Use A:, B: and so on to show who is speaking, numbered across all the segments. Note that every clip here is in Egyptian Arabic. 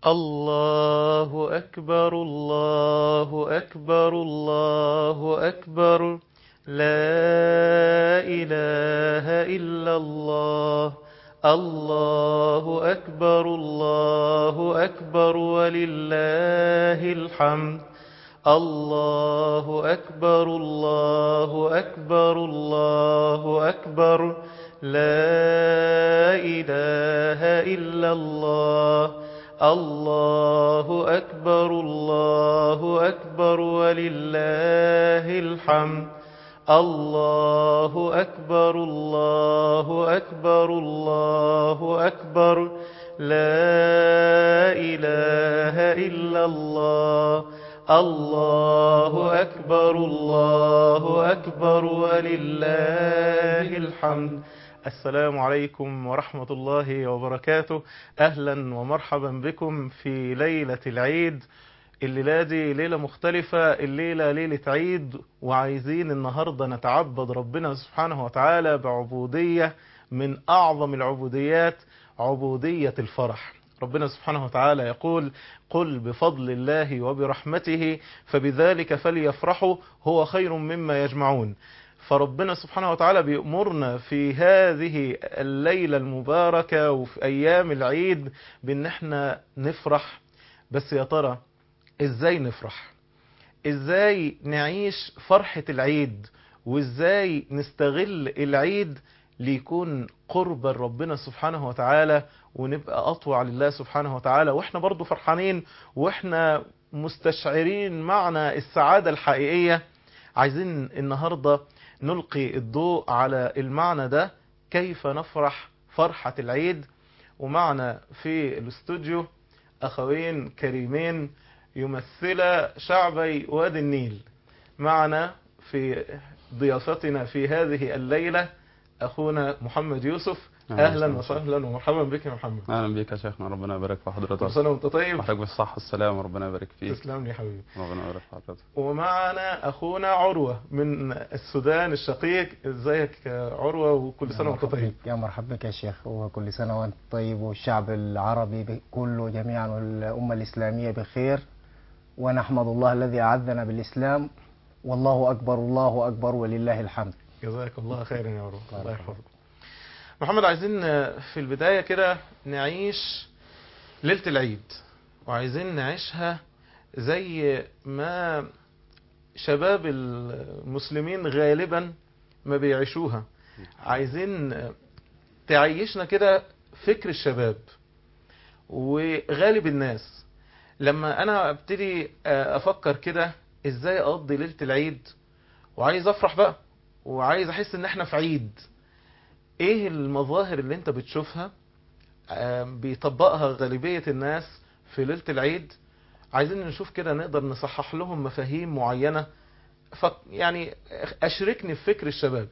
A: الله أكبر الله أكبر الله أكبر لا إله إلا الله الله أكبر الله أكبر ولله الحمد الله أكبر الله أكبر الله أكبر لا إله إلا الله الله أكبر الله أكبر ولله الحمد الله أكبر الله أكبر الله أكبر لا إله إلا الله الله أكبر الله أكبر ولله الحمد السلام عليكم ورحمة الله وبركاته أهلا ومرحبا بكم في ليلة العيد الليلة دي ليلة مختلفة الليلة ليلة عيد وعايزين النهاردة نتعبد ربنا سبحانه وتعالى بعبودية من أعظم العبوديات عبودية الفرح ربنا سبحانه وتعالى يقول قل بفضل الله وبرحمته فبذلك فليفرحوا هو خير مما يجمعون فربنا سبحانه وتعالى بيأمرنا في هذه الليلة المباركة وفي أيام العيد بأن احنا نفرح بس يا ترى ازاي نفرح ازاي نعيش فرحة العيد وازاي نستغل العيد ليكون قرب ربنا سبحانه وتعالى ونبقى أطوع لله سبحانه وتعالى وإحنا برضو فرحانين وإحنا مستشعرين معنى السعادة الحقيقية عايزين النهاردة نلقي الضوء على المعنى ده كيف نفرح فرحة العيد ومعنا في الاستوديو أخوين كريمين يمثل شعبي وادي النيل معنا في ضيافتنا في هذه الليلة أخونا محمد يوسف أهلا وسهلا ومرحبا بك يا محمد
B: اهلا بيك يا شيخنا ربنا يبارك في
A: كل
B: حضرتك
A: سنة وانت طيب
B: وحضرتك بالصحة والسلام وربنا يبارك فيك
A: تسلم لي يا حبيبي
B: ربنا يبارك في حضرتك
A: ومعنا أخونا عروة من السودان الشقيق ازيك يا عروة وكل سنة وانت طيب
C: يا مرحبا بك يا شيخ وكل سنة وانت طيب والشعب العربي ب- كله جميعا والأمة الإسلامية بخير ونحمد الله الذي أعزنا بالإسلام والله أكبر الله أكبر ولله الحمد
A: جزاك الله خيرا يا عروة الله يحفظك محمد عايزين في البداية كده نعيش ليلة العيد وعايزين نعيشها زي ما شباب المسلمين غالبا ما بيعيشوها عايزين تعيشنا كده فكر الشباب وغالب الناس لما انا ابتدي افكر كده ازاي اقضي ليلة العيد وعايز افرح بقى وعايز احس ان احنا في عيد ايه المظاهر اللي انت بتشوفها آم، بيطبقها غالبية الناس في ليلة العيد عايزين نشوف كده نقدر نصحح لهم مفاهيم معينة فك يعني اشركني في فكر الشباب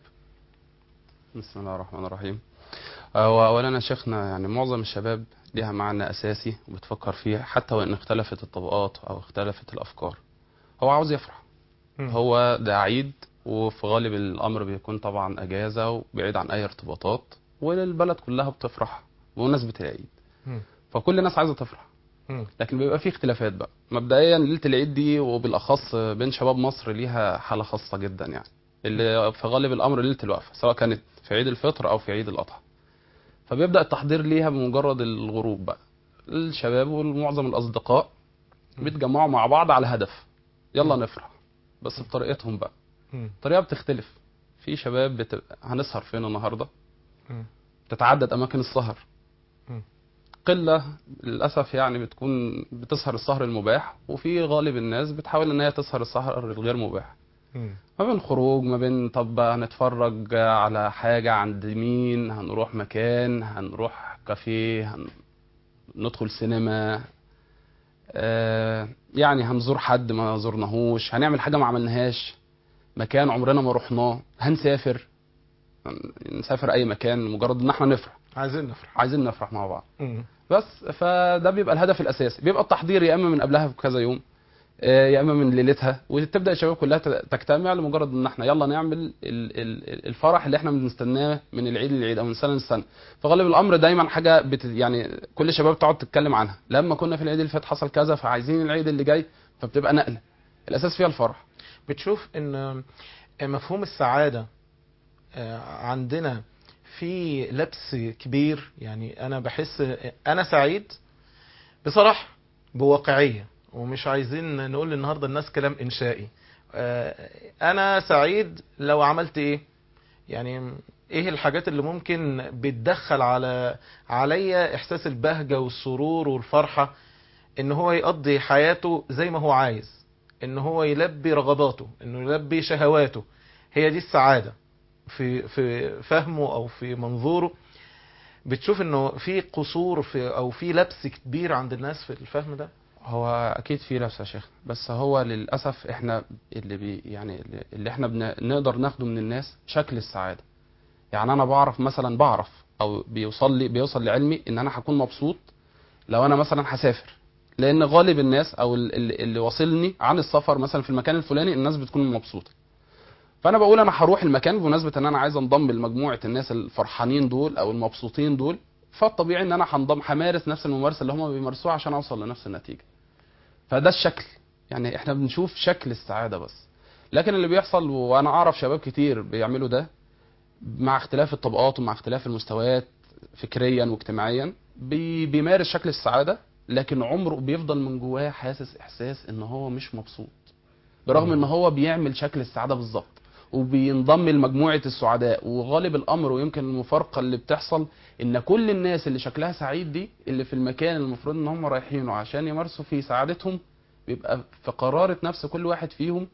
B: بسم الله الرحمن الرحيم هو اولا يا شيخنا يعني معظم الشباب ليها معنى اساسي وبتفكر فيه حتى وان اختلفت الطبقات او اختلفت الافكار هو عاوز يفرح هو ده عيد وفي غالب الامر بيكون طبعا اجازه وبعيد عن اي ارتباطات والبلد كلها بتفرح بمناسبه العيد
A: مم.
B: فكل الناس عايزه تفرح
A: مم.
B: لكن بيبقى فيه اختلافات بقى مبدئيا ليله العيد دي وبالاخص بين شباب مصر ليها حاله خاصه جدا يعني اللي في غالب الامر ليله الوقفه سواء كانت في عيد الفطر او في عيد الاضحى فبيبدا التحضير ليها بمجرد الغروب بقى الشباب ومعظم الاصدقاء بيتجمعوا مع بعض على هدف يلا نفرح بس بطريقتهم بقى
A: مم.
B: الطريقه بتختلف في شباب بتبقى هنسهر فين النهارده
A: مم.
B: تتعدد اماكن السهر
A: مم.
B: قله للاسف يعني بتكون بتسهر السهر المباح وفي غالب الناس بتحاول ان هي تسهر السهر الغير مباح
A: مم.
B: ما بين خروج ما بين طب هنتفرج على حاجة عند مين هنروح مكان هنروح كافيه هندخل سينما آه يعني هنزور حد ما زرناهوش هنعمل حاجة ما عملناهاش مكان عمرنا ما رحناه هنسافر نسافر اي مكان مجرد ان احنا نفرح
A: عايزين نفرح
B: عايزين نفرح مع بعض
A: مم.
B: بس فده بيبقى الهدف الاساسي بيبقى التحضير يا اما من قبلها بكذا يوم آه، يا اما من ليلتها وتبدا الشباب كلها ت- تجتمع لمجرد ان احنا يلا نعمل ال- ال- الفرح اللي احنا بنستناه من العيد للعيد او من سنه لسنه فغالب الامر دايما حاجه بت يعني كل الشباب تقعد تتكلم عنها لما كنا في العيد اللي فات حصل كذا فعايزين العيد اللي جاي فبتبقى نقله الاساس فيها الفرح
A: بتشوف ان مفهوم السعادة آه، عندنا في لبس كبير يعني انا بحس انا سعيد بصراحة بواقعية ومش عايزين نقول النهاردة الناس كلام انشائي آه، انا سعيد لو عملت ايه يعني ايه الحاجات اللي ممكن بتدخل على عليا احساس البهجة والسرور والفرحة ان هو يقضي حياته زي ما هو عايز ان هو يلبي رغباته انه يلبي شهواته هي دي السعادة في في فهمه او في منظوره بتشوف انه في قصور في او في لبس كبير عند الناس في الفهم ده
B: هو اكيد في لبس يا شيخ بس هو للاسف احنا اللي بي يعني اللي- اللي احنا بن- نقدر ناخده من الناس شكل السعاده يعني انا بعرف مثلا بعرف او بيوصل لي بيوصل لعلمي ان انا هكون مبسوط لو انا مثلا هسافر لان غالب الناس او ال- ال- اللي واصلني عن السفر مثلا في المكان الفلاني الناس بتكون مبسوطه فانا بقول انا هروح المكان بمناسبه ان انا عايز انضم لمجموعه الناس الفرحانين دول او المبسوطين دول فالطبيعي ان انا هنضم همارس نفس الممارسه اللي هم بيمارسوها عشان اوصل لنفس النتيجه فده الشكل يعني احنا بنشوف شكل السعاده بس لكن اللي بيحصل وانا اعرف شباب كتير بيعملوا ده مع اختلاف الطبقات ومع اختلاف المستويات فكريا واجتماعيا بي بيمارس شكل السعاده لكن عمره بيفضل من جواه حاسس احساس ان هو مش مبسوط برغم ان هو بيعمل شكل السعاده بالظبط وبينضم لمجموعه السعداء وغالب الامر ويمكن المفارقه اللي بتحصل ان كل الناس اللي شكلها سعيد دي اللي في المكان المفروض ان هم رايحينه عشان يمارسوا فيه سعادتهم بيبقى في قرارة نفس كل واحد فيهم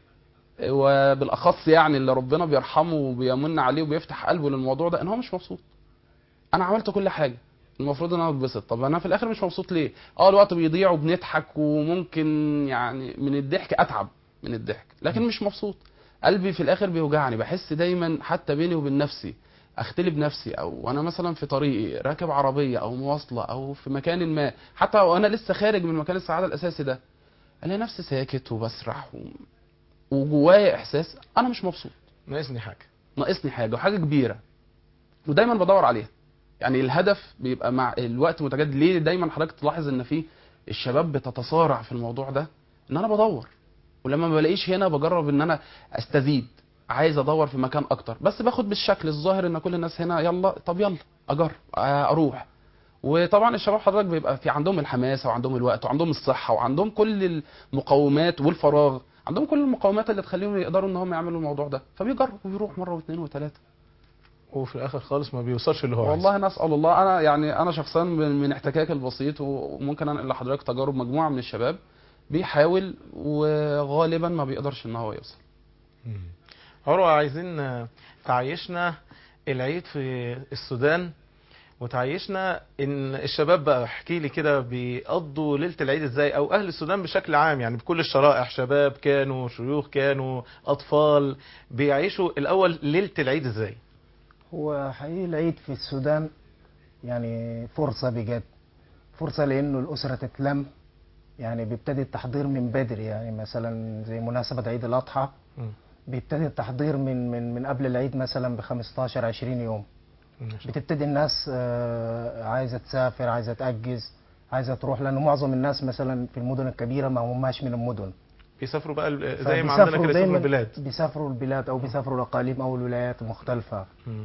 B: وبالاخص يعني اللي ربنا بيرحمه وبيمن عليه وبيفتح قلبه للموضوع ده ان هو مش مبسوط انا عملت كل حاجه المفروض ان انا اتبسط طب انا في الاخر مش مبسوط ليه اه الوقت بيضيع وبنضحك وممكن يعني من الضحك اتعب من الضحك لكن مش مبسوط قلبي في الاخر بيوجعني بحس دايما حتى بيني وبين نفسي اختلي بنفسي او وانا مثلا في طريقي راكب عربيه او مواصله او في مكان ما حتى وانا لسه خارج من مكان السعاده الاساسي ده الاقي نفسي ساكت وبسرح و... وجوايا احساس انا مش مبسوط
A: ناقصني حاجة
B: ناقصني حاجه وحاجه كبيره ودايما بدور عليها يعني الهدف بيبقى مع الوقت متجدد ليه دايما حضرتك تلاحظ ان في الشباب بتتصارع في الموضوع ده ان انا بدور ولما ما بلاقيش هنا بجرب ان انا استزيد عايز ادور في مكان اكتر بس باخد بالشكل الظاهر ان كل الناس هنا يلا طب يلا اجرب آه، اروح وطبعا الشباب حضرتك بيبقى في عندهم الحماسه وعندهم الوقت وعندهم الصحه وعندهم كل المقومات والفراغ عندهم كل المقومات اللي تخليهم يقدروا ان هم يعملوا الموضوع ده فبيجرب ويروح مره واثنين وثلاثه
A: وفي الاخر خالص ما بيوصلش اللي هو
B: والله نسال الله انا يعني انا شخصيا من من احتكاكي البسيط وممكن انقل لحضرتك تجارب مجموعه من الشباب بيحاول وغالبا ما بيقدرش ان هو يوصل
A: مم. عروة عايزين آه، تعيشنا العيد في السودان وتعيشنا ان الشباب بقى احكي لي كده بيقضوا ليله العيد ازاي او اهل السودان بشكل عام يعني بكل الشرائح شباب كانوا شيوخ كانوا اطفال بيعيشوا الاول ليله العيد ازاي
C: هو حقيقي العيد في السودان يعني فرصة بجد فرصة لأنه الأسرة تتلم يعني بيبتدي التحضير من بدري يعني مثلا زي مناسبة عيد الأضحى
A: مم.
C: بيبتدي التحضير من من من قبل العيد مثلا ب 15 20 يوم بتبتدي الناس آه، عايزة تسافر عايزة تأجز عايزة تروح لأنه معظم الناس مثلا في المدن الكبيرة ما هماش من المدن
A: بيسافروا بقى ال- زي ما عندنا كده
C: فبيسافروا
A: يسافروا
C: دايما
A: البلاد
C: بيسافروا البلاد أو بيسافروا الأقاليم أو الولايات المختلفة
A: مم.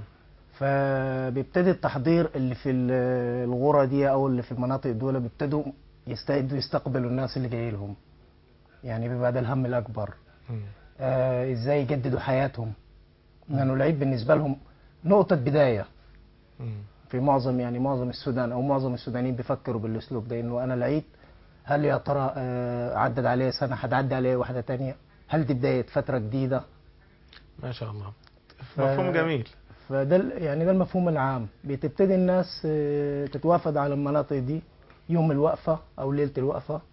C: فبيبتدي التحضير اللي في ال- الغرة دي او اللي في المناطق دول بيبتدوا يستعدوا يستقبلوا الناس اللي جاي لهم يعني بيبقى ده الهم الاكبر
A: مم.
C: آه ازاي يجددوا حياتهم لانه العيد بالنسبه لهم نقطه بدايه
A: مم.
C: في معظم يعني معظم السودان او معظم السودانيين بيفكروا بالاسلوب ده انه انا العيد هل يا ترى آه عدد عليه سنه هتعدي عليه واحده تانية هل دي بدايه فتره جديده
A: ما شاء الله
C: ف-
A: مفهوم جميل
C: فده ال- يعني ده المفهوم العام بتبتدي الناس آه، تتوافد على المناطق دي يوم الوقفة أو ليلة الوقفة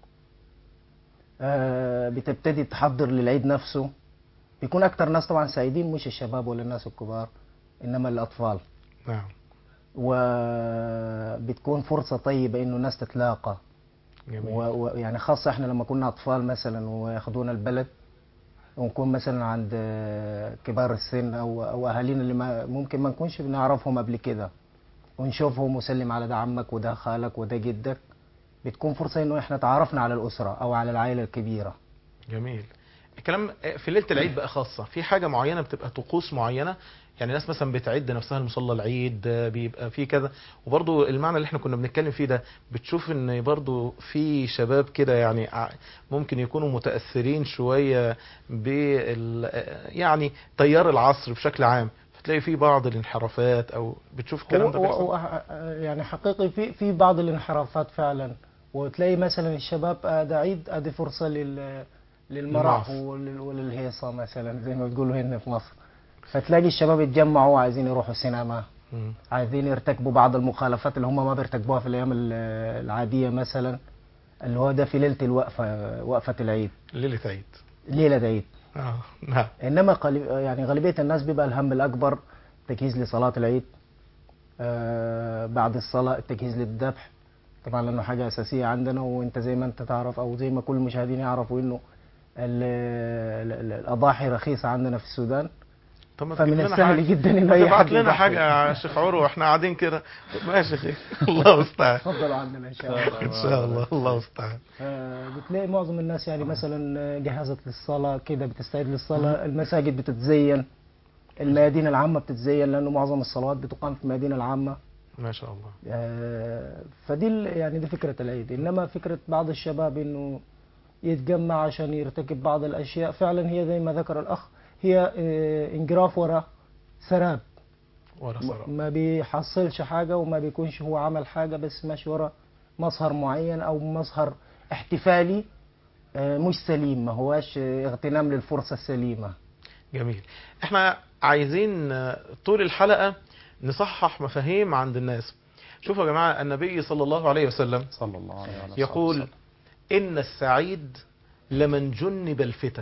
C: آه، بتبتدي تحضر للعيد نفسه بيكون أكتر ناس طبعا سعيدين مش الشباب ولا الناس الكبار إنما الأطفال
A: نعم
C: وبتكون فرصة طيبة إنه الناس تتلاقى
A: جميل
C: ويعني خاصة احنا لما كنا أطفال مثلا وياخدونا البلد ونكون مثلا عند آه، كبار السن أو أو أهالينا اللي ما ممكن ما نكونش بنعرفهم قبل كده ونشوفهم وسلم على ده عمك وده خالك وده جدك بتكون فرصة إنه احنا تعرفنا على الأسرة أو على العائلة الكبيرة
A: جميل الكلام في ليله العيد بقى خاصه في حاجه معينه بتبقى طقوس معينه يعني ناس مثلا بتعد نفسها لمصلى العيد آه، بيبقى في كذا وبرضو المعنى اللي احنا كنا بنتكلم فيه ده بتشوف ان برضو في شباب كده يعني ع- ممكن يكونوا متاثرين شويه بال آه، يعني تيار العصر بشكل عام فتلاقي في بعض الانحرافات او بتشوف الكلام
C: هو
A: ده
C: هو
A: بيحصل
C: هو يعني حقيقي في في بعض الانحرافات فعلا وتلاقي مثلا الشباب آه، ده عيد ادي فرصه لل للمرح
A: للمعص.
C: ولل- وللهيصه مثلا زي ما بتقولوا هنا في مصر فتلاقي الشباب يتجمعوا عايزين يروحوا سينما
A: مم.
C: عايزين يرتكبوا بعض المخالفات اللي هم ما بيرتكبوها في الايام ال- العاديه مثلا اللي هو ده في ليله الوقفه وقفه العيد
A: ليله عيد
C: ليله عيد
A: اه نعم
C: انما قلي- يعني غالبيه الناس بيبقى الهم الاكبر تجهيز لصلاه العيد آه بعد الصلاه التجهيز للذبح طبعا لانه حاجه اساسيه عندنا وانت زي ما انت تعرف او زي ما كل المشاهدين يعرفوا انه ال- ال- ال- الاضاحي رخيصه عندنا في السودان
A: طب ما تجيب
C: فمن
A: لنا
C: السهل
A: حاجة.
C: جدا ان
A: ما
C: اي
A: تبعت
C: حد
A: لنا
C: يضحي.
A: حاجه يا شيخ عروه واحنا قاعدين كده ماشي يا شيخ الله المستعان
C: تفضلوا عندنا ان شاء الله
A: ان شاء الله الله المستعان
C: آه، بتلاقي معظم الناس يعني مثلا جهزت للصلاة كده بتستعد للصلاة المساجد بتتزين الميادين العامة بتتزين لأنه معظم الصلوات بتقام في الميادين العامة
A: ما شاء الله
C: آه، فدي ال- يعني دي فكرة العيد إنما فكرة بعض الشباب إنه يتجمع عشان يرتكب بعض الأشياء فعلا هي زي ما ذكر الأخ هي آه، انجراف وراء سراب
A: ورا
C: م-
A: صراحة
C: ما بيحصلش حاجة وما بيكونش هو عمل حاجة بس ماشي ورا مظهر معين أو مظهر احتفالي آه، مش سليم ما هواش آه، اغتنام للفرصة السليمة
A: جميل احنا عايزين آه، طول الحلقة نصحح مفاهيم عند الناس شوفوا يا جماعة النبي صلى الله عليه وسلم
B: صلى الله عليه وسلم
A: يقول إن السعيد لمن جنب الفتن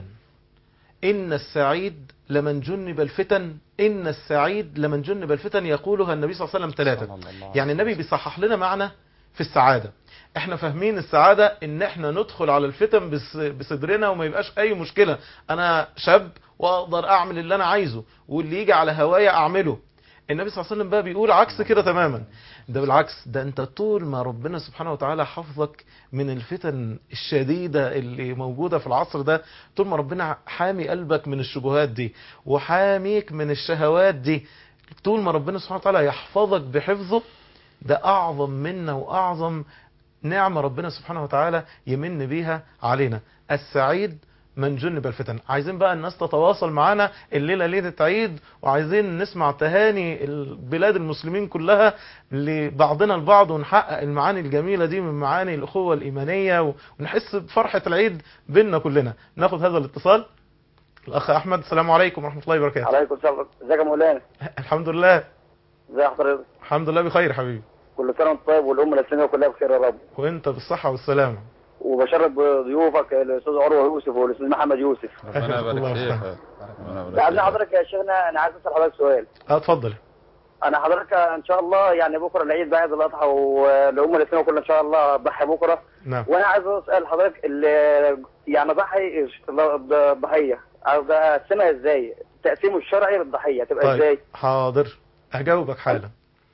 A: إن السعيد لمن جنب الفتن إن السعيد لمن جنب الفتن يقولها النبي صلى الله عليه وسلم ثلاثة يعني النبي بيصحح لنا معنى في السعادة احنا فاهمين السعادة ان احنا ندخل على الفتن بس- بصدرنا وما يبقاش اي مشكلة انا شاب واقدر اعمل اللي انا عايزه واللي يجي على هوايا اعمله النبي صلى الله عليه وسلم بقى بيقول عكس كده تماما ده بالعكس ده انت طول ما ربنا سبحانه وتعالى حفظك من الفتن الشديدة اللي موجودة في العصر ده طول ما ربنا حامي قلبك من الشبهات دي وحاميك من الشهوات دي طول ما ربنا سبحانه وتعالى يحفظك بحفظه ده أعظم منا وأعظم نعمة ربنا سبحانه وتعالى يمن بيها علينا السعيد من جنب الفتن عايزين بقى الناس تتواصل معانا الليلة ليلة عيد وعايزين نسمع تهاني البلاد المسلمين كلها لبعضنا البعض ونحقق المعاني الجميلة دي من معاني الأخوة الإيمانية ونحس بفرحة العيد بيننا كلنا ناخد هذا الاتصال الأخ أحمد السلام عليكم ورحمة الله وبركاته
D: عليكم السلام ازيك يا مولانا
A: الحمم لله
D: ازي حضرتك
A: الحمد لله بخير حبيبي
D: كل سنه وانت طيب والامه الاسلاميه كلها بخير يا رب
A: وانت بالصحة والسلامة
D: وبشرف بضيوفك الاستاذ عروه يوسف والاستاذ محمد يوسف
B: ربنا يبارك
A: الله
B: فيك
A: يستر.
B: ربنا يبارك
D: بعد
B: فيك.
D: حضرتك يا شيخنا انا عايز اسال حضرتك سؤال
A: اه اتفضل
D: انا حضرتك ان شاء الله يعني بكره العيد بعد الاضحى والامه الاسلاميه كلها ان شاء الله ضحي بكره
A: نعم
D: وانا عايز اسال حضرتك ال- يعني ضحي الضحيه عايز اقسمها ازاي تقسيمه الشرعي للضحيه تبقى
A: طيب
D: ازاي
A: حاضر اجاوبك حالا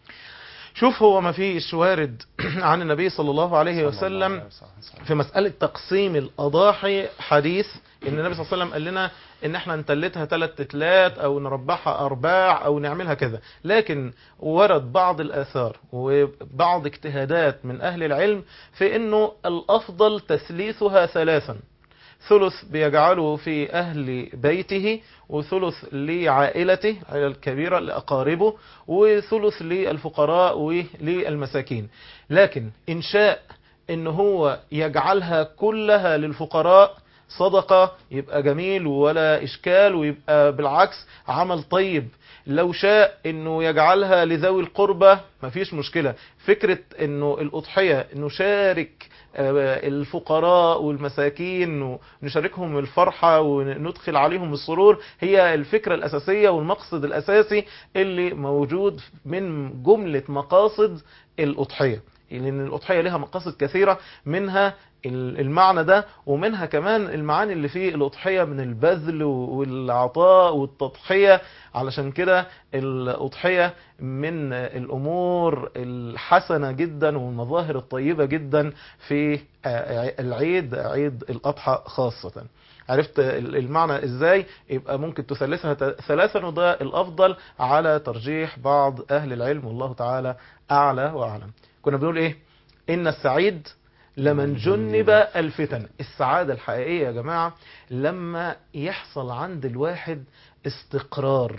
A: شوف هو ما فيش وارد عن النبي صلى الله عليه
B: صلى الله
A: وسلم
B: عليه وسلم.
A: في مسألة تقسيم الأضاحي حديث إن النبي صلى الله عليه وسلم قال لنا إن إحنا نتلتها ثلاث تتلات أو نربحها أرباع أو نعملها كذا لكن ورد بعض الآثار وبعض اجتهادات من أهل العلم في إنه الأفضل تثليثها ثلاثا ثلث بيجعله في أهل بيته وثلث لعائلته العائلة الكبيرة لأقاربه وثلث للفقراء وللمساكين لكن إن شاء إن هو يجعلها كلها للفقراء صدقة يبقى جميل ولا إشكال ويبقى بالعكس عمل طيب لو شاء انه يجعلها لذوي القربة مفيش مشكلة فكرة انه الاضحية نشارك آه، الفقراء والمساكين ونشاركهم الفرحة وندخل عليهم السرور هي الفكرة الاساسية والمقصد الاساسي اللي موجود من جملة مقاصد الاضحية لان الاضحيه لها مقاصد كثيره منها ال- المعنى ده ومنها كمان المعاني اللي في الاضحيه من البذل والعطاء والتضحيه علشان كده الاضحيه من الامور الحسنه جدا والمظاهر الطيبه جدا في آه، العيد عيد الاضحى خاصه عرفت ال- المعنى ازاي يبقى ممكن تثلثها ت- ثلاثا وده الافضل على ترجيح بعض اهل العلم والله تعالى اعلى واعلم كنا بنقول ايه ان السعيد لمن جنب الفتن السعادة الحقيقية يا جماعة لما يحصل عند الواحد استقرار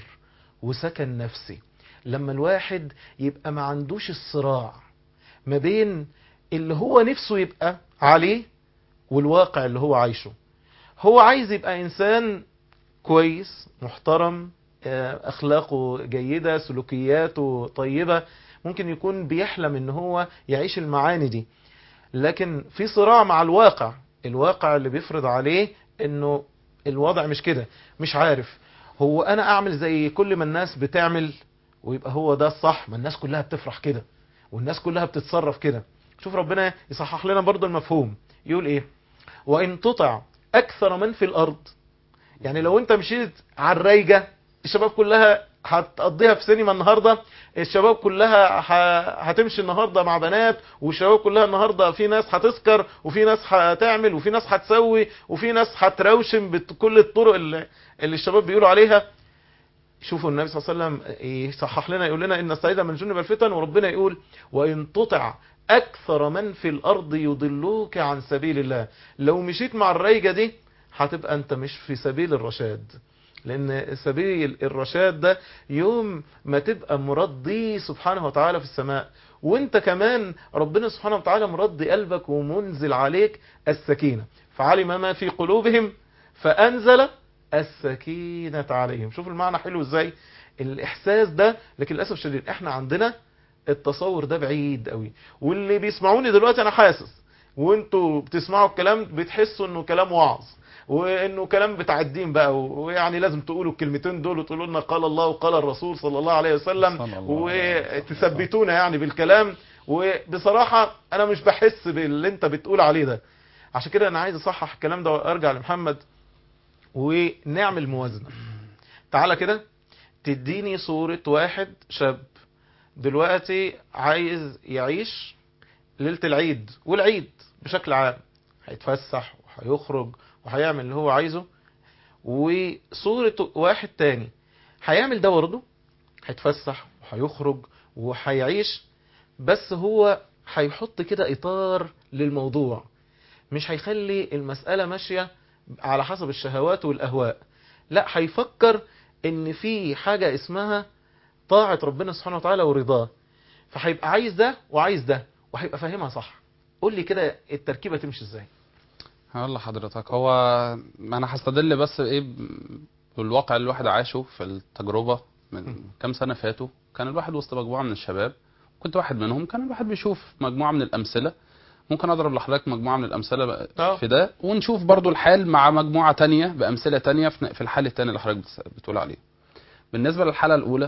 A: وسكن نفسي لما الواحد يبقى ما عندوش الصراع ما بين اللي هو نفسه يبقى عليه والواقع اللي هو عايشه هو عايز يبقى انسان كويس محترم آه، اخلاقه جيدة سلوكياته طيبة ممكن يكون بيحلم ان هو يعيش المعاني دي لكن في صراع مع الواقع الواقع اللي بيفرض عليه انه الوضع مش كده مش عارف هو انا اعمل زي كل ما الناس بتعمل ويبقى هو ده الصح ما الناس كلها بتفرح كده والناس كلها بتتصرف كده شوف ربنا يصحح لنا برضو المفهوم يقول ايه وان تطع اكثر من في الارض يعني لو انت مشيت على الرايجة الشباب كلها هتقضيها في سينما النهاردة الشباب كلها ه- هتمشي النهاردة مع بنات والشباب كلها النهاردة في ناس هتسكر وفي ناس هتعمل وفي ناس هتسوي وفي ناس هتروشم بكل الطرق اللي, اللي الشباب بيقولوا عليها شوفوا النبي صلى الله عليه وسلم يصحح لنا يقول لنا ان السعيد من جنب الفتن وربنا يقول وان تطع اكثر من في الارض يضلوك عن سبيل الله لو مشيت مع الريجة دي هتبقى انت مش في سبيل الرشاد لان سبيل الرشاد ده يوم ما تبقى مرضي سبحانه وتعالى في السماء وانت كمان ربنا سبحانه وتعالى مرضي قلبك ومنزل عليك السكينة فعلم ما في قلوبهم فانزل السكينة عليهم شوف المعنى حلو ازاي الاحساس ده لكن للاسف الشديد احنا عندنا التصور ده بعيد قوي واللي بيسمعوني دلوقتي انا حاسس وانتوا بتسمعوا الكلام بتحسوا انه كلام وعظ وانه كلام بتاع الدين بقى ويعني لازم تقولوا الكلمتين دول وتقولوا لنا قال الله وقال الرسول صلى الله عليه وسلم
B: صلى الله عليه وسلم.
A: وتثبتونا يعني بالكلام وبصراحة انا مش بحس باللي انت بتقول عليه ده عشان كده انا عايز اصحح الكلام ده وارجع لمحمد ونعمل موازنة تعالى كده تديني صورة واحد شاب دلوقتي عايز يعيش ليلة العيد والعيد بشكل عام هيتفسح وهيخرج وهيعمل اللي هو عايزه وصورة واحد تاني هيعمل ده برضه هيتفسح وهيخرج وهيعيش بس هو هيحط كده اطار للموضوع مش هيخلي المسألة ماشية على حسب الشهوات والأهواء لا هيفكر ان في حاجة اسمها طاعة ربنا سبحانه وتعالى ورضاه فهيبقى عايز ده وعايز ده وهيبقى فاهمها صح قول لي كده التركيبة تمشي ازاي
B: هقول لحضرتك هو ما انا هستدل بس ايه ب- بالواقع اللي الواحد عاشه في التجربة من كام سنة فاتوا كان الواحد وسط مجموعة من الشباب كنت واحد منهم كان الواحد بيشوف مجموعة من الأمثلة ممكن أضرب لحضرتك مجموعة من الأمثلة بقى
A: آه.
B: في ده ونشوف برضو الحال مع مجموعة تانية بأمثلة تانية في في الحال التاني اللي حضرتك بتس- بتقول عليه بالنسبة للحالة الأولى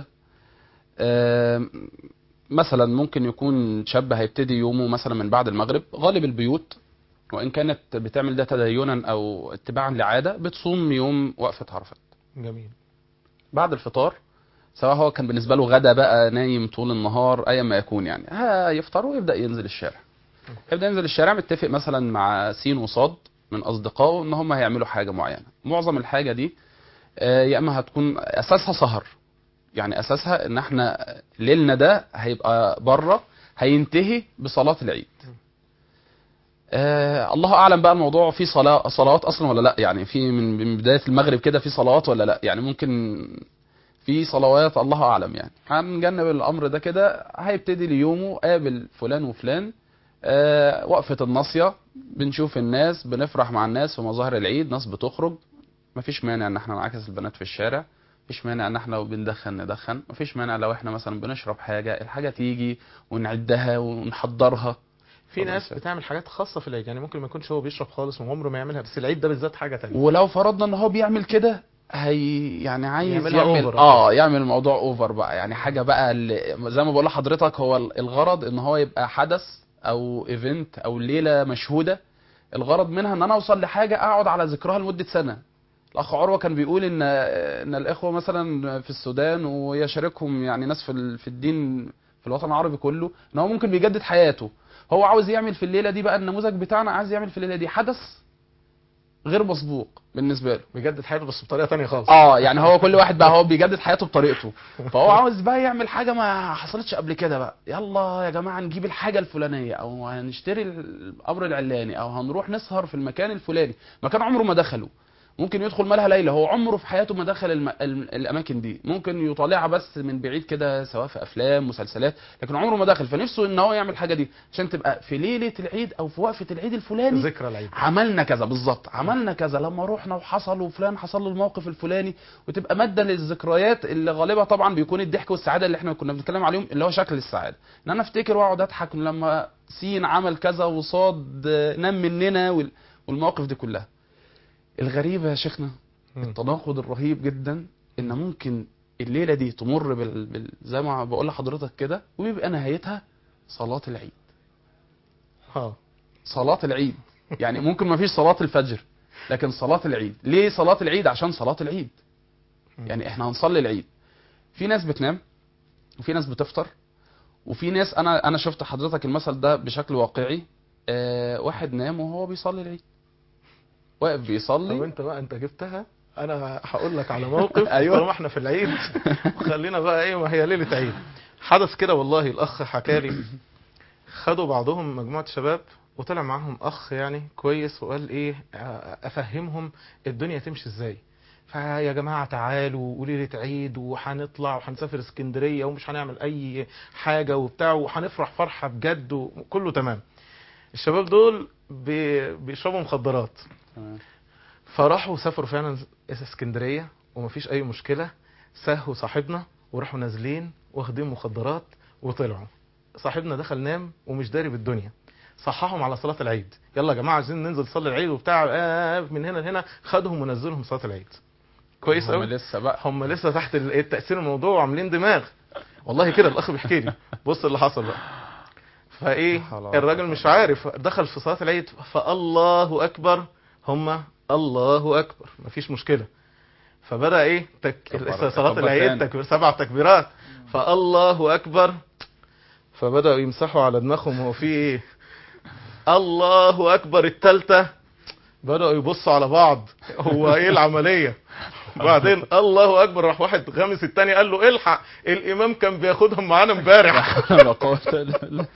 B: آم، مثلا ممكن يكون شاب هيبتدي يومه مثلا من بعد المغرب غالب البيوت وإن كانت بتعمل ده تدينا أو اتباعا لعادة بتصوم يوم وقفة عرفات
A: جميل
B: بعد الفطار سواء هو كان بالنسبة له غدا بقى نايم طول النهار أيا ما يكون يعني هيفطر ويبدأ ينزل الشارع يبدأ ينزل الشارع متفق مثلا مع سين وصاد من أصدقائه إن هم هيعملوا حاجة معينة معظم الحاجة دي آه، يا إما هتكون أساسها سهر يعني أساسها إن إحنا ليلنا ده هيبقى بره هينتهي بصلاة العيد آه الله اعلم بقى الموضوع فيه صلاه صلوات اصلا ولا لا يعني في من من بدايه المغرب كده في صلوات ولا لا يعني ممكن في صلوات الله اعلم يعني هنجنب الامر ده كده هيبتدي ليومه قابل فلان وفلان آه وقفه الناصيه بنشوف الناس بنفرح مع الناس في مظاهر العيد ناس بتخرج مفيش مانع ان احنا نعكس البنات في الشارع مفيش مانع ان احنا لو بندخن ندخن مفيش مانع لو احنا مثلا بنشرب حاجه الحاجه تيجي ونعدها ونحضرها
A: في
B: طبعا
A: ناس
B: شايف.
A: بتعمل حاجات خاصة في العيد يعني ممكن ما يكونش هو بيشرب خالص وعمره ما يعملها بس العيد ده بالذات حاجة تانية
B: ولو فرضنا ان هو بيعمل كده هي يعني عايز
A: يعملها
B: يعمل
A: أوفر.
B: اه يعمل الموضوع اوفر بقى يعني حاجه بقى اللي زي ما بقول لحضرتك هو الغرض ان هو يبقى حدث او ايفنت او ليله مشهوده الغرض منها ان انا اوصل لحاجه اقعد على ذكرها لمده سنه الاخ عروه كان بيقول ان ان الاخوه مثلا في السودان ويشاركهم يعني ناس في ال- في الدين في الوطن العربي كله ان هو ممكن بيجدد حياته هو عاوز يعمل في الليله دي بقى النموذج بتاعنا عايز يعمل في الليله دي حدث غير مسبوق بالنسبه له
A: بيجدد حياته بس بطريقه تانية خالص
B: اه يعني هو كل واحد بقى هو بيجدد حياته بطريقته فهو عاوز بقى يعمل حاجه ما حصلتش قبل كده بقى يلا يا جماعه نجيب الحاجه الفلانيه او هنشتري الامر العلاني او هنروح نسهر في المكان الفلاني مكان عمره ما دخله ممكن يدخل مالها ليله هو عمره في حياته ما دخل الم... ال- الاماكن دي ممكن يطالعها بس من بعيد كده سواء في افلام مسلسلات لكن عمره ما دخل فنفسه ان هو يعمل الحاجه دي عشان تبقى في ليله العيد او في وقفه العيد الفلاني
A: ذكرى العيد
B: عملنا كذا بالظبط عملنا كذا لما رحنا وحصل وفلان حصل له الموقف الفلاني وتبقى ماده للذكريات اللي غالبا طبعا بيكون الضحك والسعاده اللي احنا كنا بنتكلم عليهم اللي هو شكل السعاده ان انا افتكر واقعد اضحك لما سين عمل كذا وصاد نام مننا وال- والمواقف دي كلها الغريبه يا شيخنا
A: مم.
B: التناقض الرهيب جدا ان ممكن الليله دي تمر بال... بال... زي ما بقول لحضرتك كده ويبقى نهايتها صلاه العيد
A: اه
B: صلاة العيد يعني ممكن ما فيش صلاة الفجر لكن صلاة العيد ليه صلاة العيد عشان صلاة العيد يعني احنا هنصلي العيد في ناس بتنام وفي ناس بتفطر وفي ناس انا انا شفت حضرتك المثل ده بشكل واقعي آه واحد نام وهو بيصلي العيد واقف
A: طب
B: بيصلي
A: انت بقى انت جبتها انا هقول لك على موقف
B: أيوة.
A: طالما احنا في العيد وخلينا بقى ايه ما هي ليله عيد حدث كده والله الاخ حكى لي خدوا بعضهم مجموعه شباب وطلع معاهم اخ يعني كويس وقال ايه افهمهم الدنيا تمشي ازاي فيا جماعه تعالوا وليله عيد وهنطلع وهنسافر اسكندريه ومش هنعمل اي حاجه وبتاع وهنفرح فرحه بجد وكله تمام الشباب دول بي- بيشربوا مخدرات
B: تمام.
A: فراحوا سافروا فعلا اسكندريه ومفيش اي مشكله سهوا صاحبنا وراحوا نازلين واخدين مخدرات وطلعوا صاحبنا دخل نام ومش داري بالدنيا صححهم على صلاه العيد يلا يا جماعه عايزين ننزل نصلي العيد وبتاع آه من هنا لهنا خدهم ونزلهم صلاه العيد كويس
B: هم
A: قوي
B: لسه بقى
A: هم لسه تحت ال- إيه تاثير الموضوع وعاملين دماغ والله كده الاخ بيحكي لي بص اللي حصل بقى فايه
B: خلاص.
A: الراجل مش عارف دخل في صلاه العيد فالله اكبر هم الله اكبر مفيش مشكله فبدا ايه تك...
B: كبر-
A: صلاه
B: كبر
A: العيد
B: تاني.
A: تكبير سبع تكبيرات فالله اكبر فبداوا يمسحوا على دماغهم هو في ايه الله اكبر التالتة بداوا يبصوا على بعض هو ايه العمليه وبعدين الله اكبر راح واحد غامس التاني قال له الحق الامام كان بياخدهم معانا امبارح
B: لا قوة إلا بالله.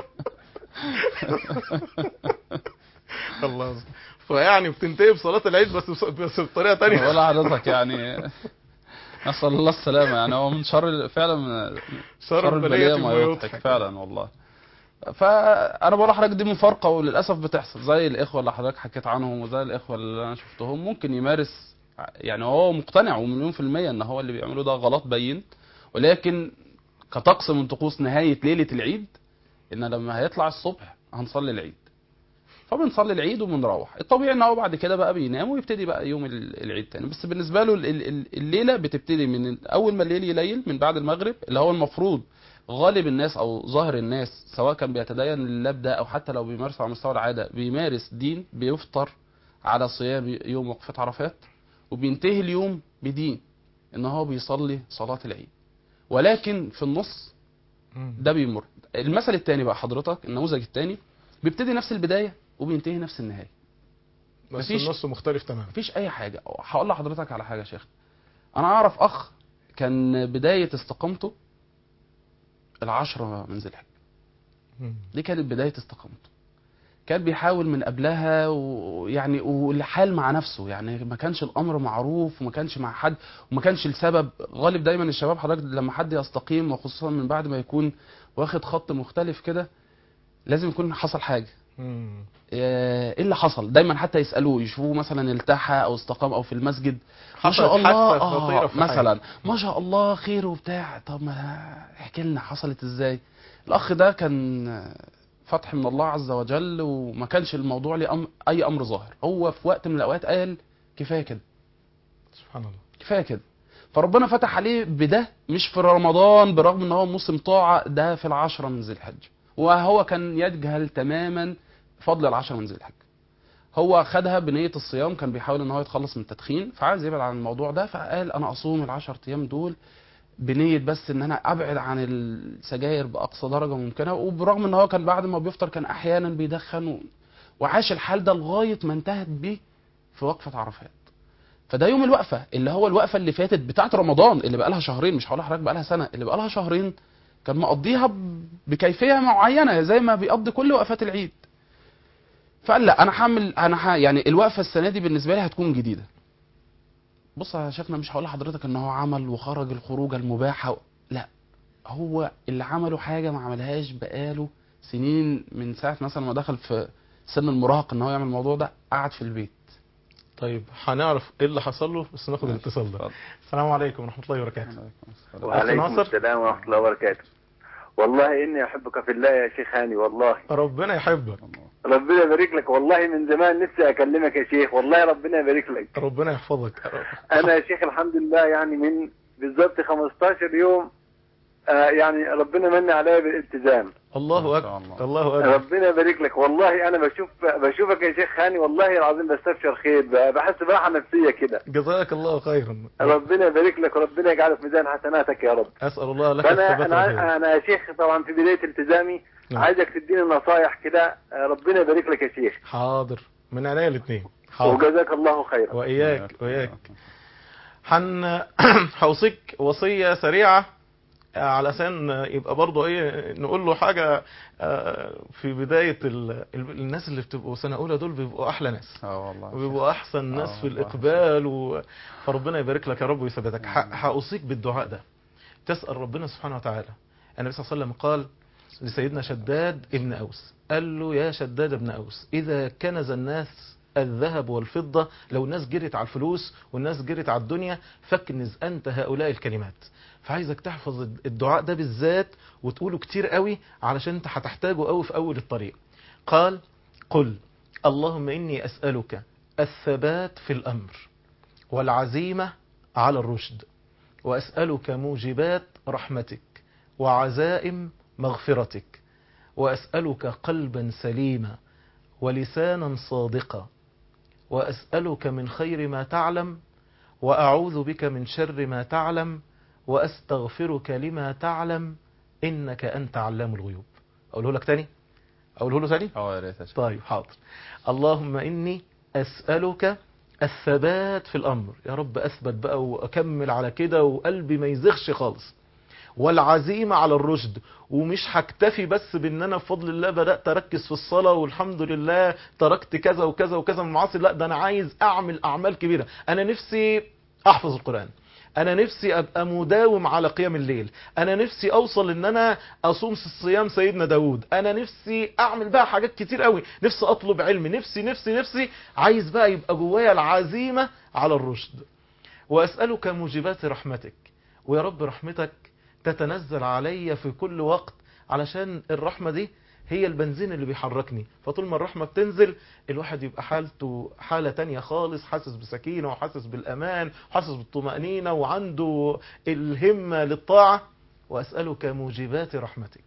A: الله فيعني بتنتهي بصلاه العيد بس بس بس بطريقه تانية
B: ولا حضرتك يعني نسأل الله السلامة يعني هو من شر فعلا من
A: شر البلية
B: ما
A: ما
B: يضحك
A: يضحك
B: فعلا والله فانا بقول لحضرتك دي مفارقه وللاسف بتحصل زي الاخوه اللي حضرتك حكيت عنهم وزي الاخوه اللي انا شفتهم ممكن يمارس يعني هو مقتنع ومليون في الميه ان هو اللي بيعمله ده غلط بين ولكن كطقس من طقوس نهايه ليله العيد ان لما هيطلع الصبح هنصلي العيد فبنصلي العيد وبنروح الطبيعي ان هو بعد كده بقى بينام ويبتدي بقى يوم ال- العيد تاني بس بالنسبه له ال- ال- الليله بتبتدي من اول ما الليل يليل من بعد المغرب اللي هو المفروض غالب الناس او ظاهر الناس سواء كان بيتدين لله ده او حتى لو بيمارس على مستوى العاده بيمارس دين بيفطر على صيام يوم وقفه عرفات وبينتهي اليوم بدين ان هو بيصلي صلاه العيد ولكن في النص
A: مم.
B: ده بيمر المثل الثاني بقى حضرتك النموذج الثاني بيبتدي نفس البدايه وبينتهي نفس النهايه
A: بس
B: مفيش-
A: النص مختلف تماما
B: مفيش اي حاجه هقول لحضرتك على حاجه يا شيخ انا اعرف اخ كان بدايه استقامته العشرة من ذي الحجه
A: مم.
B: دي كانت بدايه استقامته كان بيحاول من قبلها ويعني والحال مع نفسه يعني ما كانش الامر معروف وما كانش مع حد وما كانش السبب غالب دايما الشباب حضرتك لما حد يستقيم وخصوصا من بعد ما يكون واخد خط مختلف كده لازم يكون حصل حاجه
A: مم.
B: ايه اللي حصل دايما حتى يسالوه يشوفوه مثلا التحى او استقام او في المسجد ما
A: حصلت
B: شاء الله
A: حادثة خطيرة
B: آه
A: في حياته.
B: مثلا ما شاء الله خير وبتاع طب ما احكي لنا حصلت ازاي الاخ ده كان فتح من الله عز وجل وما كانش الموضوع ليه أم... اي امر ظاهر هو في وقت من الاوقات قال كفايه كده
A: سبحان الله
B: كفايه كده فربنا فتح عليه بده مش في رمضان برغم ان هو موسم طاعه ده في العشرة من ذي الحجه وهو كان يجهل تماما فضل العشر من ذي الحجه هو خدها بنيه الصيام كان بيحاول ان هو يتخلص من التدخين فعايز يبعد عن الموضوع ده فقال انا اصوم العشر ايام دول بنيه بس ان انا ابعد عن السجاير باقصى درجه ممكنه وبرغم ان هو كان بعد ما بيفطر كان احيانا بيدخن و... وعاش الحال ده لغايه ما انتهت بيه في وقفه عرفات فده يوم الوقفه اللي هو الوقفه اللي فاتت بتاعه رمضان اللي بقى لها شهرين مش هقول لحضرتك بقى لها سنه اللي بقى لها شهرين كان مقضيها ب- بكيفيه معينه زي ما بيقضي كل وقفات العيد فقال لا انا هعمل انا ح... يعني الوقفه السنه دي بالنسبه لي هتكون جديده بص يا شيخنا مش هقول لحضرتك ان هو عمل وخرج الخروجه المباحه و... لا هو اللي عمله حاجه ما عملهاش بقاله سنين من ساعه مثلا ما دخل في سن المراهقه ان هو يعمل الموضوع ده قعد في البيت
A: طيب هنعرف ايه اللي حصل له بس ناخد الاتصال ده السلام عليكم ورحمه الله وبركاته
E: وعليكم
A: ناصر.
E: السلام ورحمة الله وبركاته والله إني أحبك في الله يا شيخ هاني والله
A: ربنا يحبك
E: ربنا يبارك لك والله من زمان نفسي أكلمك يا شيخ والله ربنا يبارك لك
A: ربنا يحفظك
E: أنا يا شيخ الحمد لله يعني من بالضبط 15 يوم آه يعني ربنا من عليا بالالتزام
A: الله
B: ما شاء
A: اكبر
B: الله.
A: الله اكبر
E: ربنا يبارك لك والله أنا بشوف بشوفك يا شيخ هاني والله العظيم بستبشر خير بحس براحة نفسية كده
A: جزاك الله خيرا
E: ربنا يبارك لك وربنا يجعله في ميزان حسناتك يا رب
A: اسال الله لك
E: فانا
A: الثبات
E: انا
A: والهداية.
E: انا يا شيخ طبعا في بدايه التزامي
A: نعم.
E: عايزك تديني نصايح كده آه، ربنا يبارك لك يا شيخ
A: حاضر من عينيا الاثنين حاضر
E: وجزاك الله خيرا
A: واياك واياك حن هوصيك وصيه سريعه على عشان يبقى برضه ايه نقول له حاجه آه، في بدايه ال... ال- الناس اللي بتبقوا سنه اولى دول بيبقوا احلى ناس
B: اه والله
A: وبيبقوا احسن ناس
B: آه
A: في
B: والله.
A: الاقبال و... فربنا يبارك لك يا رب ويثبتك ح- هاوصيك بالدعاء ده تسال ربنا سبحانه وتعالى النبي صلى الله عليه وسلم قال لسيدنا شداد ابن اوس قال له يا شداد ابن اوس اذا كنز الناس الذهب والفضة لو الناس جرت على الفلوس والناس جرت على الدنيا فاكنز أنت هؤلاء الكلمات فعايزك تحفظ الدعاء ده بالذات وتقوله كتير قوي علشان انت هتحتاجه قوي في أول الطريق قال قل اللهم إني أسألك الثبات في الأمر والعزيمة على الرشد وأسألك موجبات رحمتك وعزائم مغفرتك وأسألك قلبا سليما ولسانا صادقا وأسألك من خير ما تعلم وأعوذ بك من شر ما تعلم وأستغفرك لما تعلم إنك أنت علام الغيوب أقوله لك تاني أقوله له تاني
B: اه يا ريت يا شيخ.
A: طيب حاضر اللهم إني أسألك الثبات في الأمر يا رب أثبت بقى وأكمل على كده وقلبي ما يزغش خالص والعزيمة على الرشد ومش هكتفي بس بان انا بفضل الله بدأت اركز في الصلاة والحمد لله تركت كذا وكذا وكذا من المعاصي لا ده انا عايز اعمل اعمال كبيرة انا نفسي احفظ القرآن انا نفسي ابقى مداوم على قيام الليل انا نفسي اوصل ان انا اصوم صيام سيدنا داود انا نفسي اعمل بقى حاجات كتير قوي نفسي اطلب علم نفسي نفسي نفسي عايز بقى يبقى جوايا العزيمة على الرشد واسألك موجبات رحمتك ويا رب رحمتك تتنزل عليا في كل وقت علشان الرحمة دي هي البنزين اللي بيحركني فطول ما الرحمة بتنزل الواحد يبقى حالته حالة تانية خالص حاسس بسكينة وحاسس بالأمان وحاسس بالطمأنينة وعنده الهمة للطاعة وأسألك موجبات رحمتك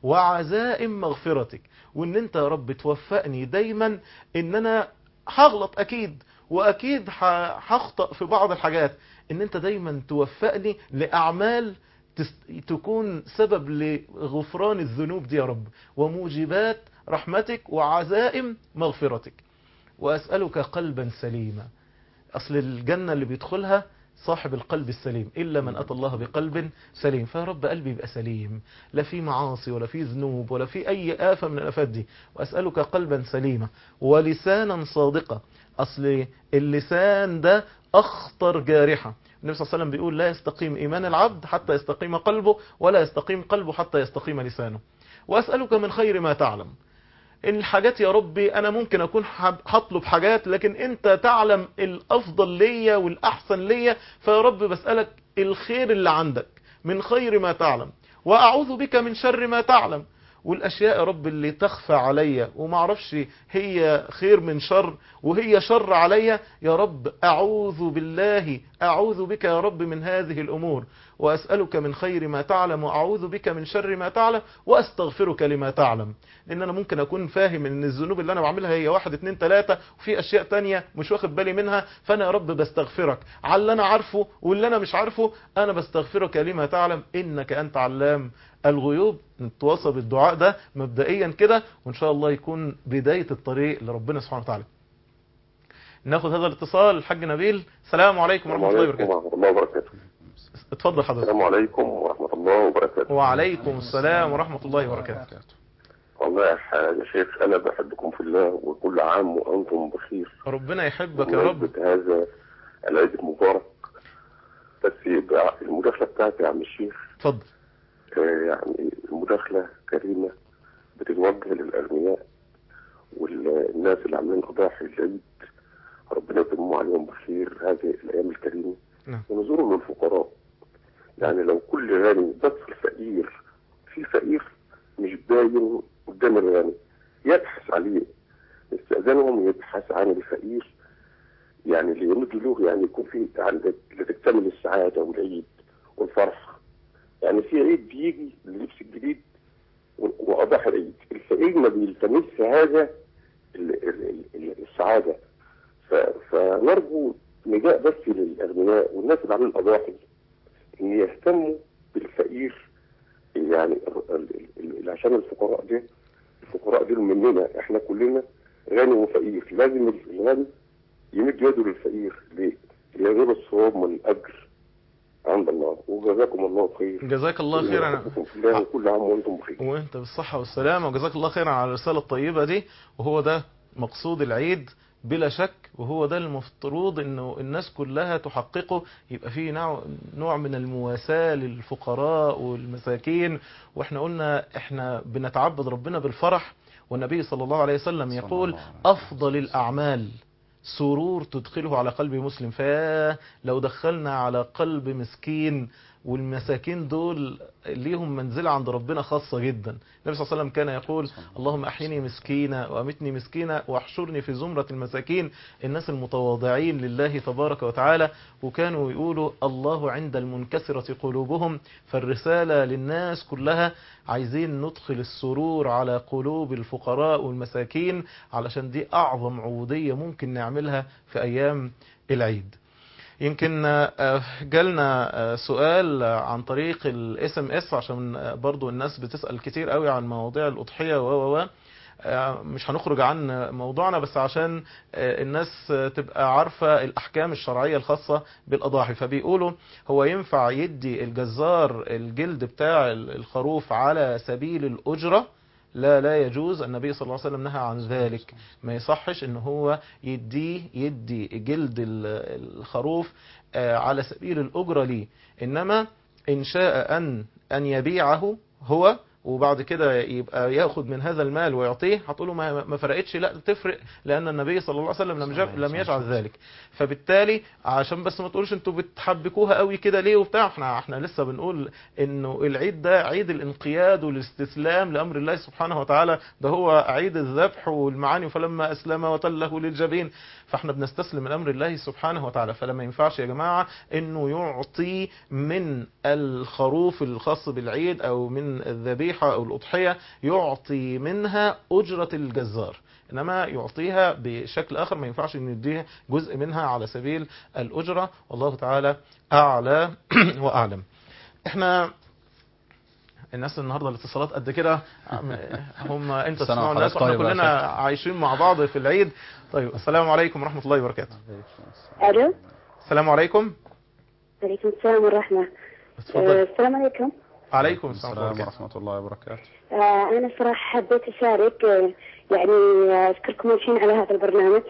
A: وعزائم مغفرتك وان انت يا رب توفقني دايما ان انا هغلط اكيد واكيد ه- هخطأ في بعض الحاجات ان انت دايما توفقني لاعمال تس- تكون سبب لغفران الذنوب دي يا رب وموجبات رحمتك وعزائم مغفرتك وأسألك قلبا سليما أصل الجنة اللي بيدخلها صاحب القلب السليم إلا من أتى الله بقلب سليم فيا رب قلبي يبقى سليم لا في معاصي ولا في ذنوب ولا في أي آفة من الآفات دي وأسألك قلبا سليما ولسانا صادقا أصل اللسان ده أخطر جارحة النبي صلى الله عليه وسلم بيقول لا يستقيم إيمان العبد حتى يستقيم قلبه ولا يستقيم قلبه حتى يستقيم لسانه وأسألك من خير ما تعلم إن الحاجات يا ربي أنا ممكن أكون حب- هطلب حاجات لكن أنت تعلم الأفضل ليا والأحسن ليا فيا رب بسألك الخير اللي عندك من خير ما تعلم وأعوذ بك من شر ما تعلم والأشياء يا رب اللي تخفى عليا وما اعرفش هي خير من شر وهي شر عليا يا رب أعوذ بالله أعوذ بك يا رب من هذه الأمور وأسألك من خير ما تعلم وأعوذ بك من شر ما تعلم وأستغفرك لما تعلم لأن أنا ممكن أكون فاهم أن الذنوب اللي أنا بعملها هي واحد اتنين تلاتة وفي أشياء تانية مش واخد بالي منها فأنا يا رب بستغفرك على اللي أنا عارفه واللي أنا مش عارفه أنا بستغفرك لما تعلم إنك أنت علام الغيوب نتواصل بالدعاء ده مبدئيا كده وإن شاء الله يكون بداية الطريق لربنا سبحانه وتعالى ناخد هذا الاتصال الحاج نبيل السلام عليكم ورحمة الله وبركاته
F: ورحمة الله وبركاته
A: اتفضل حضرتك
F: السلام عليكم ورحمة الله وبركاته
A: وعليكم السلام ورحمة الله وبركاته
F: والله يا ح- يا شيخ أنا بحبكم في الله وكل عام وأنتم بخير
A: ربنا يحبك يا رب
F: بمناسبة هذا العيد المبارك بس يبقى المداخلة بتاعتي يا عم الشيخ
A: اتفضل
F: آه، يعني المداخلة كريمة بتتوجه للأغنياء والناس اللي عاملين أضاحي العيد ربنا يتمم عليهم بخير هذه الأيام الكريمة
A: نعم.
F: ونزوروا للفقراء يعني لو كل غني بس الفقير في فقير مش باين قدام الغني يبحث عليه استئذانهم يبحث عن الفقير يعني اللي يمد له يعني يكون في عندك لتكتمل السعادة والعيد والفرح يعني في عيد بيجي اللبس الجديد و- وأضاحي العيد الفقير ما بيلتمسش هذا ال- ال- ال- السعادة ف- فنرجو نداء بس للأغنياء والناس اللي عاملين أضاحي إن يهتموا بالفقير يعني ال- ال- ال- عشان الفقراء دي الفقراء دول مننا احنا كلنا غني وفقير لازم الغني يمد يده للفقير ليه؟ ليغير الصواب من الأجر عند الله وجزاكم الله خير
A: جزاك الله خيرا
F: ويحفظكم في الله وكل عام وانتم بخير
A: وانت بالصحة والسلامة وجزاك الله خيرا على الرسالة الطيبة دي وهو ده مقصود العيد بلا شك وهو ده المفترض انه الناس كلها تحققه يبقى فيه نوع, نوع من المواساة للفقراء والمساكين واحنا قلنا احنا بنتعبد ربنا بالفرح والنبي صلى الله عليه وسلم يقول افضل الاعمال سرور تدخله على قلب مسلم فلو دخلنا على قلب مسكين والمساكين دول ليهم منزلة عند ربنا خاصة جدا النبي صلى الله عليه وسلم كان يقول اللهم أحيني مسكينة وأمتني مسكينة واحشرني في زمرة المساكين الناس المتواضعين لله تبارك وتعالى وكانوا يقولوا الله عند المنكسرة قلوبهم فالرسالة للناس كلها عايزين ندخل السرور على قلوب الفقراء والمساكين علشان دي أعظم عبودية ممكن نعملها في أيام العيد يمكن آه، جالنا آه، سؤال عن طريق الاس ام اس عشان آه، برضو الناس بتسأل كتير قوي عن مواضيع الأضحية و و و آه، مش هنخرج عن موضوعنا بس عشان آه، الناس آه، تبقى عارفة الأحكام الشرعية الخاصة بالأضاحي فبيقولوا هو ينفع يدي الجزار الجلد بتاع الخروف على سبيل الأجرة لا لا يجوز النبي صلى الله عليه وسلم نهى عن ذلك ما يصحش ان هو يديه يدي جلد ال- الخروف آه، على سبيل الأجرة ليه إنما إن شاء أن أن يبيعه هو وبعد كده يبقى ياخد من هذا المال ويعطيه هتقول له ما ما فرقتش لا تفرق لان النبي صلى الله عليه وسلم لم يجعل لم يجعل ذلك فبالتالي عشان بس ما تقولش انتوا بتحبكوها قوي كده ليه وبتاع احنا احنا لسه بنقول انه العيد ده عيد الانقياد والاستسلام لامر الله سبحانه وتعالى ده هو عيد الذبح والمعاني فلما اسلم وتله للجبين فاحنا بنستسلم لامر الله سبحانه وتعالى فلما ينفعش يا جماعه انه يعطي من الخروف الخاص بالعيد او من الذبيحه او الاضحيه يعطي منها اجره الجزار انما يعطيها بشكل اخر ما ينفعش انه يديها جزء منها على سبيل الاجره والله تعالى اعلى واعلم احنا الناس النهارده الاتصالات قد كده هم انت
B: سنة
A: تسمعوا
B: وحضرتك
A: الناس واحنا
B: طيب يا
A: كلنا عايشين مع بعض في العيد طيب السلام عليكم ورحمه الله وبركاته
G: الو
A: السلام عليكم
G: عليكم السلام والرحمة آه،
A: اتفضل
G: السلام عليكم
A: عليكم السلام
B: السلام
A: عليكم
B: ورحمة الله وبركاته
G: آه، أنا صراحة حبيت أشارك آه، يعني آه، أشكركم أول على هذا البرنامج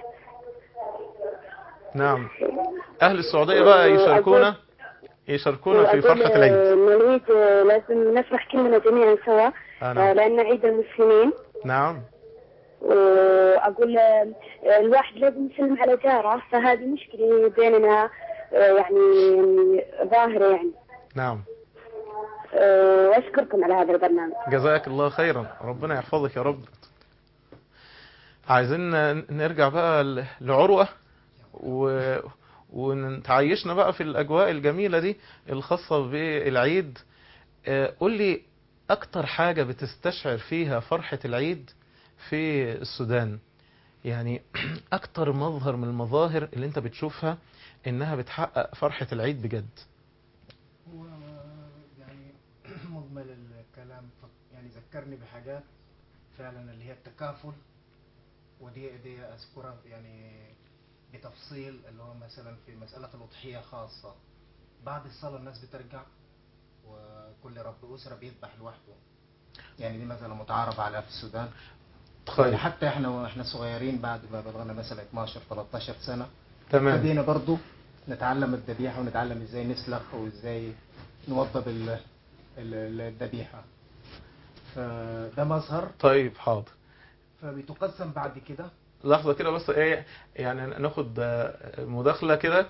A: نعم اهل السعوديه بقى يشاركونا يشاركونا في
G: وأقول،
A: فرحه العيد
G: آه، إن العيد آه، لازم نفرح كلنا جميعا سوا
A: آه،
G: آه،
A: نعم
G: لأن عيد المسلمين
A: نعم
G: وأقول آه، آه، الواحد لازم يسلم على جاره فهذه مشكلة بيننا آه، يعني ظاهرة يعني
A: نعم
G: آه، وأشكركم على هذا البرنامج
A: جزاك الله خيرا ربنا يحفظك يا رب عايزين نرجع بقى ل- لعروة و... ونتعيشنا بقى في الأجواء الجميلة دي الخاصة بالعيد آه، قول لي أكتر حاجة بتستشعر فيها فرحة العيد في السودان يعني أكتر مظهر من المظاهر اللي أنت بتشوفها إنها بتحقق فرحة العيد بجد
C: هو يعني مجمل الكلام ف- يعني ذكرني بحاجات فعلا اللي هي التكافل ودي دي اذكرها يعني بتفصيل اللي هو مثلا في مسألة الأضحية خاصة بعد الصلاة الناس بترجع وكل رب أسرة بيذبح لوحده يعني دي مثلا متعارف عليها في السودان يعني
A: طيب
C: حتى احنا واحنا صغيرين بعد ما بلغنا مثلا 12 13 سنة
A: تمام
C: بدينا برضو نتعلم الذبيحة ونتعلم ازاي نسلخ وازاي نوضب ال- ال- الذبيحة فده مظهر
A: طيب حاضر
C: فبتقسم بعد كده
A: لحظة كده بس ايه يعني ناخد آه، مداخلة كده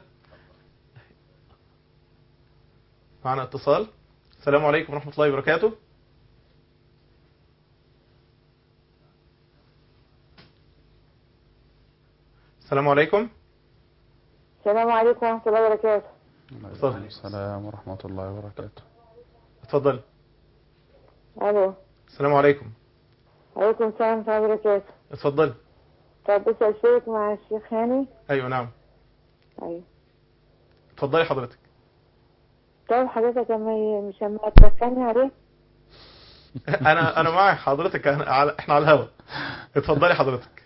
A: معنا اتصال السلام عليكم ورحمة الله وبركاته السلام عليكم
H: السلام عليكم ورحمة الله وبركاته
A: اتفضل.
B: وعليكم السلام ورحمة الله وبركاته
A: اتفضل
H: ألو
A: السلام عليكم
H: عليكم السلام ورحمة الله وبركاته
A: اتفضل
H: طب بس أشترك مع الشيخ هاني
A: ايوه نعم
H: أيوة
A: اتفضلي حضرتك
H: طب حضرتك لما ي- مش لما تركني عليه
A: انا انا معك حضرتك أنا على- احنا على الهوا اتفضلي حضرتك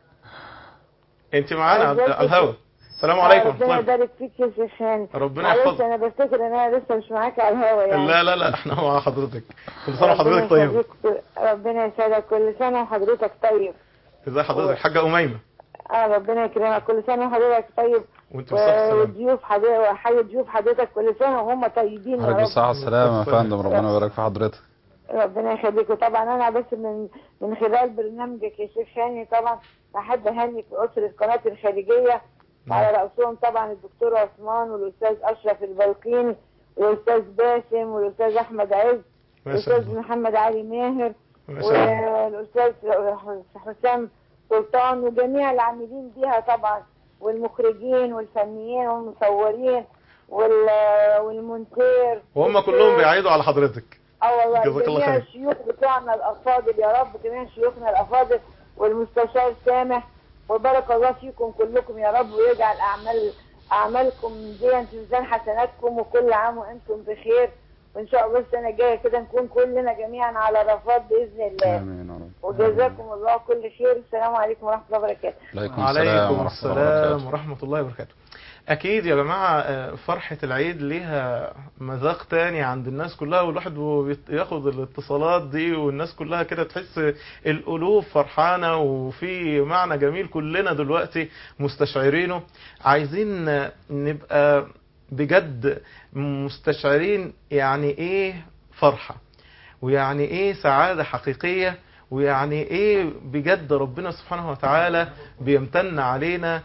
A: انت معانا على على الهوا السلام عليكم ورحمة
H: ربنا
A: الله
H: يبارك فيك يا شيخ هاني
A: ربنا
H: معلش
A: يحفظك
H: أنا بفتكر إن أنا لسه مش معاك على الهوا يعني
A: لا لا لا احنا مع حضرتك كل سنه
H: ربنا
A: وحضرتك طيب
H: يخليك- ربنا يسعدك كل سنة وحضرتك طيب
A: ازي حضرتك حاجه اميمه
H: اه ربنا يكرمك كل سنة وحضرتك طيب
A: وانت بصحه السلامه
H: وضيوف حضرتك وحي ضيوف حضرتك كل سنة وهم طيبين يا
B: عليكم
H: رب
B: الصحة والسلامة يا فندم ربنا يبارك في حضرتك
H: ربنا يخليك وطبعا انا بس من من خلال برنامجك يا شيخ هاني طبعا بحب اهني في اسره قناه الخارجيه على راسهم طبعا الدكتور عثمان والاستاذ اشرف البلقيني والاستاذ باسم والاستاذ احمد عز
A: ما شاء
H: والاستاذ
A: الله
H: محمد علي ماهر
A: ما شاء الله
H: والاستاذ حسام سلطان وجميع العاملين بيها طبعا والمخرجين والفنيين والمصورين وال- والمونتير
A: وهم كلهم بيعيدوا على حضرتك
H: اه والله
A: جزاك الله
H: جميع
A: خير.
H: الشيوخ بتوعنا الافاضل يا رب جميع شيوخنا الافاضل والمستشار سامح وبارك الله فيكم كلكم يا رب ويجعل اعمال اعمالكم دي في ميزان حسناتكم وكل عام وانتم بخير وان شاء الله السنه الجايه كده نكون كلنا جميعا على رفات باذن الله
B: آمين يا رب
H: وجزاكم الله كل خير السلام عليكم ورحمه الله وبركاته
B: عليكم السلام
A: عليكم
B: ورحمة الله
A: السلام
B: وبركاته
A: ورحمة الله وبركاته أكيد يا جماعة آه، فرحة العيد ليها مذاق تاني عند الناس كلها والواحد وهو بيت- ياخد الاتصالات دي والناس كلها كده تحس القلوب فرحانة وفي معنى جميل كلنا دلوقتي مستشعرينه عايزين آه، نبقى بجد مستشعرين يعني ايه فرحة ويعني ايه سعادة حقيقية ويعني ايه بجد ربنا سبحانه وتعالى بيمتن علينا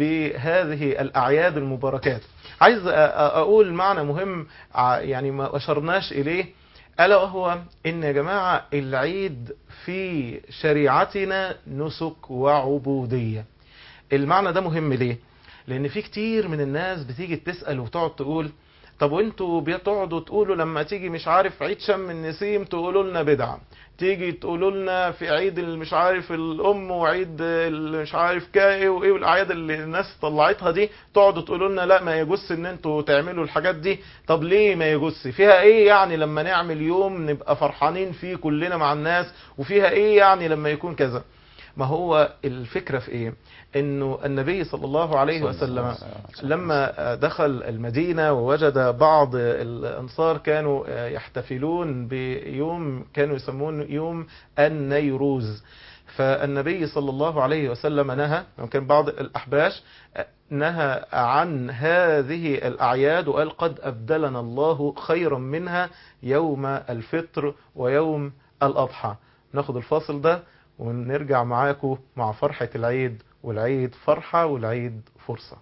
A: بهذه الأعياد المباركات عايز أ- أ- أقول معنى مهم ع- يعني ما أشرناش إليه ألا وهو إن يا جماعة العيد في شريعتنا نسك وعبودية المعنى ده مهم ليه لأن في كتير من الناس بتيجي تسأل وتقعد تقول طب وانتوا بتقعدوا تقولوا لما تيجي مش عارف عيد شم النسيم تقولوا لنا بدعة تيجي تقولوا لنا في عيد ال- مش عارف الام وعيد ال- مش عارف كايه وايه والاعياد اللي الناس طلعتها دي تقعدوا تقولوا لنا لا ما يجوز ان انتوا تعملوا الحاجات دي طب ليه ما يجوز فيها ايه يعني لما نعمل يوم نبقى فرحانين فيه كلنا مع الناس وفيها ايه يعني لما يكون كذا ما هو الفكرة في ايه انه النبي صلى الله عليه وسلم لما دخل المدينة ووجد بعض الأنصار كانوا يحتفلون بيوم كانوا يسمون يوم النيروز فالنبي صلى الله عليه وسلم نهى وكان بعض الأحباش نهى عن هذه الأعياد وقال قد أبدلنا الله خيرا منها يوم الفطر ويوم الأضحى ناخد الفاصل ده ونرجع معاكم مع فرحة العيد والعيد فرحة والعيد فرصة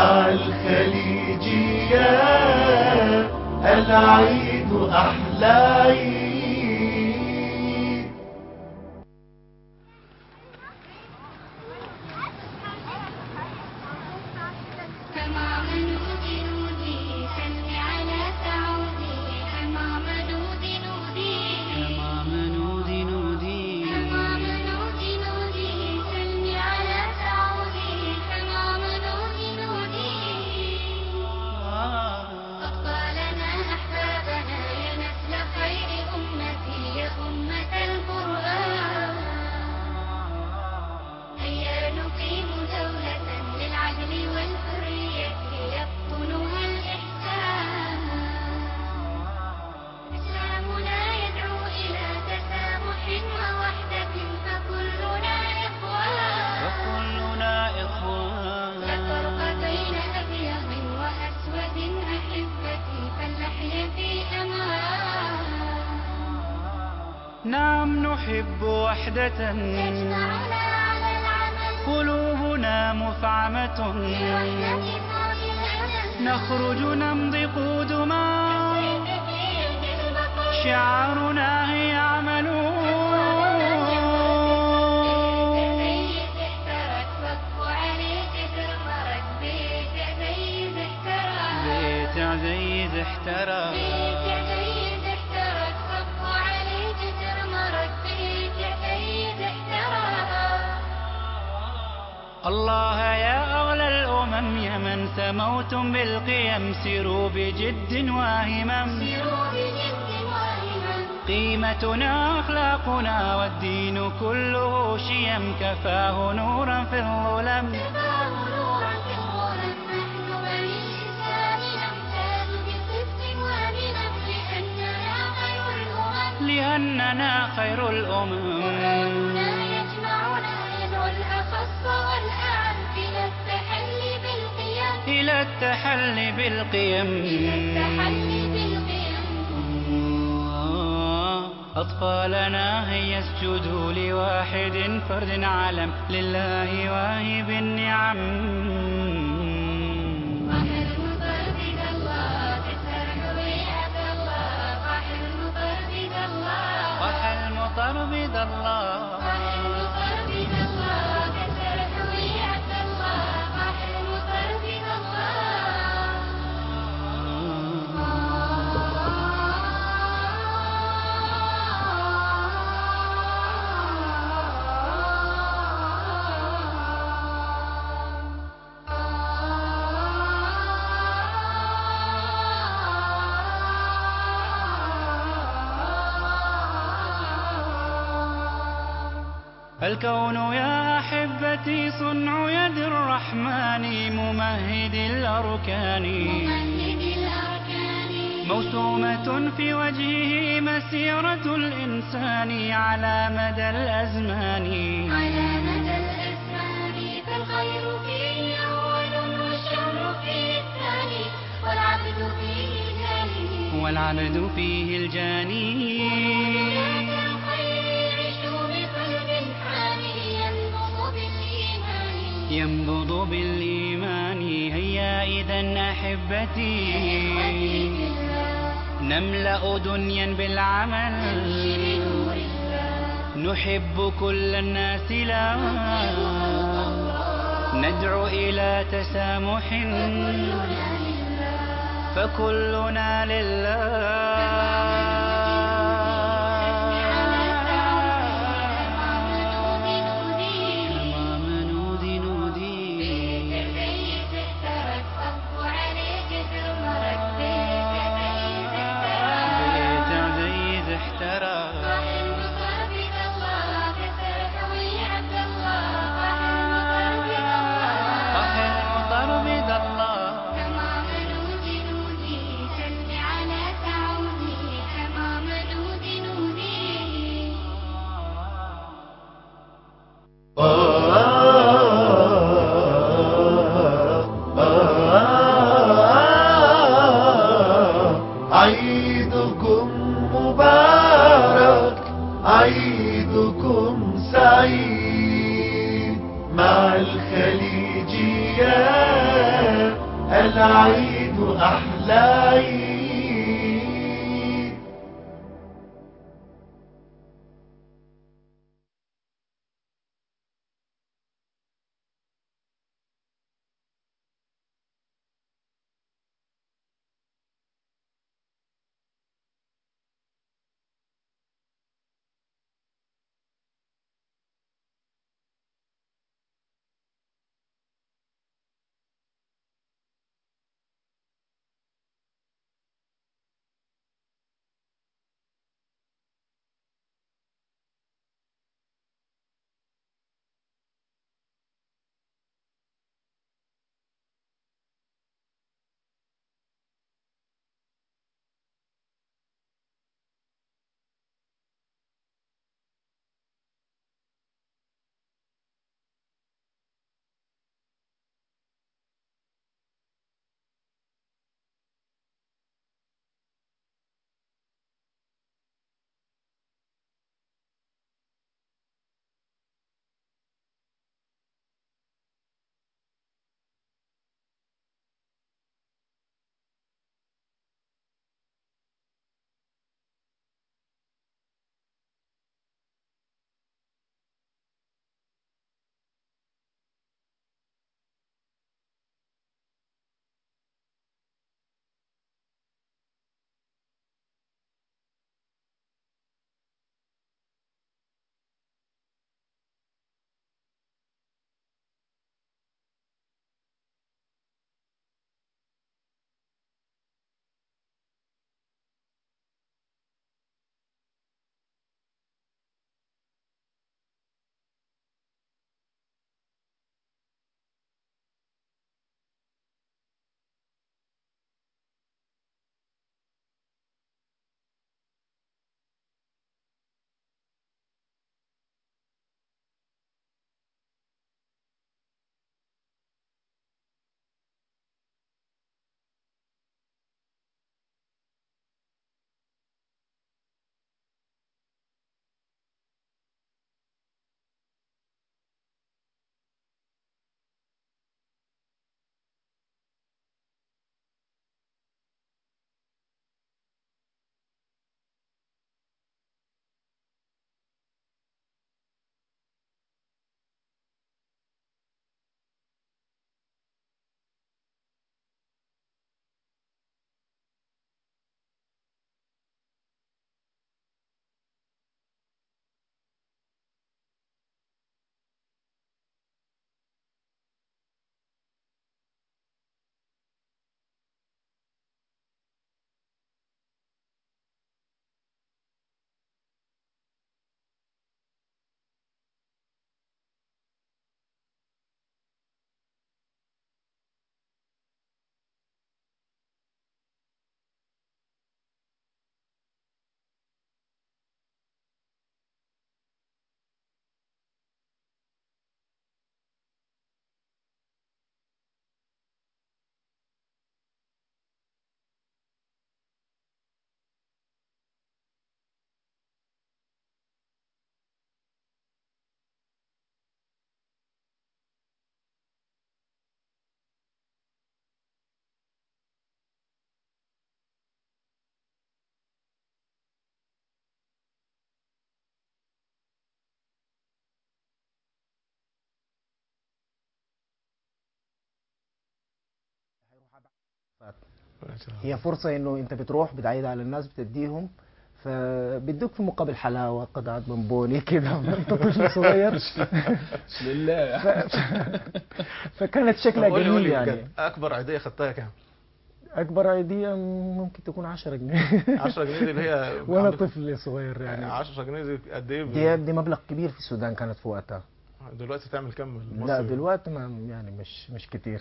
A: مع الخليجية العيد أحلى عيد
I: تمام نودي نودي سل على سعودي تمام نودي نودي تمام نودي نودي تمام نودي نودي سل على سعودي تمام نودي نودي أطفالنا أحبابنا يا نسل خير أمتي يا أمة القرآن هيا نقيم دولة للعدل والحرية يبطنها الإحسان إسلامنا يدعو إلى تسامح ووحدة فكلنا إخوان
J: فكلنا إخوان
I: لا فرق بين أبيض وأسود أحبتي فلنحيا في أمان
J: نعم نحب وحدة
I: تجمعنا على العمل
J: قلوبنا مفعمة
I: بوحدة وبالأمل
J: نخرج نمضي قدما شعارنا هي عمل
I: زيد احترق صفوا عليك ترمرك بيت زيد احترق
J: بيت عزيز احترق
I: بيت زيد احترق صفوا عليك ترمرك بيت زيد احترق
J: الله يا أغلى الأمم يا من سموتم بالقيم سيروا بجد واهمم
I: سيروا بجد واهما
J: قيمتنا أخلاقنا والدين كله شيم كفاه نورا في الظلم
I: كفاه نورا في الظلم نحن بني الإسلام نمتاز بصدق وبنبل لأننا خير الأمم
J: لأننا خير الأمم
I: قرآننا يجمعنا يدعو الأخص والأعم إلى التحلي بالقيم
J: إلى التحلي بالقيم
I: إلى التحلي بالقيم
J: أطفالنا هيا اسجدوا لواحد فرد علم لله واهب النعم
I: طاح المطر بيد الله كسر حويات الله طاح المطر بيد الله
J: طاح المطر بيد الله
I: طاح المطر بيد الله كسر حويات الله طاح المطر بيد
J: الكون يا أحبتي صنع يد الرحمن ممهد الأركان
I: ممهد الأركان
J: موسومة في وجهه مسيرة الإنسان على مدى الأزمان
I: على مدى الأزمان فالخير فيه أول والشر فيه الثاني والعبد فيه جاني
J: والعبد فيه الجاني
I: الخير يعيش بقلب حامي ينبض بالإيمان
J: ينبض بالإيمان هيا إذا أحبتي نملأ دنيا بالعمل
I: بنور الله
J: نحب كل الناس لا ندعو إلى تسامح فكلنا لله تمام نودي نودي
I: زيد احترق صفوا عليك ترمرك بيت زيد احترق
J: بيت عزيز احترق
I: طاح المطر بيد الله كسر حوي عبد الله طاح المطر بيد الله
J: طاح المطر بيد الله
I: تمام نودي نودي سل على سعودي
A: العيد أحلى عيد
C: هي فرصة انه انت بتروح بتعيد على الناس بتديهم فبيدوك في مقابل حلاوة قطعة بونبوني كده انت طفل صغير
B: لله
C: ف... فكانت شكلها
A: طب قولي-
C: جميل
A: قولي
C: يعني
A: بجد، اكبر عيديه خدتها كام
C: اكبر عيدية ممكن تكون 10 جنيه
A: 10 جنيه دي اللي هي
C: وانا
A: عندك-
C: طفل صغير يعني
A: 10 جنيه دي قد ايه
C: دي دي مبلغ كبير في السودان كانت في وقتها
A: دلوقتي تعمل كام
C: لا
A: المصري؟
C: دلوقتي ما يعني مش مش كتير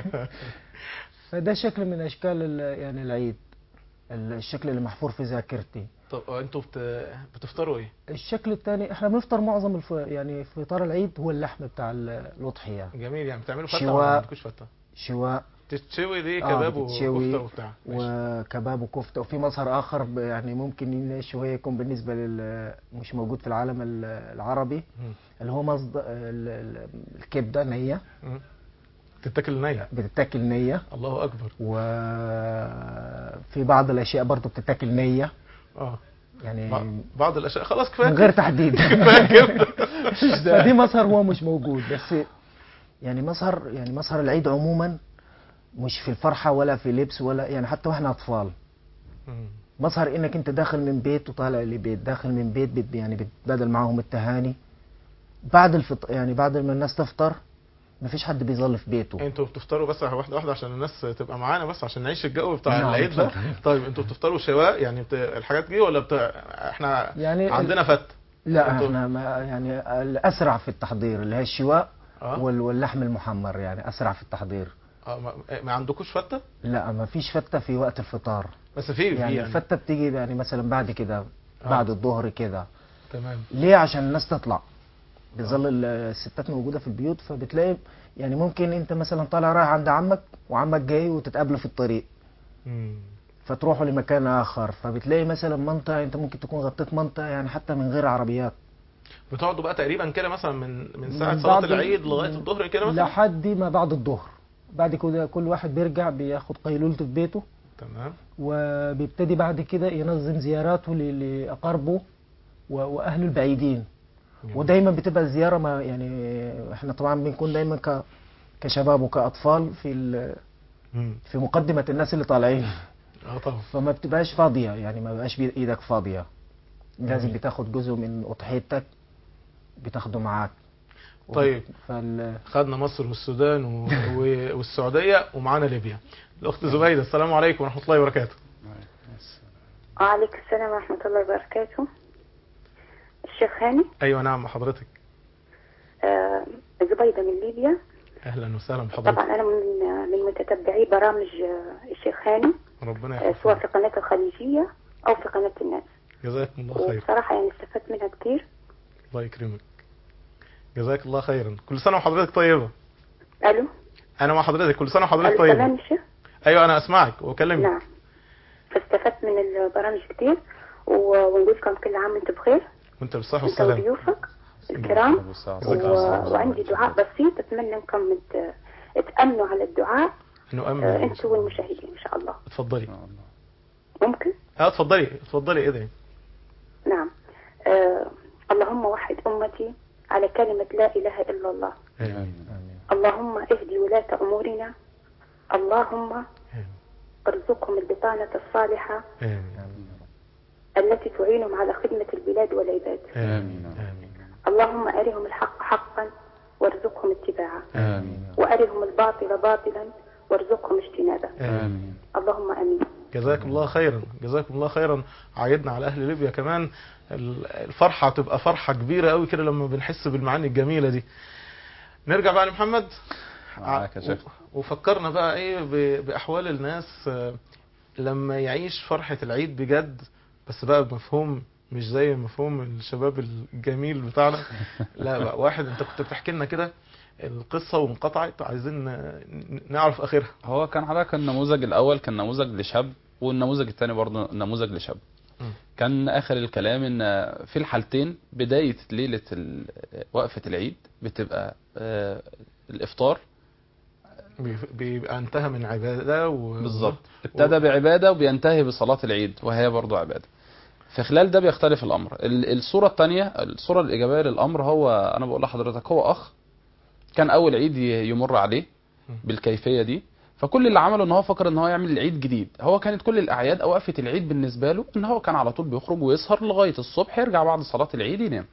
C: فده شكل من اشكال ال- يعني العيد ال- الشكل اللي محفور في ذاكرتي
A: طب انتوا بت... بتفطروا ايه؟
C: الشكل الثاني احنا بنفطر معظم الف... يعني فطار العيد هو اللحم بتاع ال- الاضحيه
A: جميل يعني بتعملوا فتة ولا
C: شواء.
A: ما عندكوش فتة؟
C: شواء
A: تتشوي دي
C: آه،
A: كباب
C: بتتشوي
A: وكفتة وبتاع ماشي.
C: وكباب وكفته وفي مظهر اخر ب- يعني ممكن شويه يكون بالنسبه لل مش موجود في العالم ال- العربي
A: مم.
C: اللي هو مصدر ال- ال- الكبده نيه
A: مم. تتاكل نية
C: بتتاكل نيه
A: الله اكبر
C: وفي بعض الاشياء برضو بتتاكل نيه
A: اه
C: يعني
A: بع- بعض الاشياء خلاص كفايه
C: من غير تحديد
A: كفايه كده
C: فدي مظهر هو مش موجود بس يعني مظهر يعني مظهر العيد عموما مش في الفرحه ولا في لبس ولا يعني حتى واحنا اطفال
A: مم.
C: مظهر انك انت داخل من بيت وطالع لبيت داخل من بيت بت يعني بتبادل معاهم التهاني بعد الفط يعني بعد ما الناس تفطر مفيش حد بيظل في بيته
A: انتوا بتفطروا بس واحده واحده عشان الناس تبقى معانا بس عشان نعيش الجو بتاع
C: نعم،
A: العيد ده
C: اتفضل.
A: طيب انتوا بتفطروا شواء يعني بت... الحاجات دي ولا بت... احنا
C: يعني ال-
A: عندنا فت
C: لا
A: انتوا-
C: احنا ما يعني الاسرع في التحضير اللي هي الشواء
A: اه
C: وال- واللحم المحمر يعني اسرع في التحضير
A: اه ما, ما عندكوش فته
C: لا ما فيش فتة في وقت الفطار
A: بس في في
C: يعني
A: يعني
C: الفتة بتيجي يعني مثلا بعد كده
A: آه.
C: بعد الظهر كده
A: تمام
C: ليه عشان الناس تطلع بيظل ال- الستات موجودة في البيوت فبتلاقي يعني ممكن انت مثلا طالع رايح عند عمك وعمك جاي وتتقابلوا في الطريق
A: مم.
C: فتروحوا لمكان اخر فبتلاقي مثلا منطقة انت ممكن تكون غطيت منطقة يعني حتى من غير عربيات
A: بتقعدوا بقى تقريبا كده مثلا من من ساعه
C: من
A: صلاه
C: بعد-
A: العيد لغايه الظهر كده مثلا
C: لحد ما بعد الظهر بعد كده كل واحد بيرجع بياخد قيلولته في بيته
A: تمام
C: وبيبتدي بعد كده ينظم زياراته ل- لأقاربه و- وأهله البعيدين
A: جميل.
C: ودايما بتبقى الزيارة ما يعني احنا طبعا بنكون دايما ك كشباب وكأطفال في ال-
A: مم.
C: في مقدمة الناس اللي طالعين
A: اه طبعا
C: فما بتبقاش فاضية يعني ما بقاش بي- ايدك فاضية لازم
A: جميل.
C: بتاخد جزء من أضحيتك بتاخده معاك
A: طيب.
C: فال...
A: خدنا مصر والسودان و... و... والسعوديه ومعانا ليبيا الاخت زبيده السلام عليكم ورحمه الله وبركاته
G: وعليكم السلام ورحمة الله وبركاته الشيخ هاني
A: ايوه نعم حضرتك
G: آه زبيدة من ليبيا
A: اهلا وسهلا بحضرتك
G: طبعا أنا من من متتبعي برامج آه، الشيخ هاني
A: ربنا
G: آه، سواء
A: يحفظك
G: في قناة الخليجية أو في قناة الناس
A: جزاكم الله خير
G: وبصراحة يعني استفدت منها كتير
A: الله يكرمك جزاك الله خيرا كل سنه وحضرتك طيبه
G: ألو
A: انا مع حضرتك كل سنه وحضرتك
G: ألو تمام
A: طيبه
G: يا شيخ
A: ايوه انا اسمعك واكلمك
G: نعم فاستفدت من البرامج كتير و- ونقول لكم كل عام وانتم بخير
A: وانت بالصحه
G: انت
A: والسلامه
G: وضيوفك الكرام
A: جزاك
G: و...
A: الله خير.
G: وعندي دعاء بسيط اتمنى انكم ت... تأمنوا على الدعاء
A: نؤمن
G: آه، انتوا والمشاهدين ان شاء الله
A: اتفضلي
G: ممكن
A: اه اتفضلي اتفضلي ادعي
G: نعم آه اللهم وحد امتي على كلمة لا اله الا الله
A: امين
G: اللهم اهدي ولاة امورنا اللهم ارزقهم البطانة الصالحة
A: امين
G: التي تعينهم على خدمة البلاد والعباد
A: امين امين
G: اللهم أرهم الحق حقا وارزقهم اتباعه
A: امين
G: وأرهم الباطل باطلا وارزقهم اجتنابه
A: امين
G: اللهم امين
A: جزاكم الله خيرا جزاكم الله خيرا عايدنا على اهل ليبيا كمان ال- الفرحه تبقى فرحه كبيره قوي كده لما بنحس بالمعاني الجميله دي نرجع بقى لمحمد
B: معاك يا شيخ
A: وفكرنا بقى ايه ب- باحوال الناس آه، لما يعيش فرحه العيد بجد بس بقى بمفهوم مش زي مفهوم الشباب الجميل بتاعنا لا بقى واحد انت كنت بتحكي لنا كده القصه وانقطعت عايزين ن- نعرف اخرها
B: هو كان حضرتك النموذج الاول كان نموذج لشاب والنموذج الثاني برضه نموذج لشاب
A: م.
B: كان اخر الكلام ان في الحالتين بدايه ليله ال- وقفه العيد بتبقى آه، الافطار
A: بي- بيبقى انتهى من عباده و...
B: بالظبط ابتدى بعباده وبينتهي بصلاه العيد وهي برضه عباده في خلال ده بيختلف الامر ال- الصوره الثانيه الصوره الايجابيه للامر هو انا بقول لحضرتك هو اخ كان اول عيد ي- يمر عليه بالكيفيه دي فكل اللي عمله ان هو فكر ان هو يعمل العيد جديد هو كانت كل الاعياد او وقفه العيد بالنسبه له ان هو كان على طول بيخرج ويسهر لغايه الصبح يرجع بعد صلاه العيد ينام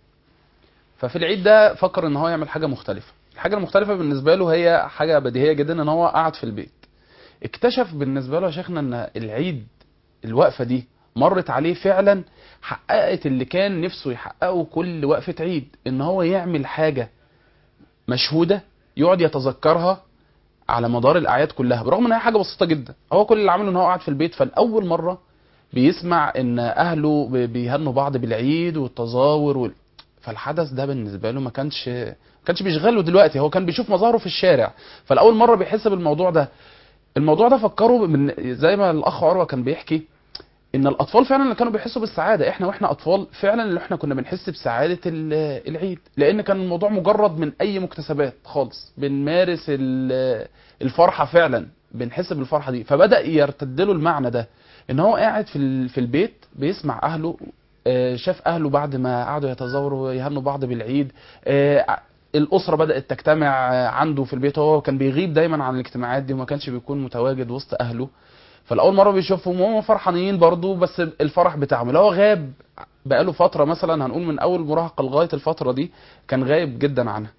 B: ففي العيد ده فكر ان هو يعمل حاجه مختلفه الحاجه المختلفه بالنسبه له هي حاجه بديهيه جدا ان هو قاعد في البيت اكتشف بالنسبه له يا شيخنا ان العيد الوقفه دي مرت عليه فعلا حققت اللي كان نفسه يحققه كل وقفه عيد ان هو يعمل حاجه مشهوده يقعد يتذكرها على مدار الاعياد كلها برغم ان هي حاجه بسيطه جدا هو كل اللي عمله ان هو قاعد في البيت فالاول مره بيسمع ان اهله بي- بيهنوا بعض بالعيد والتظاهر وال... فالحدث ده بالنسبه له ما كانش ما كانش بيشغله دلوقتي هو كان بيشوف مظاهره في الشارع فالاول مره بيحس بالموضوع ده الموضوع ده فكره من زي ما الاخ عروه كان بيحكي ان الاطفال فعلا اللي كانوا بيحسوا بالسعاده احنا واحنا اطفال فعلا اللي احنا كنا بنحس بسعاده ال- العيد لان كان الموضوع مجرد من اي مكتسبات خالص بنمارس ال- الفرحه فعلا بنحس بالفرحه دي فبدا يرتد له المعنى ده ان هو قاعد في ال- في البيت بيسمع اهله آه، شاف اهله بعد ما قعدوا يتزاوروا ويهنوا بعض بالعيد آه، ع- الاسره بدات تجتمع آه، عنده في البيت هو كان بيغيب دايما عن الاجتماعات دي وما كانش بيكون متواجد وسط اهله فالاول مره بيشوفهم وهم فرحانين برضو بس الفرح بتاعهم لو هو غاب بقاله فتره مثلا هنقول من اول مراهقه لغايه الفتره دي كان غايب جدا عنها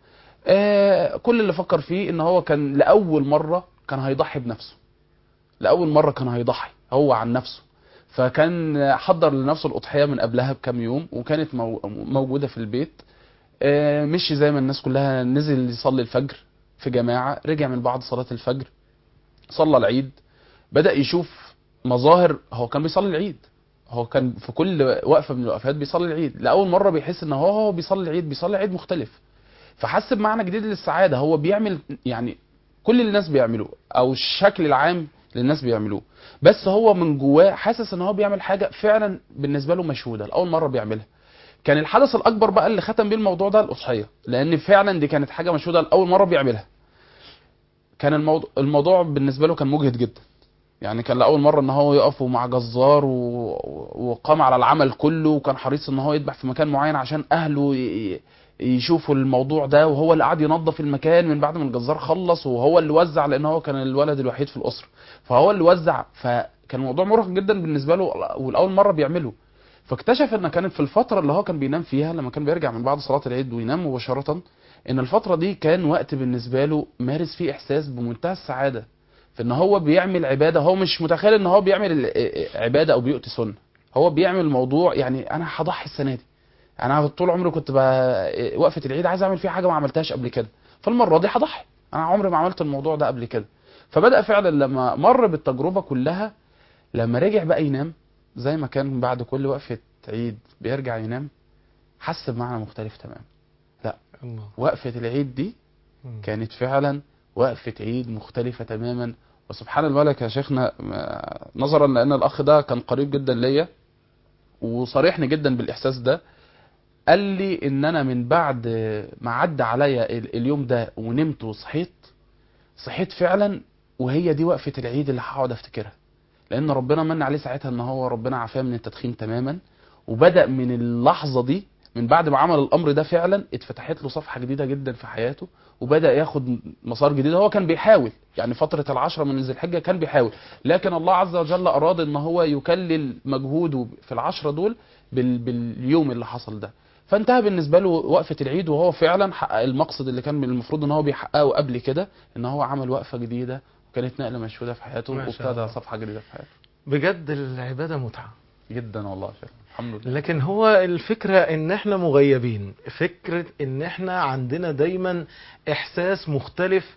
B: آه كل اللي فكر فيه ان هو كان لاول مره كان هيضحي بنفسه لاول مره كان هيضحي هو عن نفسه فكان حضر لنفسه الاضحيه من قبلها بكام يوم وكانت مو- موجوده في البيت آه مشي زي ما الناس كلها نزل يصلي الفجر في جماعه رجع من بعد صلاه الفجر صلى العيد بدأ يشوف مظاهر هو كان بيصلي العيد هو كان في كل وقفة من الوقفات بيصلي العيد لأول مرة بيحس ان هو هو بيصلي العيد بيصلي عيد مختلف فحس بمعنى جديد للسعادة هو بيعمل يعني كل اللي الناس بيعملوه او الشكل العام اللي الناس بيعملوه بس هو من جواه حاسس ان هو بيعمل حاجة فعلا بالنسبة له مشهودة لأول مرة بيعملها كان الحدث الأكبر بقى اللي ختم بيه الموضوع ده الأضحية لأن فعلا دي كانت حاجة مشهودة لأول مرة بيعملها كان الموضوع, الموضوع بالنسبة له كان مجهد جدا يعني كان لاول مره ان هو يقف مع جزار و... وقام على العمل كله وكان حريص ان هو يذبح في مكان معين عشان اهله ي... يشوفوا الموضوع ده وهو اللي قعد ينظف المكان من بعد ما الجزار خلص وهو اللي وزع لان هو كان الولد الوحيد في الاسره فهو اللي وزع فكان الموضوع مرهق جدا بالنسبه له والاول مره بيعمله فاكتشف ان كانت في الفتره اللي هو كان بينام فيها لما كان بيرجع من بعد صلاه العيد وينام مباشره ان الفتره دي كان وقت بالنسبه له مارس فيه احساس بمنتهى السعاده في ان هو بيعمل عباده هو مش متخيل ان هو بيعمل ال- عباده او بيؤتي سنه هو بيعمل موضوع يعني انا هضحي السنه دي انا طول عمري كنت ب- وقفه العيد عايز اعمل فيها حاجه ما عملتهاش قبل كده فالمره دي هضحي انا عمري ما عملت الموضوع ده قبل كده فبدا فعلا لما مر بالتجربه كلها لما رجع بقى ينام زي ما كان بعد كل وقفه عيد بيرجع ينام حس بمعنى مختلف تماما لا
A: الله
B: وقفه العيد دي
A: مم.
B: كانت فعلا وقفة عيد مختلفة تماما وسبحان الملك يا شيخنا ما- نظرا لأن الأخ ده كان قريب جدا ليا وصريحني جدا بالإحساس ده قال لي إن أنا من بعد ما عدى عليا ال- اليوم ده ونمت وصحيت صحيت فعلا وهي دي وقفة العيد اللي هقعد أفتكرها لأن ربنا من عليه ساعتها إن هو ربنا عافاه من التدخين تماما وبدأ من اللحظة دي من بعد ما عمل الأمر ده فعلا اتفتحت له صفحة جديدة جدا في حياته وبدا ياخد مسار جديد هو كان بيحاول يعني فتره العشره من ذي الحجه كان بيحاول لكن الله عز وجل اراد ان هو يكلل مجهوده في العشره دول بال... باليوم اللي حصل ده فانتهى بالنسبه له وقفه العيد وهو فعلا حقق المقصد اللي كان المفروض ان هو بيحققه قبل كده ان هو عمل وقفه جديده وكانت نقله مشهوده في حياته
A: ما شاء
B: وابتدى
A: الله.
B: صفحه جديده في حياته
A: بجد العبادة متعة
B: جدا والله يا شيخ الحمد لله
A: لكن هو الفكرة ان احنا مغيبين فكرة ان احنا عندنا دايما احساس مختلف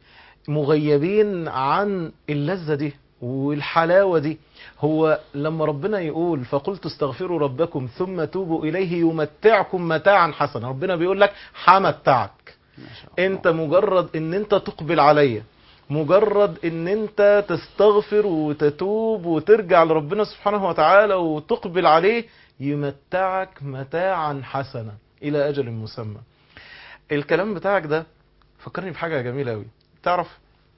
A: مغيبين عن اللذة دي والحلاوة دي هو لما ربنا يقول فقلت استغفروا ربكم ثم توبوا إليه يمتعكم متاعا حسنا ربنا بيقول لك حمتعك
B: ما شاء الله.
A: انت مجرد ان انت تقبل عليا مجرد ان انت تستغفر وتتوب وترجع لربنا سبحانه وتعالى وتقبل عليه يمتعك متاعا حسنا الى اجل مسمى الكلام بتاعك ده فكرني بحاجة جميلة قوي تعرف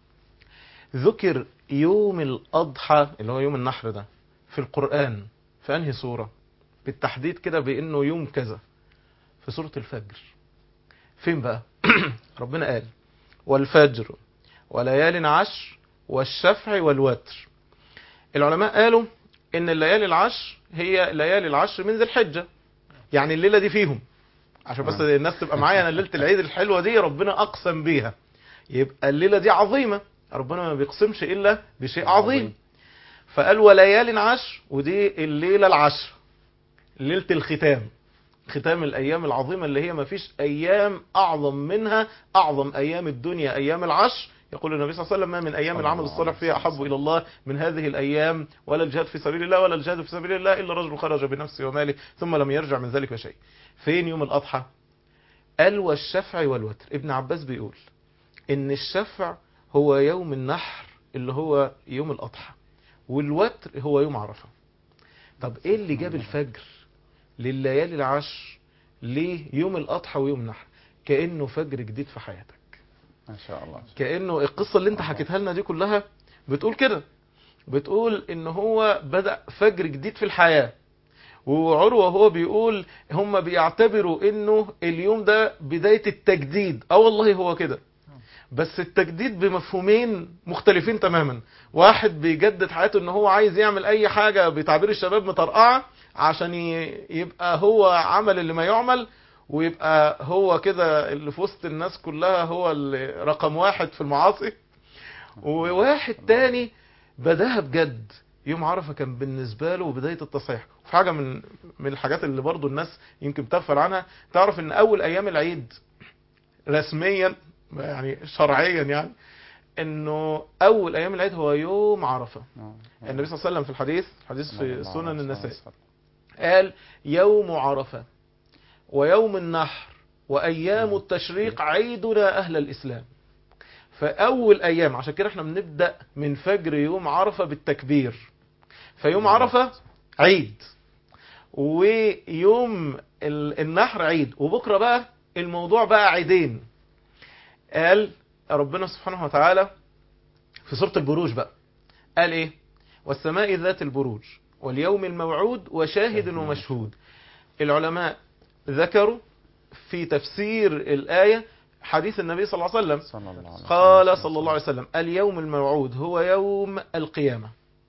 A: ذكر يوم الاضحى اللي هو يوم النحر ده في القرآن في انهي سورة بالتحديد كده بانه يوم كذا في سورة الفجر فين بقى ربنا قال والفجر وليال عشر والشفع والوتر العلماء قالوا ان الليالي العشر هي ليالي العشر من ذي الحجة يعني الليلة دي فيهم عشان بس
B: آه.
A: الناس تبقى معايا انا ليلة العيد الحلوة دي ربنا اقسم بيها يبقى الليلة دي عظيمة ربنا ما بيقسمش الا بشيء عظيم فقال وليال عشر ودي الليلة العشر ليلة الختام ختام الايام العظيمة اللي هي ما فيش ايام اعظم منها اعظم ايام الدنيا ايام العشر يقول النبي صلى الله عليه وسلم ما من ايام
B: صلى
A: العمل
B: الله
A: الصالح
B: عليه
A: فيها
B: وسلم.
A: احب الى الله من هذه الايام ولا الجهاد في سبيل الله ولا الجهاد في سبيل الله الا رجل خرج بنفسه وماله ثم لم يرجع من ذلك شيء فين يوم الاضحى قال والشفع والوتر ابن عباس بيقول ان الشفع هو يوم النحر اللي هو يوم الاضحى والوتر هو يوم عرفه طب ايه اللي جاب الفجر لليالي العشر ليه يوم الاضحى ويوم النحر كانه فجر جديد في حياتك
B: ما شاء الله
A: كانه القصه اللي انت حكيتها لنا دي كلها بتقول كده بتقول ان هو بدا فجر جديد في الحياه وعروه هو بيقول هم بيعتبروا انه اليوم ده بدايه التجديد اه والله هو كده بس التجديد بمفهومين مختلفين تماما واحد بيجدد حياته ان هو عايز يعمل اي حاجه بتعبير الشباب مطرقعه عشان ي- يبقى هو عمل اللي ما يعمل ويبقى هو كده اللي في وسط الناس كلها هو اللي رقم واحد في المعاصي وواحد تاني بداها بجد يوم عرفه كان بالنسبه له بدايه التصحيح وفي حاجه من من الحاجات اللي برضو الناس يمكن تغفل عنها تعرف ان اول ايام العيد رسميا يعني شرعيا يعني انه اول ايام العيد هو يوم عرفه النبي صلى الله عليه وسلم في الحديث حديث في سنن النسائي قال يوم عرفه ويوم النحر وايام التشريق عيدنا اهل الاسلام فاول ايام عشان كده احنا بنبدا من فجر يوم عرفه بالتكبير فيوم عرفه عيد ويوم ال- النحر عيد وبكره بقى الموضوع بقى عيدين قال ربنا سبحانه وتعالى في سورة البروج بقى قال ايه والسماء ذات البروج واليوم الموعود وشاهد ومشهود العلماء ذكروا في تفسير الآية حديث النبي صلى الله عليه وسلم
B: صلى الله عليه وسلم
A: قال صلى الله عليه وسلم اليوم الموعود هو يوم القيامة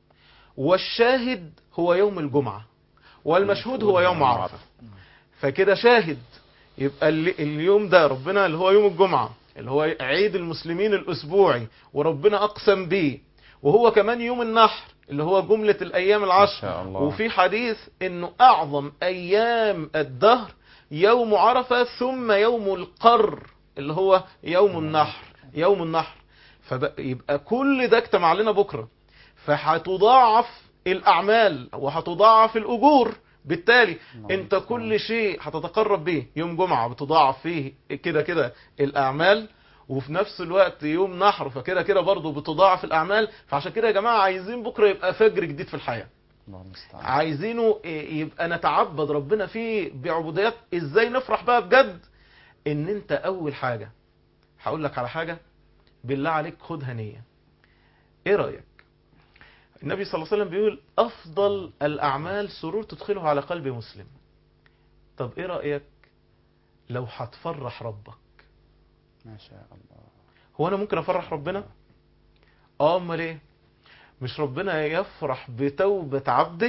A: والشاهد هو يوم الجمعة والمشهود هو يوم عرفة فكده شاهد يبقى ال- اليوم ده ربنا اللي هو يوم الجمعة اللي هو عيد المسلمين الأسبوعي وربنا أقسم به وهو كمان يوم النحر اللي هو جملة الأيام العشر
B: شاء الله.
A: وفي حديث إنه أعظم أيام الدهر يوم عرفة ثم يوم القر اللي هو يوم النحر يوم النحر فيبقى كل ده اجتمع لنا بكرة فهتضاعف الأعمال وهتضاعف الأجور بالتالي انت كل شيء هتتقرب به يوم جمعة بتضاعف فيه كده كده الأعمال وفي نفس الوقت يوم نحر فكده كده برضه بتضاعف الأعمال فعشان كده يا جماعة عايزين بكرة يبقى فجر جديد في الحياة
B: الله المستعان
A: عايزينه يبقى نتعبد ربنا فيه بعبوديات ازاي نفرح بقى بجد ان انت اول حاجة هقول لك على حاجة بالله عليك خدها نية ايه رأيك النبي صلى الله عليه وسلم بيقول افضل الاعمال سرور تدخله على قلب مسلم طب ايه رأيك لو هتفرح ربك
B: ما شاء الله
A: هو انا ممكن افرح ربنا اه امال ايه مش ربنا يفرح بتوبة عبده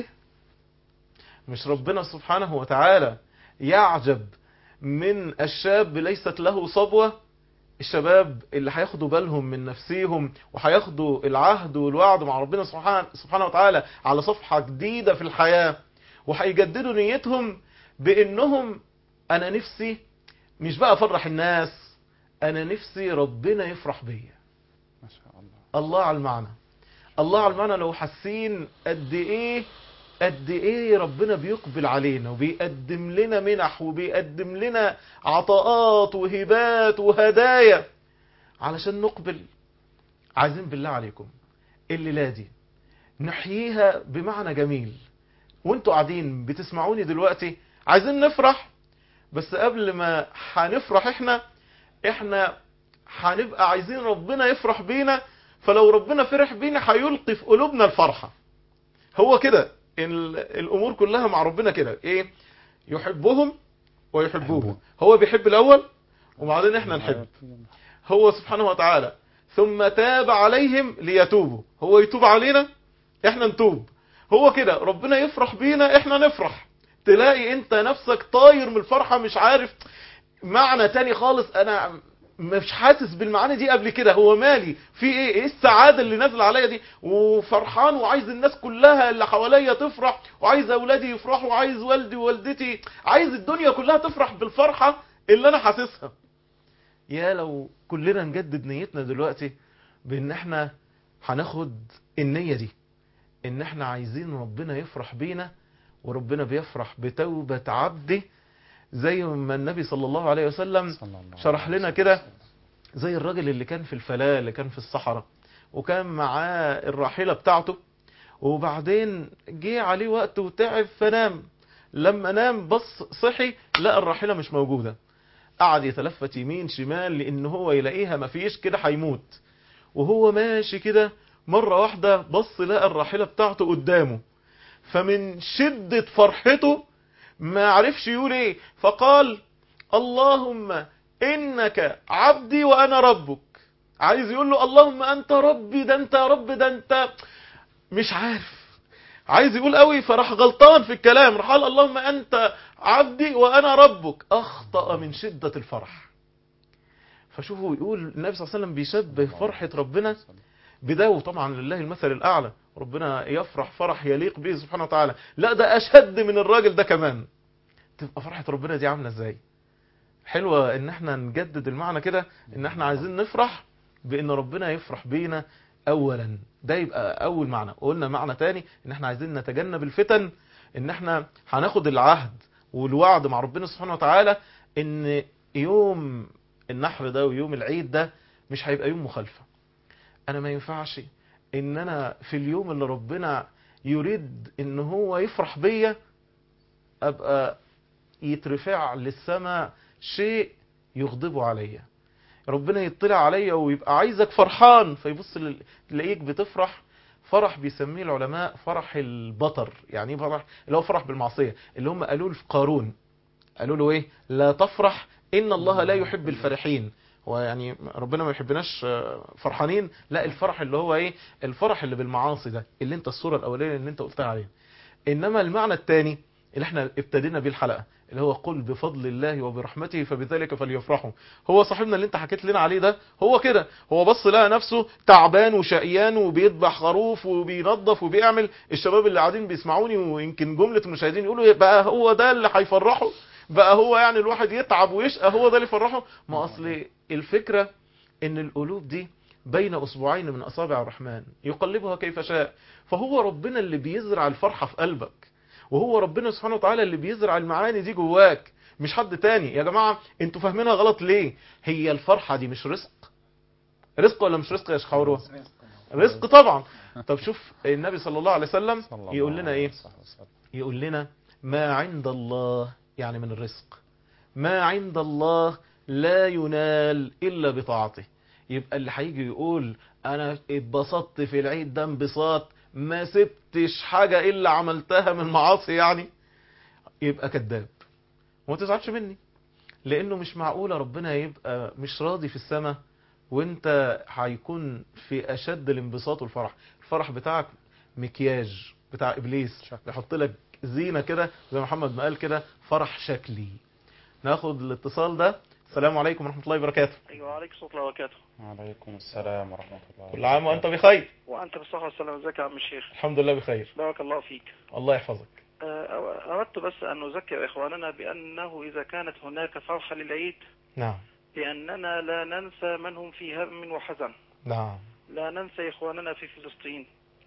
A: مش ربنا سبحانه وتعالى يعجب من الشاب ليست له صبوة الشباب اللي هياخدوا بالهم من نفسيهم وهياخدوا العهد والوعد مع ربنا سبحانه, سبحانه وتعالى على صفحة جديدة في الحياة وهيجددوا نيتهم بانهم انا نفسي مش بقى افرح الناس انا نفسي ربنا يفرح بيا
B: ما شاء الله
A: الله على المعنى الله على المعنى لو حاسين قد ايه قد ايه ربنا بيقبل علينا وبيقدم لنا منح وبيقدم لنا عطاءات وهبات وهدايا علشان نقبل عايزين بالله عليكم الليلة دي نحييها بمعنى جميل وانتوا قاعدين بتسمعوني دلوقتي عايزين نفرح بس قبل ما هنفرح احنا احنا هنبقى عايزين ربنا يفرح بينا فلو ربنا فرح بينا هيلقي في قلوبنا الفرحة هو كده ال- الامور كلها مع ربنا كده ايه يحبهم ويحبوه هو بيحب الاول وبعدين احنا نحب هو سبحانه وتعالى ثم تاب عليهم ليتوبوا هو يتوب علينا احنا نتوب هو كده ربنا يفرح بينا احنا نفرح تلاقي انت نفسك طاير من الفرحة مش عارف معنى تاني خالص انا مش حاسس بالمعاني دي قبل كده هو مالي في ايه ايه السعادة اللي نازله عليا دي وفرحان وعايز الناس كلها اللي حواليا تفرح وعايز اولادي يفرحوا وعايز والدي ووالدتي عايز الدنيا كلها تفرح بالفرحة اللي انا حاسسها يا لو كلنا نجدد نيتنا دلوقتي بان احنا هناخد النية دي ان احنا عايزين ربنا يفرح بينا وربنا بيفرح بتوبة عبده زي ما النبي صلى الله عليه وسلم
B: صلى الله
A: شرح
B: عليه
A: لنا
B: وسلم.
A: كده زي الراجل اللي كان في الفلاة اللي كان في الصحراء وكان معاه الراحلة بتاعته وبعدين جه عليه وقت وتعب فنام لما نام بص صحي لقى الراحلة مش موجودة قعد يتلفت يمين شمال لان هو يلاقيها مفيش كده هيموت وهو ماشي كده مرة واحدة بص لقى الراحلة بتاعته قدامه فمن شدة فرحته ما عرفش يقول ايه فقال اللهم انك عبدي وانا ربك عايز يقول له اللهم انت ربي ده انت يا رب ده انت مش عارف عايز يقول قوي فراح غلطان في الكلام راح قال اللهم انت عبدي وانا ربك اخطأ من شدة الفرح فشوفوا يقول النبي صلى الله عليه وسلم بيشبه فرحة ربنا بده وطبعا لله المثل الاعلى ربنا يفرح فرح يليق به سبحانه وتعالى لا ده اشد من الراجل ده كمان تبقى فرحة ربنا دي عاملة ازاي حلوة ان احنا نجدد المعنى كده ان احنا عايزين نفرح بان ربنا يفرح بينا اولا ده يبقى اول معنى قلنا معنى تاني ان احنا عايزين نتجنب الفتن ان احنا هناخد العهد والوعد مع ربنا سبحانه وتعالى ان يوم النحر ده ويوم العيد ده مش هيبقى يوم مخالفة انا ما ينفعش ان انا في اليوم اللي ربنا يريد ان هو يفرح بيا ابقى يترفع للسماء شيء يغضبه عليا ربنا يطلع عليا ويبقى عايزك فرحان فيبص لل- تلاقيك بتفرح فرح بيسميه العلماء فرح البطر يعني ايه فرح اللي هو فرح بالمعصية اللي هم قالوا في قارون قالوا له ايه لا تفرح ان الله لا يحب الفرحين هو يعني ربنا ما يحبناش آه، فرحانين لا الفرح اللي هو ايه الفرح اللي بالمعاصي ده اللي انت الصورة الاولانية اللي انت قلتها عليها انما المعنى الثاني اللي احنا ابتدينا بيه الحلقة اللي هو قل بفضل الله وبرحمته فبذلك فليفرحوا هو صاحبنا اللي انت حكيت لنا عليه ده هو كده هو بص لقى نفسه تعبان وشقيان وبيذبح خروف وبينظف وبيعمل الشباب اللي قاعدين بيسمعوني ويمكن جملة المشاهدين يقولوا بقى هو ده اللي هيفرحه بقى هو يعني الواحد يتعب ويشقى هو ده اللي يفرحه ما اصل الفكرة ان القلوب دي بين اصبعين من اصابع الرحمن يقلبها كيف شاء فهو ربنا اللي بيزرع الفرحة في قلبك وهو ربنا سبحانه وتعالى اللي بيزرع المعاني دي جواك مش حد تاني يا جماعة انتوا فاهمينها غلط ليه هي الفرحة دي مش رزق رزق ولا مش رزق يا شيخ عروة رزق طبعا طب شوف النبي صلى الله عليه وسلم يقول لنا ايه يقول لنا ما عند الله يعني من الرزق ما عند الله لا ينال إلا بطاعته يبقى اللي هيجي يقول أنا اتبسطت في العيد ده انبساط ما سبتش حاجة إلا عملتها من معاصي يعني يبقى كذاب وما تزعلش مني لأنه مش معقولة ربنا يبقى مش راضي في السماء وانت هيكون في أشد الانبساط والفرح الفرح بتاعك مكياج بتاع إبليس يحط لك زينة كده زي محمد ما قال كده فرح شكلي ناخد الاتصال ده السلام عليكم ورحمة الله وبركاته
K: ايوه عليك الصوت الله وبركاته
B: وعليكم السلام ورحمة الله
A: كل عام وانت بخير
K: وانت بالصحه والسلامه ازيك يا عم الشيخ
A: الحمد لله بخير
K: بارك الله فيك
A: الله يحفظك
K: آه، اردت بس ان نذكر اخواننا بانه اذا كانت هناك فرحه للعيد
A: نعم
K: باننا لا ننسى من هم في هم وحزن
A: نعم
K: لا ننسى اخواننا في فلسطين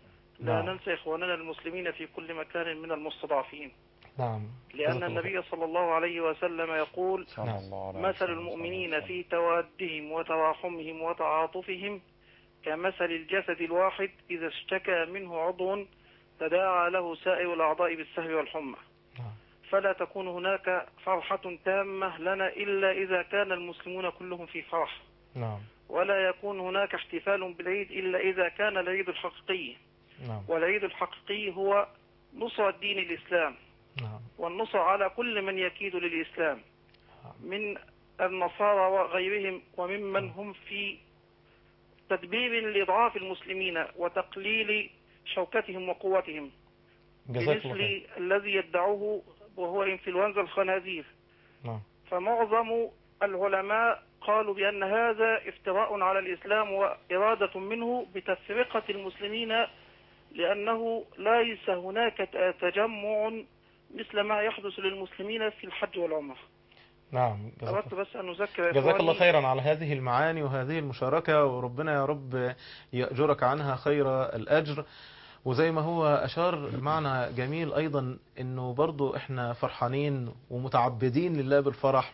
K: لا
A: نعم.
K: ننسى اخواننا المسلمين في كل مكان من المستضعفين
A: نعم
K: لان
A: جزاك الله
K: النبي صلى الله عليه وسلم يقول
B: صلى الله عليه
K: مثل
B: وسلم.
K: المؤمنين في توادهم وتراحمهم وتعاطفهم كمثل الجسد الواحد إذا اشتكى منه عضو تداعى له سائر الأعضاء بالسهر والحمى
A: نعم.
K: فلا تكون هناك فرحة تامة لنا إلا إذا كان المسلمون كلهم في فرح
A: نعم
K: ولا يكون هناك احتفال بالعيد إلا إذا كان العيد الحقيقي
A: نعم
K: والعيد الحقيقي هو نصرة دين الإسلام
A: نعم
K: والنصر على كل من يكيد للإسلام من النصارى وغيرهم وممن هم في تدبير لإضعاف المسلمين وتقليل شوكتهم وقوتهم
A: جزاك الله خير
K: بمثل الذي يدعوه وهو انفلونزا الخنازير
A: نعم
K: فمعظم العلماء قالوا بأن هذا افتراء على الإسلام وإرادة منه بتفرقة المسلمين لأنه ليس هناك تجمع مثل ما يحدث للمسلمين في الحج والعمرة
A: نعم جزاك
K: أردت بس أن أذكر
A: جزاك الله
K: إخواني-
A: خيرا على هذه المعاني وهذه المشاركة وربنا يا رب يأجرك عنها خير الأجر وزي ما هو أشار معنى جميل أيضا أنه برضو إحنا فرحانين ومتعبدين لله بالفرح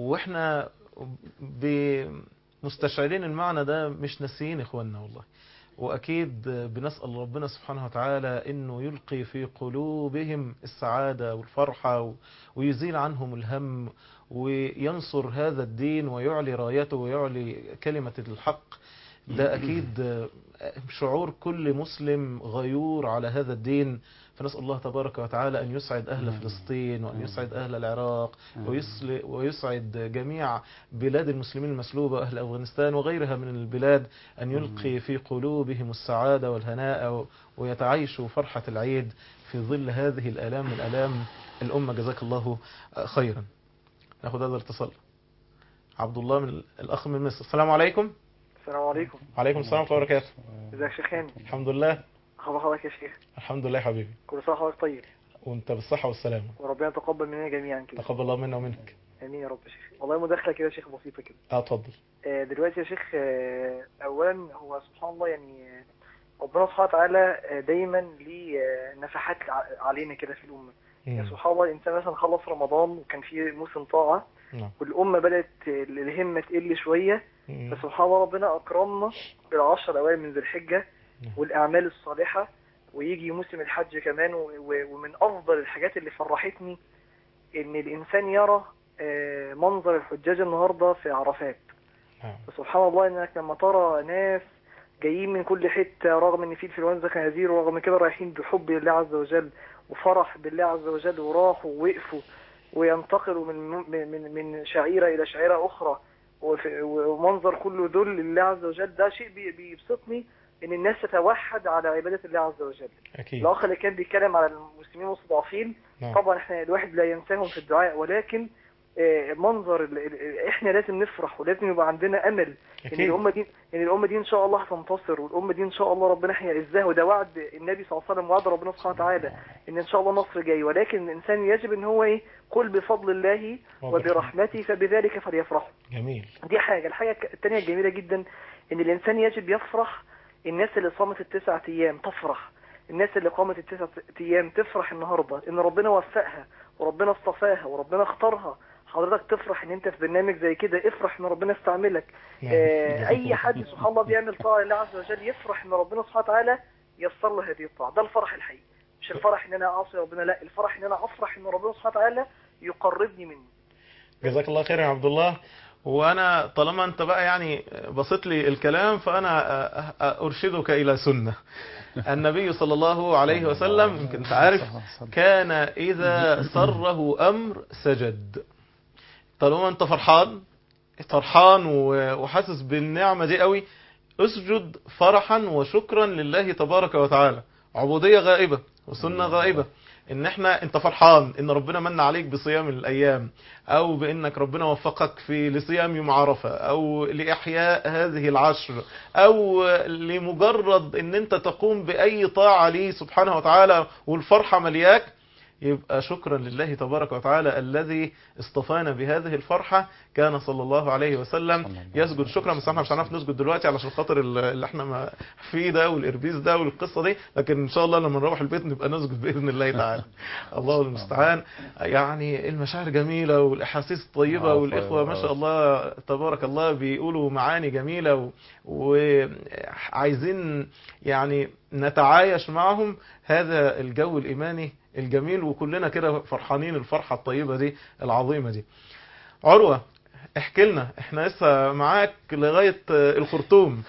A: وإحنا بمستشعرين المعنى ده مش ناسيين إخواننا والله وأكيد بنسأل ربنا سبحانه وتعالى أنه يلقي في قلوبهم السعادة والفرحة و- ويزيل عنهم الهم وينصر هذا الدين ويعلي رايته ويعلي كلمة الحق ده أكيد شعور كل مسلم غيور على هذا الدين فنسأل الله تبارك وتعالى أن يسعد أهل فلسطين وأن يسعد أهل العراق ويسل- ويسعد جميع بلاد المسلمين المسلوبة أهل أفغانستان وغيرها من البلاد أن يلقي في قلوبهم السعادة والهناء ويتعايشوا فرحة العيد في ظل هذه الآلام من آلام الأمة جزاك الله خيرا ناخد هذا الاتصال عبد الله من الأخ من مصر السلام عليكم
L: السلام عليكم
A: وعليكم السلام ورحمة الله وبركاته
L: ازيك يا شيخ هاني
A: الحمد لله
L: اخبار حضرتك يا شيخ
A: الحمد لله يا حبيبي
L: كل سنه وحضرتك طيب
A: وانت بالصحة والسلامة
L: وربنا يتقبل مننا جميعا كده
A: تقبل الله منا ومنك
L: امين يا رب يا شيخ والله مداخله كده يا شيخ بسيطه كده
A: اه اتفضل
L: آه، دلوقتي يا شيخ آه، اولا هو سبحان الله يعني آه، ربنا سبحانه وتعالى آه، دايما ليه آه، نفحات ع- علينا كده في الامه يعني سبحان الله الانسان مثلا خلص رمضان وكان فيه موسم طاعه
A: نعم
L: والامه بدات آه، الهمه تقل شويه
A: مم.
L: فسبحان الله ربنا اكرمنا بالعشر الاوائل من ذي الحجه والاعمال الصالحه ويجي موسم الحج كمان و- و- ومن افضل الحاجات اللي فرحتني ان الانسان يرى آه، منظر الحجاج النهارده في عرفات
A: نعم.
L: فسبحان الله انك لما ترى ناس جايين من كل حته رغم ان في انفلونزا خنازير ورغم كده رايحين بحب لله عز وجل وفرح بالله عز وجل وراحوا ووقفوا وينتقلوا من من من, من شعيره الى شعيره اخرى وف- ومنظر كله ذل لله عز وجل ده شيء بي- بيبسطني ان الناس تتوحد على عباده الله عز وجل
A: أكيد
L: الاخ اللي كان بيتكلم على المسلمين المستضعفين
A: نعم.
L: طبعا احنا الواحد لا ينساهم في الدعاء ولكن آه، منظر ال- ال- احنا لازم نفرح ولازم يبقى عندنا امل ان
A: أكيد.
L: الامه دي ان الامه دي ان شاء الله هتنتصر والامه دي ان شاء الله ربنا هيعزها وده وعد النبي صلى الله عليه وسلم وعد ربنا سبحانه وتعالى ان ان شاء الله نصر جاي ولكن الانسان يجب ان هو ايه قل بفضل الله وبرحمته فبذلك فليفرحوا
A: جميل
L: دي حاجة الحاجة الك- التانية الجميلة جدا ان الانسان يجب يفرح الناس اللي صامت التسعة ايام تفرح الناس اللي قامت التسعة ايام تفرح النهاردة ان ربنا وفقها وربنا اصطفاها وربنا اختارها حضرتك تفرح ان انت في برنامج زي كده افرح ان ربنا استعملك
A: نعم.
L: آه اي حد سبحان الله بيعمل طاعة لله عز وجل يفرح ان ربنا سبحانه وتعالى يسر له هذه الطاعة ده الفرح الحقيقي مش الفرح ان انا اعصي ربنا لا الفرح ان انا افرح ان ربنا سبحانه وتعالى يقربني منه
A: جزاك الله خير يا عبد الله وانا طالما انت بقى يعني بسط لي الكلام فانا ارشدك الى سنة النبي صلى الله عليه وسلم يمكن انت عارف كان اذا سره امر سجد طالما انت فرحان فرحان و- وحاسس بالنعمة دي قوي اسجد فرحا وشكرا لله تبارك وتعالى عبودية غائبة وسنة غائبة ان احنا انت فرحان ان ربنا من عليك بصيام الايام او بانك ربنا وفقك في لصيام يوم عرفة او لاحياء هذه العشر او لمجرد ان انت تقوم باي طاعة ليه سبحانه وتعالى والفرحة ملياك يبقى شكرا لله تبارك وتعالى الذي اصطفانا بهذه الفرحة كان صلى الله عليه وسلم يسجد شكرا بس احنا مش هنعرف نسجد دلوقتي علشان خاطر ال- اللي احنا ما فيه ده والاربيز ده والقصة دي لكن ان شاء الله لما نروح البيت نبقى نسجد باذن الله تعالى الله المستعان يعني المشاعر جميلة والاحاسيس طيبة
M: آه،
A: والاخوة ما شاء الله تبارك الله بيقولوا معاني جميلة و- وعايزين يعني نتعايش معهم هذا الجو الإيماني الجميل وكلنا كده فرحانين الفرحة الطيبة دي العظيمة دي عروة احكي لنا احنا لسه معاك لغاية الخرطوم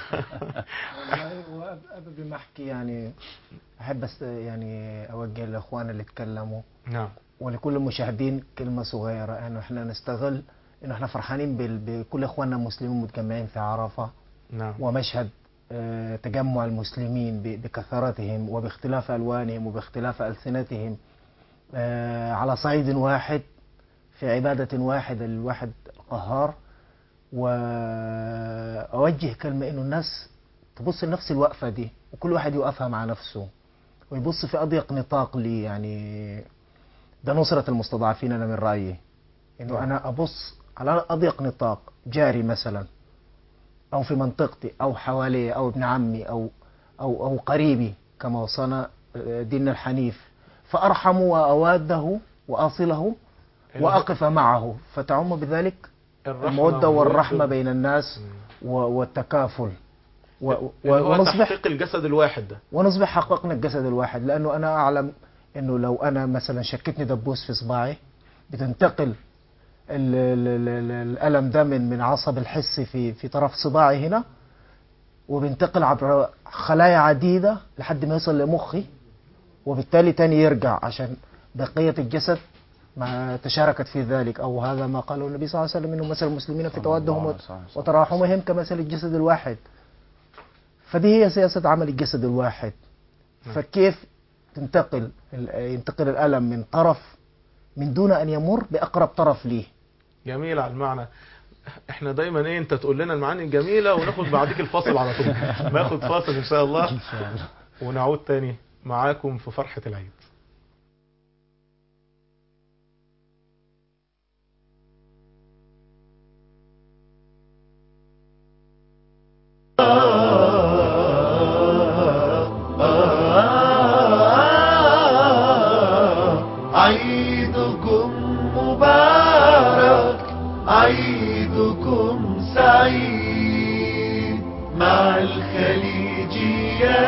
C: والله قبل ما احكي يعني احب بس يعني اوجه لاخواننا اللي اتكلموا
A: نعم
C: ولكل المشاهدين كلمة صغيرة انه احنا نستغل انه احنا فرحانين بال- بكل اخواننا المسلمين متجمعين في عرفة
A: نعم
C: ومشهد آه، تجمع المسلمين ب- بكثرتهم وباختلاف ألوانهم وباختلاف ألسنتهم آه، على صعيد واحد في عبادة واحدة للواحد القهار وأوجه كلمة إنه الناس تبص لنفس الوقفة دي وكل واحد يوقفها مع نفسه ويبص في أضيق نطاق لي يعني ده نصرة المستضعفين أنا من رأيي إنه أنا أبص على أضيق نطاق جاري مثلا أو في منطقتي أو حوالي أو ابن عمي أو أو أو قريبي كما وصانا ديننا الحنيف فأرحم وأواده وأصله وأقف معه فتعم بذلك
A: الرحمة
C: المودة والرحمة
A: والود.
C: بين الناس و- والتكافل و... و...
A: اللي هو
C: ونصبح
A: تحقيق الجسد الواحد ده
C: ونصبح حققنا الجسد الواحد لانه انا اعلم انه لو انا مثلا شكتني دبوس في صباعي بتنتقل ال- ال- ال- ال- الالم ده من من عصب الحسي في في طرف صباعي هنا وبينتقل عبر خلايا عديده لحد ما يوصل لمخي وبالتالي تاني يرجع عشان بقيه الجسد ما تشاركت في ذلك او هذا ما قاله النبي صلى الله عليه وسلم انه مثل المسلمين في تودهم وت- وتراحمهم كمثل الجسد الواحد فدي هي سياسه عمل الجسد الواحد فكيف تنتقل ال- ينتقل الالم من طرف من دون ان يمر باقرب طرف ليه
A: جميل على المعنى احنا دايما ايه انت تقول لنا المعاني الجميله وناخد بعديك الفاصل على طول ناخد فاصل ان شاء الله ونعود تاني معاكم في فرحه العيد
M: عيدكم مبارك عيدكم سعيد مع الخليجية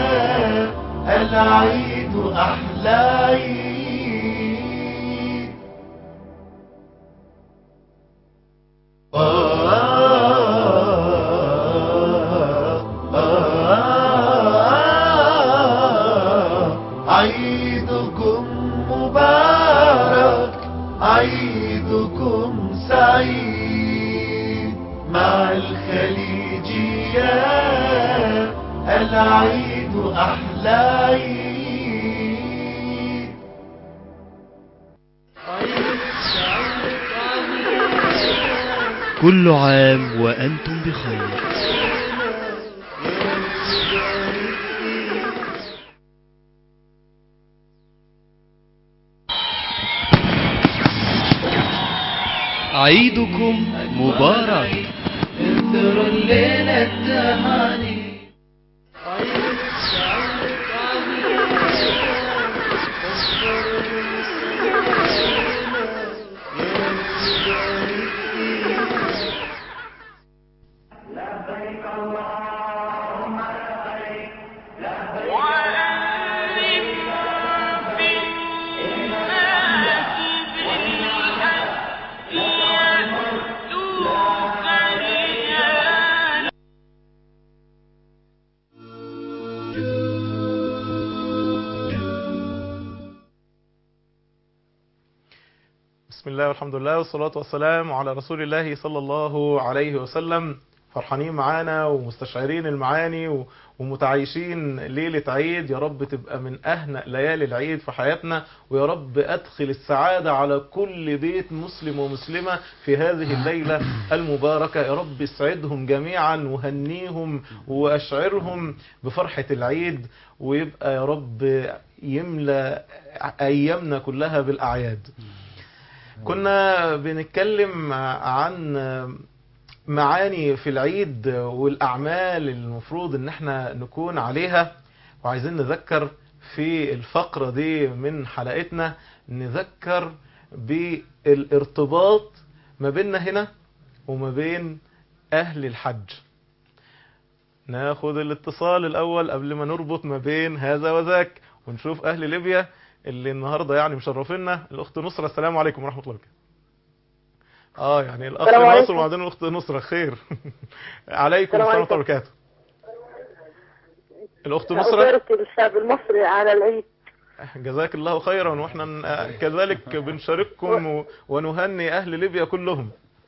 M: العيد أحلى عيد عيدكم مبارك عيدكم سعيد مع الخليجية العيد أحلى عيد
N: كل عام وأنتم بخير عيدكم مبارك
M: انثروا الليلة التهاني
A: بسم الله والحمد لله والصلاة والسلام على رسول الله صلى الله عليه وسلم فرحانين معانا ومستشعرين المعاني و- ومتعايشين ليلة عيد يا رب تبقى من أهنأ ليالي العيد في حياتنا ويا رب أدخل السعادة على كل بيت مسلم ومسلمة في هذه الليلة المباركة يا رب اسعدهم جميعا وهنيهم وأشعرهم بفرحة العيد ويبقى يا رب يملى أيامنا كلها بالأعياد كنا بنتكلم عن معاني في العيد والأعمال المفروض ان احنا نكون عليها وعايزين نذكر في الفقرة دي من حلقتنا نذكر بالارتباط ما بيننا هنا وما بين أهل الحج ناخد الاتصال الأول قبل ما نربط ما بين هذا وذاك ونشوف أهل ليبيا اللي النهاردة يعني مشرفينا الأخت نصرة السلام عليكم ورحمة الله وبركاته اه يعني الاخ
O: السلام
A: ناصر
O: عليكم.
A: وبعدين الاخت نصرة خير عليكم
O: السلام
A: السلام ورحمة الله
O: عليكم.
A: وبركاته الاخت نصرة
O: أبارك للشعب المصري على العيد
A: جزاك الله خيرا واحنا ن- كذلك بنشارككم و- ونهني اهل ليبيا كلهم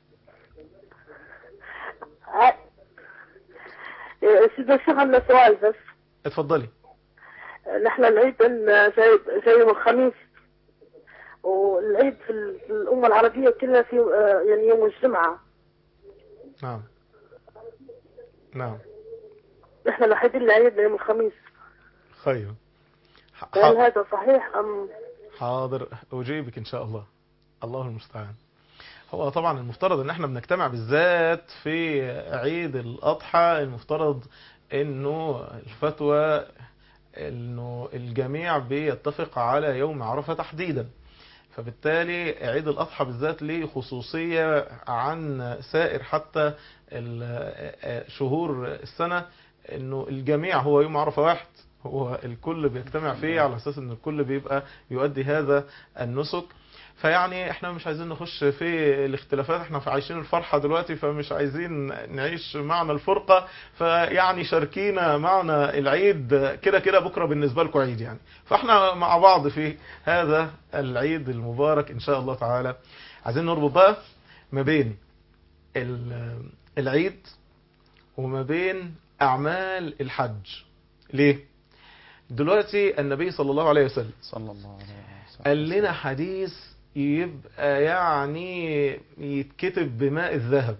O: ع- إيه، سيدنا الشيخ عندنا سؤال بس
A: اتفضلي
O: نحن العيد ال- جاي جاي يوم الخميس والعيد في ال- في الأمة العربية كلها في آه، يعني يوم الجمعة
A: نعم نعم
O: نحن الوحيدين اللي عيدنا يوم الخميس
A: خير
O: هل هذا صحيح أم
A: حاضر أجيبك إن شاء الله الله المستعان هو طبعا المفترض ان احنا بنجتمع بالذات في عيد الأضحى المفترض انه الفتوى انه الجميع بيتفق على يوم عرفة تحديدا فبالتالي عيد الأضحى بالذات ليه خصوصية عن سائر حتى ال- شهور السنة انه الجميع هو يوم عرفة واحد هو الكل بيجتمع فيه على اساس ان الكل بيبقى يؤدي هذا النسك فيعني احنا مش عايزين نخش في الاختلافات احنا في عايشين الفرحة دلوقتي فمش عايزين نعيش معنى الفرقة فيعني شاركينا معنى العيد كده كده بكرة بالنسبة لكم عيد يعني فاحنا مع بعض في هذا العيد المبارك ان شاء الله تعالى عايزين نربط بقى ما بين ال- العيد وما بين اعمال الحج ليه دلوقتي النبي صلى الله عليه وسلم
B: صلى الله عليه وسلم
A: قال لنا حديث يبقى يعني يتكتب بماء الذهب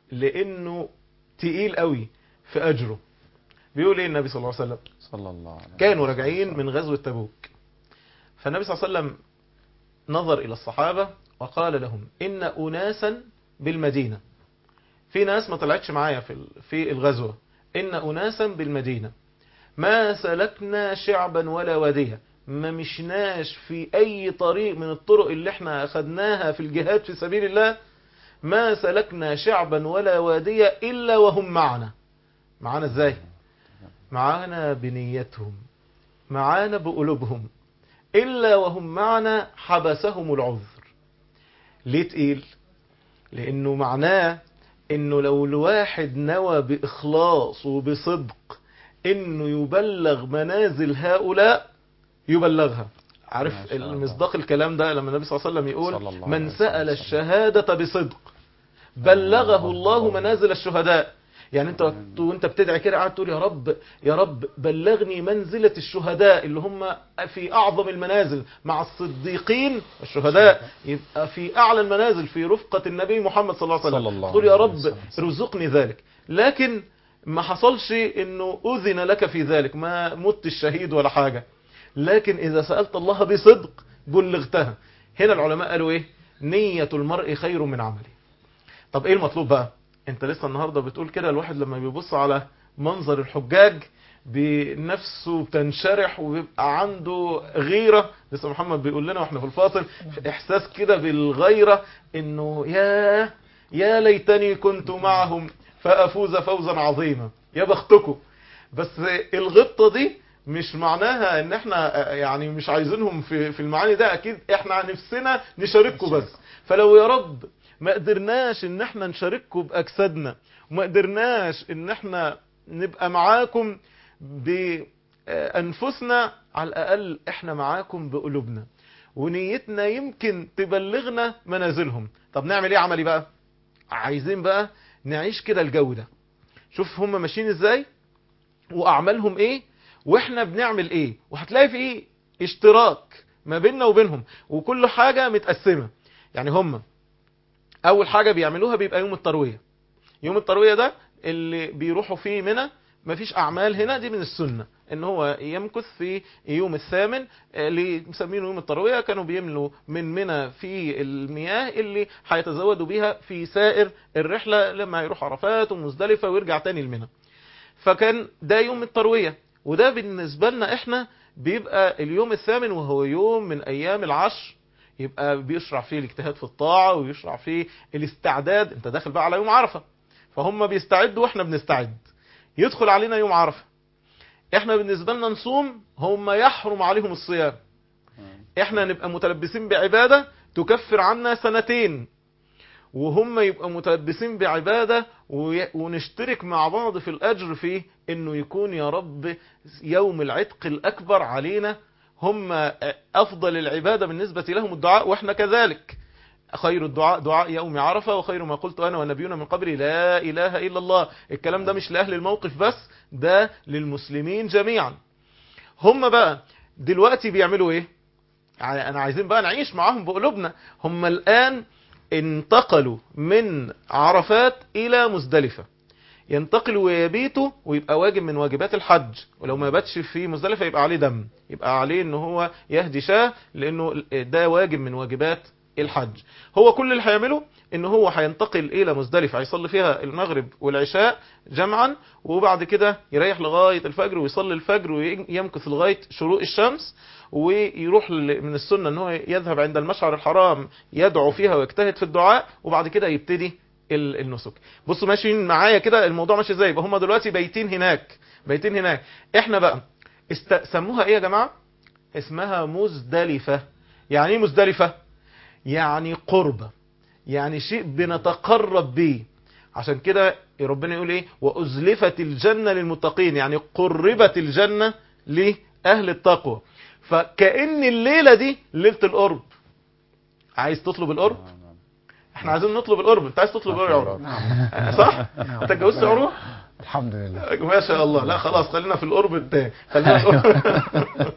A: لانه تقيل قوي في اجره بيقول ايه النبي صلى الله عليه وسلم
B: صلى الله عليه وسلم
A: كانوا راجعين من غزوة تبوك فالنبي صلى الله عليه وسلم نظر إلى الصحابة وقال لهم إن أناسا بالمدينة في ناس ما طلعتش معايا في ال- في الغزوة إن أناسا بالمدينة ما سلكنا شعبا ولا واديا ما مشناش في أي طريق من الطرق اللي احنا أخدناها في الجهاد في سبيل الله ما سلكنا شعبا ولا واديا إلا وهم معنا معانا ازاي معانا بنيتهم معانا بقلوبهم إلا وهم معنا حبسهم العذر ليه تقيل لأنه معناه إنه لو الواحد نوى بإخلاص وبصدق إنه يبلغ منازل هؤلاء يبلغها عارف
B: ما شاء الله.
A: المصداق الكلام ده لما النبي صلى الله عليه وسلم
B: صلى
A: يقول
B: الله
A: من
B: عليه
A: سأل الشهادة بصدق بلغه الله منازل الشهداء يعني انت وانت بتدعي كده قاعد تقول يا رب يا رب بلغني منزلة الشهداء اللي هم في اعظم المنازل مع الصديقين الشهداء يبقى في اعلى المنازل في رفقة النبي محمد صلى الله عليه
B: صلى
A: وسلم
B: الله
A: تقول يا
B: عليه
A: رب
B: وسلم.
A: رزقني ذلك لكن ما حصلش انه اذن لك في ذلك ما مت الشهيد ولا حاجة لكن اذا سألت الله بصدق بلغتها هنا العلماء قالوا ايه نية المرء خير من عمله طب ايه المطلوب بقى انت لسه النهاردة بتقول كده الواحد لما بيبص على منظر الحجاج بنفسه بتنشرح وبيبقى عنده غيرة لسه محمد بيقول لنا واحنا في الفاصل احساس كده بالغيرة انه يا يا ليتني كنت معهم فافوز فوزا عظيما يا بختكم بس الغبطة دي مش معناها ان احنا يعني مش عايزينهم في في المعاني ده اكيد احنا نفسنا نشارككم بس فلو يا رب ما قدرناش ان احنا نشارككم باجسادنا وما قدرناش ان احنا نبقى معاكم بانفسنا على الاقل احنا معاكم بقلوبنا ونيتنا يمكن تبلغنا منازلهم طب نعمل ايه عملي بقى عايزين بقى نعيش كده الجو ده شوف هم ماشيين ازاي واعمالهم ايه واحنا بنعمل ايه وهتلاقي في اشتراك ما بيننا وبينهم وكل حاجة متقسمة يعني هم اول حاجة بيعملوها بيبقى يوم التروية يوم التروية ده اللي بيروحوا فيه منى مفيش اعمال هنا دي من السنة ان هو يمكث في يوم الثامن اللي مسمينه يوم التروية كانوا بيملوا من منى في المياه اللي هيتزودوا بيها في سائر الرحلة لما يروح عرفات ومزدلفة ويرجع تاني لمنى فكان ده يوم التروية وده بالنسبة لنا احنا بيبقى اليوم الثامن وهو يوم من ايام العشر يبقى بيشرع فيه الاجتهاد في الطاعة ويشرع فيه الاستعداد انت داخل بقى على يوم عرفة فهم بيستعدوا واحنا بنستعد يدخل علينا يوم عرفة احنا بالنسبة لنا نصوم هم يحرم عليهم الصيام احنا نبقى متلبسين بعبادة تكفر عنا سنتين وهم يبقى متلبسين بعبادة وي- ونشترك مع بعض في الأجر في انه يكون يا رب يوم العتق الأكبر علينا هم أفضل العبادة بالنسبة لهم الدعاء وإحنا كذلك خير الدعاء دعاء يوم عرفة وخير ما قلت أنا والنبيون من قبلي لا إله إلا الله الكلام ده مش لأهل الموقف بس ده للمسلمين جميعا هم بقى دلوقتي بيعملوا ايه ع- انا عايزين بقى نعيش معاهم بقلوبنا هم الآن انتقلوا من عرفات إلى مزدلفة ينتقلوا ويبيتوا ويبقى واجب من واجبات الحج ولو ما باتش في مزدلفة يبقى عليه دم يبقى عليه ان هو يهدي شاه لانه ده واجب من واجبات الحج هو كل اللي هيعمله ان هو هينتقل الى مزدلفة هيصلي فيها المغرب والعشاء جمعا وبعد كده يريح لغاية الفجر ويصلي الفجر ويمكث لغاية شروق الشمس ويروح ل- من السنة ان هو يذهب عند المشعر الحرام يدعو فيها ويجتهد في الدعاء وبعد كده يبتدي ال- النسك بصوا ماشيين معايا كده الموضوع ماشي ازاي يبقى هم دلوقتي بايتين هناك بايتين هناك احنا بقى است... سموها ايه يا جماعه اسمها مزدلفه يعني ايه مزدلفه يعني قربه يعني شيء بنتقرب بيه عشان كده ربنا يقول ايه وازلفت الجنه للمتقين يعني قربت الجنه لاهل التقوى فكأن الليله دي ليله القرب عايز تطلب القرب احنا عايزين نطلب القرب انت عايز تطلب القرب يا عروه
C: نعم.
A: صح انت اتجوزت يا عروه
C: الحمد لله
A: ما شاء الله لا خلاص خلينا في القرب التاني خلينا في القرب.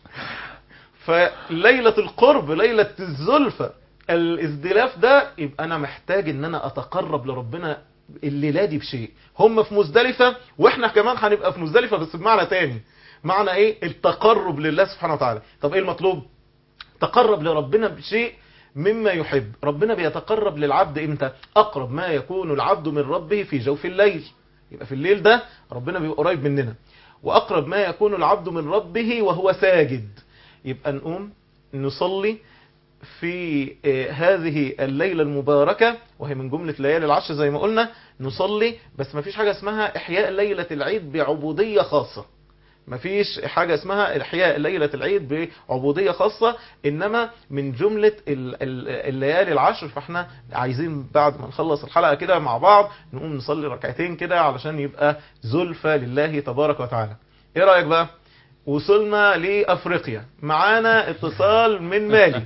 A: فليلة القرب ليلة الزلفة الازدلاف ده يبقى انا محتاج ان انا اتقرب لربنا الليلة دي بشيء هم في مزدلفة واحنا كمان هنبقى في مزدلفة بس بمعنى تاني معنى ايه التقرب لله سبحانه وتعالى طب ايه المطلوب تقرب لربنا بشيء مما يحب ربنا بيتقرب للعبد امتى اقرب ما يكون العبد من ربه في جوف الليل يبقى في الليل ده ربنا بيبقى قريب مننا واقرب ما يكون العبد من ربه وهو ساجد يبقى نقوم نصلي في آه، هذه الليلة المباركة وهي من جملة ليالي العشر زي ما قلنا نصلي بس ما فيش حاجة اسمها إحياء ليلة العيد بعبودية خاصة ما فيش حاجة اسمها إحياء ليلة العيد بعبودية خاصة إنما من جملة ال- ال- الليالي العشر فاحنا عايزين بعد ما نخلص الحلقة كده مع بعض نقوم نصلي ركعتين كده علشان يبقى زلفة لله تبارك وتعالى ايه رأيك بقى وصلنا لأفريقيا معانا اتصال من مالي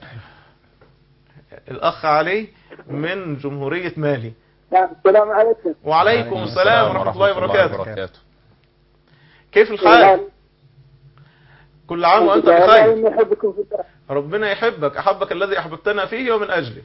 A: الأخ علي من جمهورية مالي
P: السلام عليكم
A: وعليكم السلام ورحمة الله وبركاته
B: وبركاته
A: كيف الحال كل عام وأنت بخير
P: إني أحبكم في الله
A: ربنا يحبك أحبك الذي أحببتنا فيه ومن أجله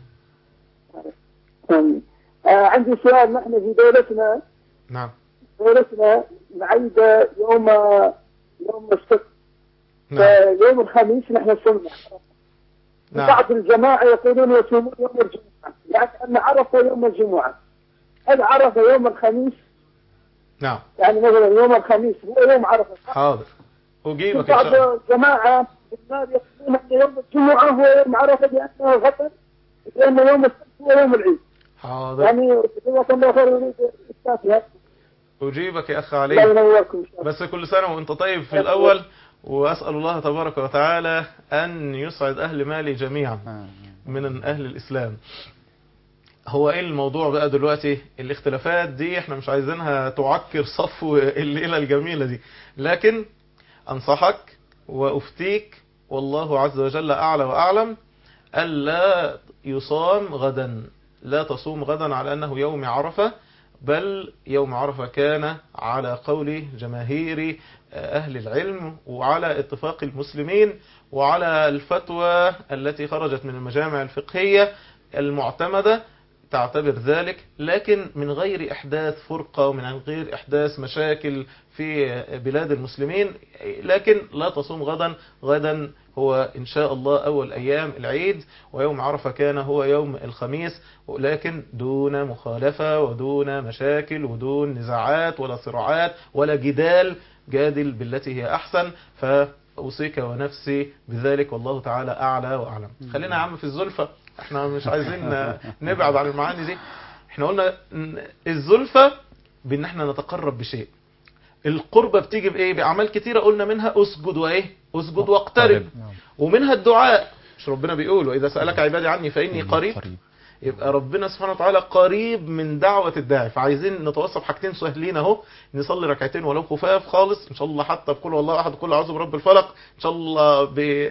P: آمين. آه عندي سؤال نحن في دولتنا
A: نعم
P: دولتنا نعيد يوم يوم السبت
A: نعم
P: فيوم الخميس نحن صمنا
A: نعم
P: بعض الجماعة يقولون يصومون يوم الجمعة يعني أن عرفة يوم الجمعة هل عرفة يوم الخميس
A: نعم
P: يعني مثلا يوم الخميس هو يوم عرفة
A: حاضر أجيبك إن
P: بعض
A: شاء الله
P: الجماعة بالنار يقولون أن يوم الجمعة هو يوم عرفة لأنه غدا لأن يوم السبت هو يوم العيد
A: حاضر
P: يعني جزاكم الله خير اريد استاذ
A: أجيبك يا أخ
P: الله
A: علي
P: ينوركم ان شاء الله
A: بس كل سنة وأنت طيب في الأول وأسأل الله تبارك وتعالى أن يسعد أهل مالي جميعا من أهل الإسلام هو ايه الموضوع بقى دلوقتي الاختلافات دي احنا مش عايزينها تعكر صفو الليلة الجميلة دي لكن انصحك وافتيك والله عز وجل اعلى واعلم الا يصام غدا لا تصوم غدا على انه يوم عرفة بل يوم عرفة كان على قول جماهير أهل العلم وعلى اتفاق المسلمين وعلى الفتوى التي خرجت من المجامع الفقهية المعتمدة تعتبر ذلك لكن من غير إحداث فرقة ومن غير إحداث مشاكل في بلاد المسلمين لكن لا تصوم غدا غدا هو إن شاء الله أول أيام العيد ويوم عرفة كان هو يوم الخميس لكن دون مخالفة ودون مشاكل ودون نزاعات ولا صراعات ولا جدال جادل بالتي هي أحسن فأوصيك ونفسي بذلك والله تعالى أعلى وأعلم خلينا يا عم في الزلفة احنا مش عايزين نبعد عن المعاني دي احنا قلنا إن الزلفة بان احنا نتقرب بشيء القربة بتيجي بايه باعمال كتيرة قلنا منها اسجد وايه اسجد واقترب ومنها الدعاء مش ربنا بيقول واذا سألك عبادي عني فاني قريب يبقى ربنا سبحانه وتعالى قريب من دعوة الداعي فعايزين نتوصف حاجتين سهلين اهو نصلي ركعتين ولو خفاف خالص ان شاء الله حتى بكل والله احد كل اعوذ برب الفلق ان شاء الله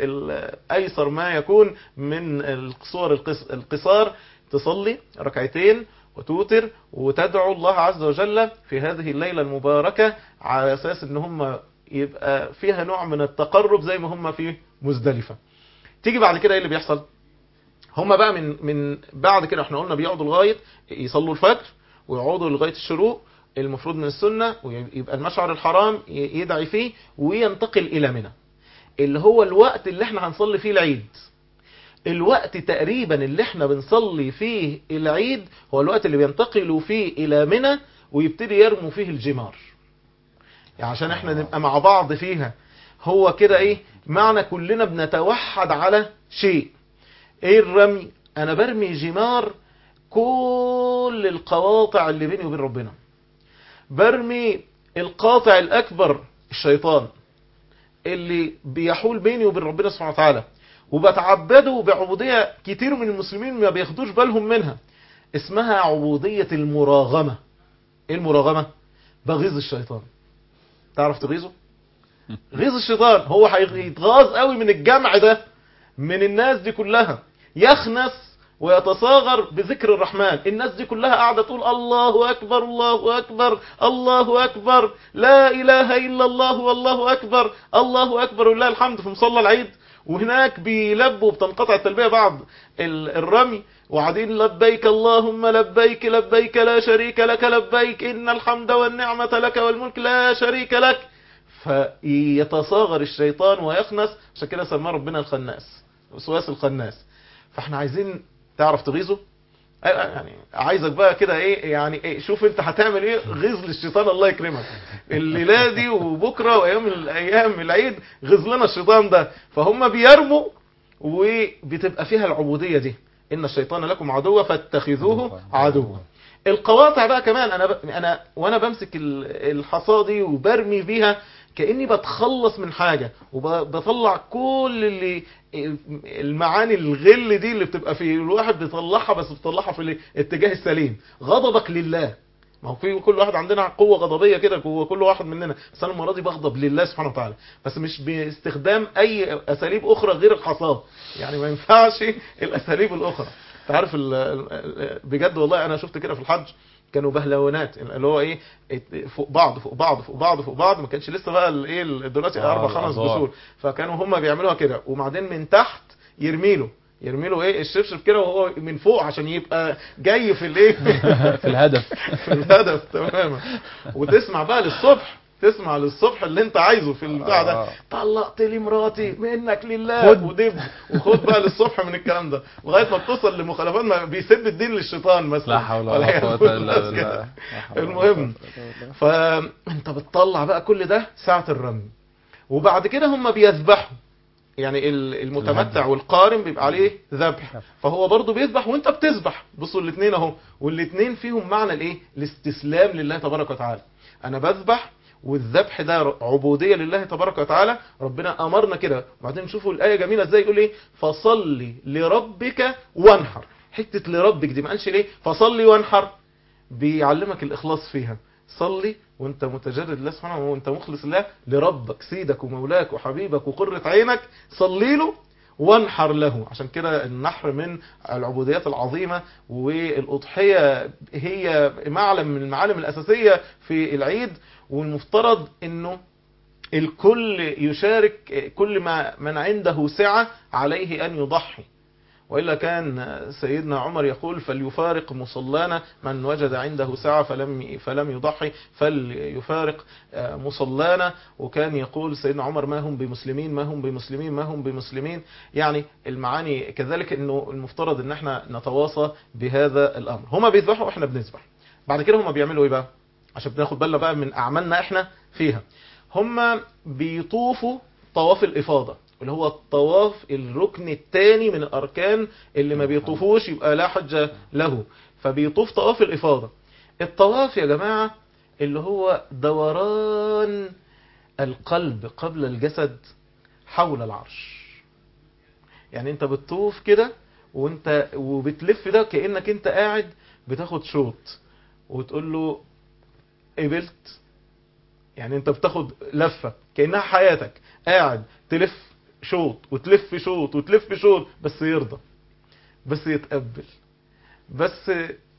A: بالايسر ما يكون من القصور القص- القصار تصلي ركعتين وتوتر وتدعو الله عز وجل في هذه الليلة المباركة على اساس ان هم يبقى فيها نوع من التقرب زي ما هم في مزدلفة تيجي بعد كده ايه اللي بيحصل هم بقى من من بعد كده احنا قلنا بيقعدوا لغايه يصلوا الفجر ويقعدوا لغايه الشروق المفروض من السنه ويبقى المشعر الحرام ي- يدعي فيه وينتقل الى منى اللي هو الوقت اللي احنا هنصلي فيه العيد الوقت تقريبا اللي احنا بنصلي فيه العيد هو الوقت اللي بينتقلوا فيه الى منى ويبتدي يرموا فيه الجمار يعني عشان احنا نبقى مع بعض فيها هو كده ايه معنى كلنا بنتوحد على شيء ايه الرمي انا برمي جمار كل القواطع اللي بيني وبين ربنا برمي القاطع الأكبر الشيطان اللي بيحول بيني وبين ربنا سبحانه وتعالى وبتعبده بعبودية كتير من المسلمين ما بياخدوش بالهم منها اسمها عبودية المراغمة ايه المراغمة بغيظ الشيطان تعرف تغيظه غيظ الشيطان هو هيتغاظ قوي من الجمع ده من الناس دي كلها يخنس ويتصاغر بذكر الرحمن الناس دي كلها قاعدة تقول الله أكبر الله أكبر الله أكبر لا إله إلا الله والله أكبر الله أكبر ولله الحمد في مصلى العيد وهناك بيلبوا بتنقطع التلبية بعد ال- الرمي وقاعدين لبيك اللهم لبيك لبيك لا شريك لك لبيك إن الحمد والنعمة لك والملك لا شريك لك فيتصاغر الشيطان ويخنس عشان كده سماه ربنا الخناس وسواس الخناس فاحنا عايزين تعرف تغيظه أي- يعني عايزك بقى كده ايه يعني إيه شوف انت هتعمل ايه غيظ للشيطان الله يكرمك الليله دي وبكره وايام الايام العيد غيظ لنا الشيطان ده فهم بيرموا وبتبقى فيها العبوديه دي ان الشيطان لكم عدو فاتخذوه عدوا القواطع بقى كمان انا ب... انا وانا بمسك ال- الحصى دي وبرمي بيها كاني بتخلص من حاجه وبطلع كل اللي المعاني الغل دي اللي بتبقى في الواحد بيطلعها بس بيطلعها في الاتجاه السليم غضبك لله ما هو في كل واحد عندنا قوة غضبية كده جوه كل واحد مننا بس انا المرة دي بغضب لله سبحانه وتعالى بس مش باستخدام اي اساليب اخرى غير الحصاد يعني ما ينفعش الاساليب الاخرى انت عارف ال- ال- بجد والله انا شفت كده في الحج كانوا بهلوانات اللي هو ايه فوق بعض فوق بعض فوق بعض فوق بعض ما كانش لسه بقى الايه دلوقتي
B: آه،
A: اربع خمس
B: الأدوار.
A: بسور فكانوا هم بيعملوها كده وبعدين من تحت يرميله يرميله ايه الشبشب كده وهو من فوق عشان يبقى جاي في الايه
B: في الهدف
A: في الهدف تماما وتسمع بقى للصبح تسمع للصبح اللي انت عايزه في البتاع ده
B: آه.
A: طلقت لي مراتي منك لله
B: خد.
A: ودب وخد بقى للصبح من الكلام ده لغايه ما بتوصل لمخالفات ما بيسد الدين للشيطان مثلا
B: لا حول ولا
A: والعياذ
B: قوة
A: بالله
B: إلا
A: كده.
B: بالله. لا حول ولا
A: المهم فانت بتطلع بقى كل ده ساعة الرمي وبعد كده هم بيذبحوا يعني ال- المتمتع والقارن بيبقى عليه ذبح فهو برضه بيذبح وانت بتذبح بصوا الاثنين اهو والاثنين فيهم معنى الايه الاستسلام لله تبارك وتعالى انا بذبح والذبح ده عبودية لله تبارك وتعالى ربنا أمرنا كده وبعدين نشوفوا الآية جميلة ازاي يقول ايه فصلي لربك وانحر حتة لربك دي ما قالش ليه فصلي وانحر بيعلمك الإخلاص فيها صلي وانت متجرد لله سبحانه وانت مخلص الله لربك سيدك ومولاك وحبيبك وقرة عينك صلي له وانحر له عشان كده النحر من العبوديات العظيمة والأضحية هي معلم من المعالم الأساسية في العيد والمفترض انه الكل يشارك كل ما من عنده سعة عليه أن يضحي وإلا كان سيدنا عمر يقول فليفارق مصلانا من وجد عنده سعة فلم فلم يضحي فليفارق مصلانا وكان يقول سيدنا عمر ما هم بمسلمين ما هم بمسلمين ما هم بمسلمين يعني المعاني كذلك انه المفترض ان احنا نتواصى بهذا الامر هما بيذبحوا واحنا بنذبح بعد كده هما بيعملوا ايه بقى عشان بناخد بالنا بقى من اعمالنا احنا فيها هما بيطوفوا طواف الافاضه اللي هو الطواف الركن الثاني من الأركان اللي ما بيطوفوش يبقى لا حجة له فبيطوف طواف الإفاضة الطواف يا جماعة اللي هو دوران القلب قبل الجسد حول العرش يعني انت بتطوف كده وانت وبتلف ده كأنك انت قاعد بتاخد شوط وتقول له قبلت يعني انت بتاخد لفة كأنها حياتك قاعد تلف شوط وتلف شوط وتلف شوط بس يرضى بس يتقبل بس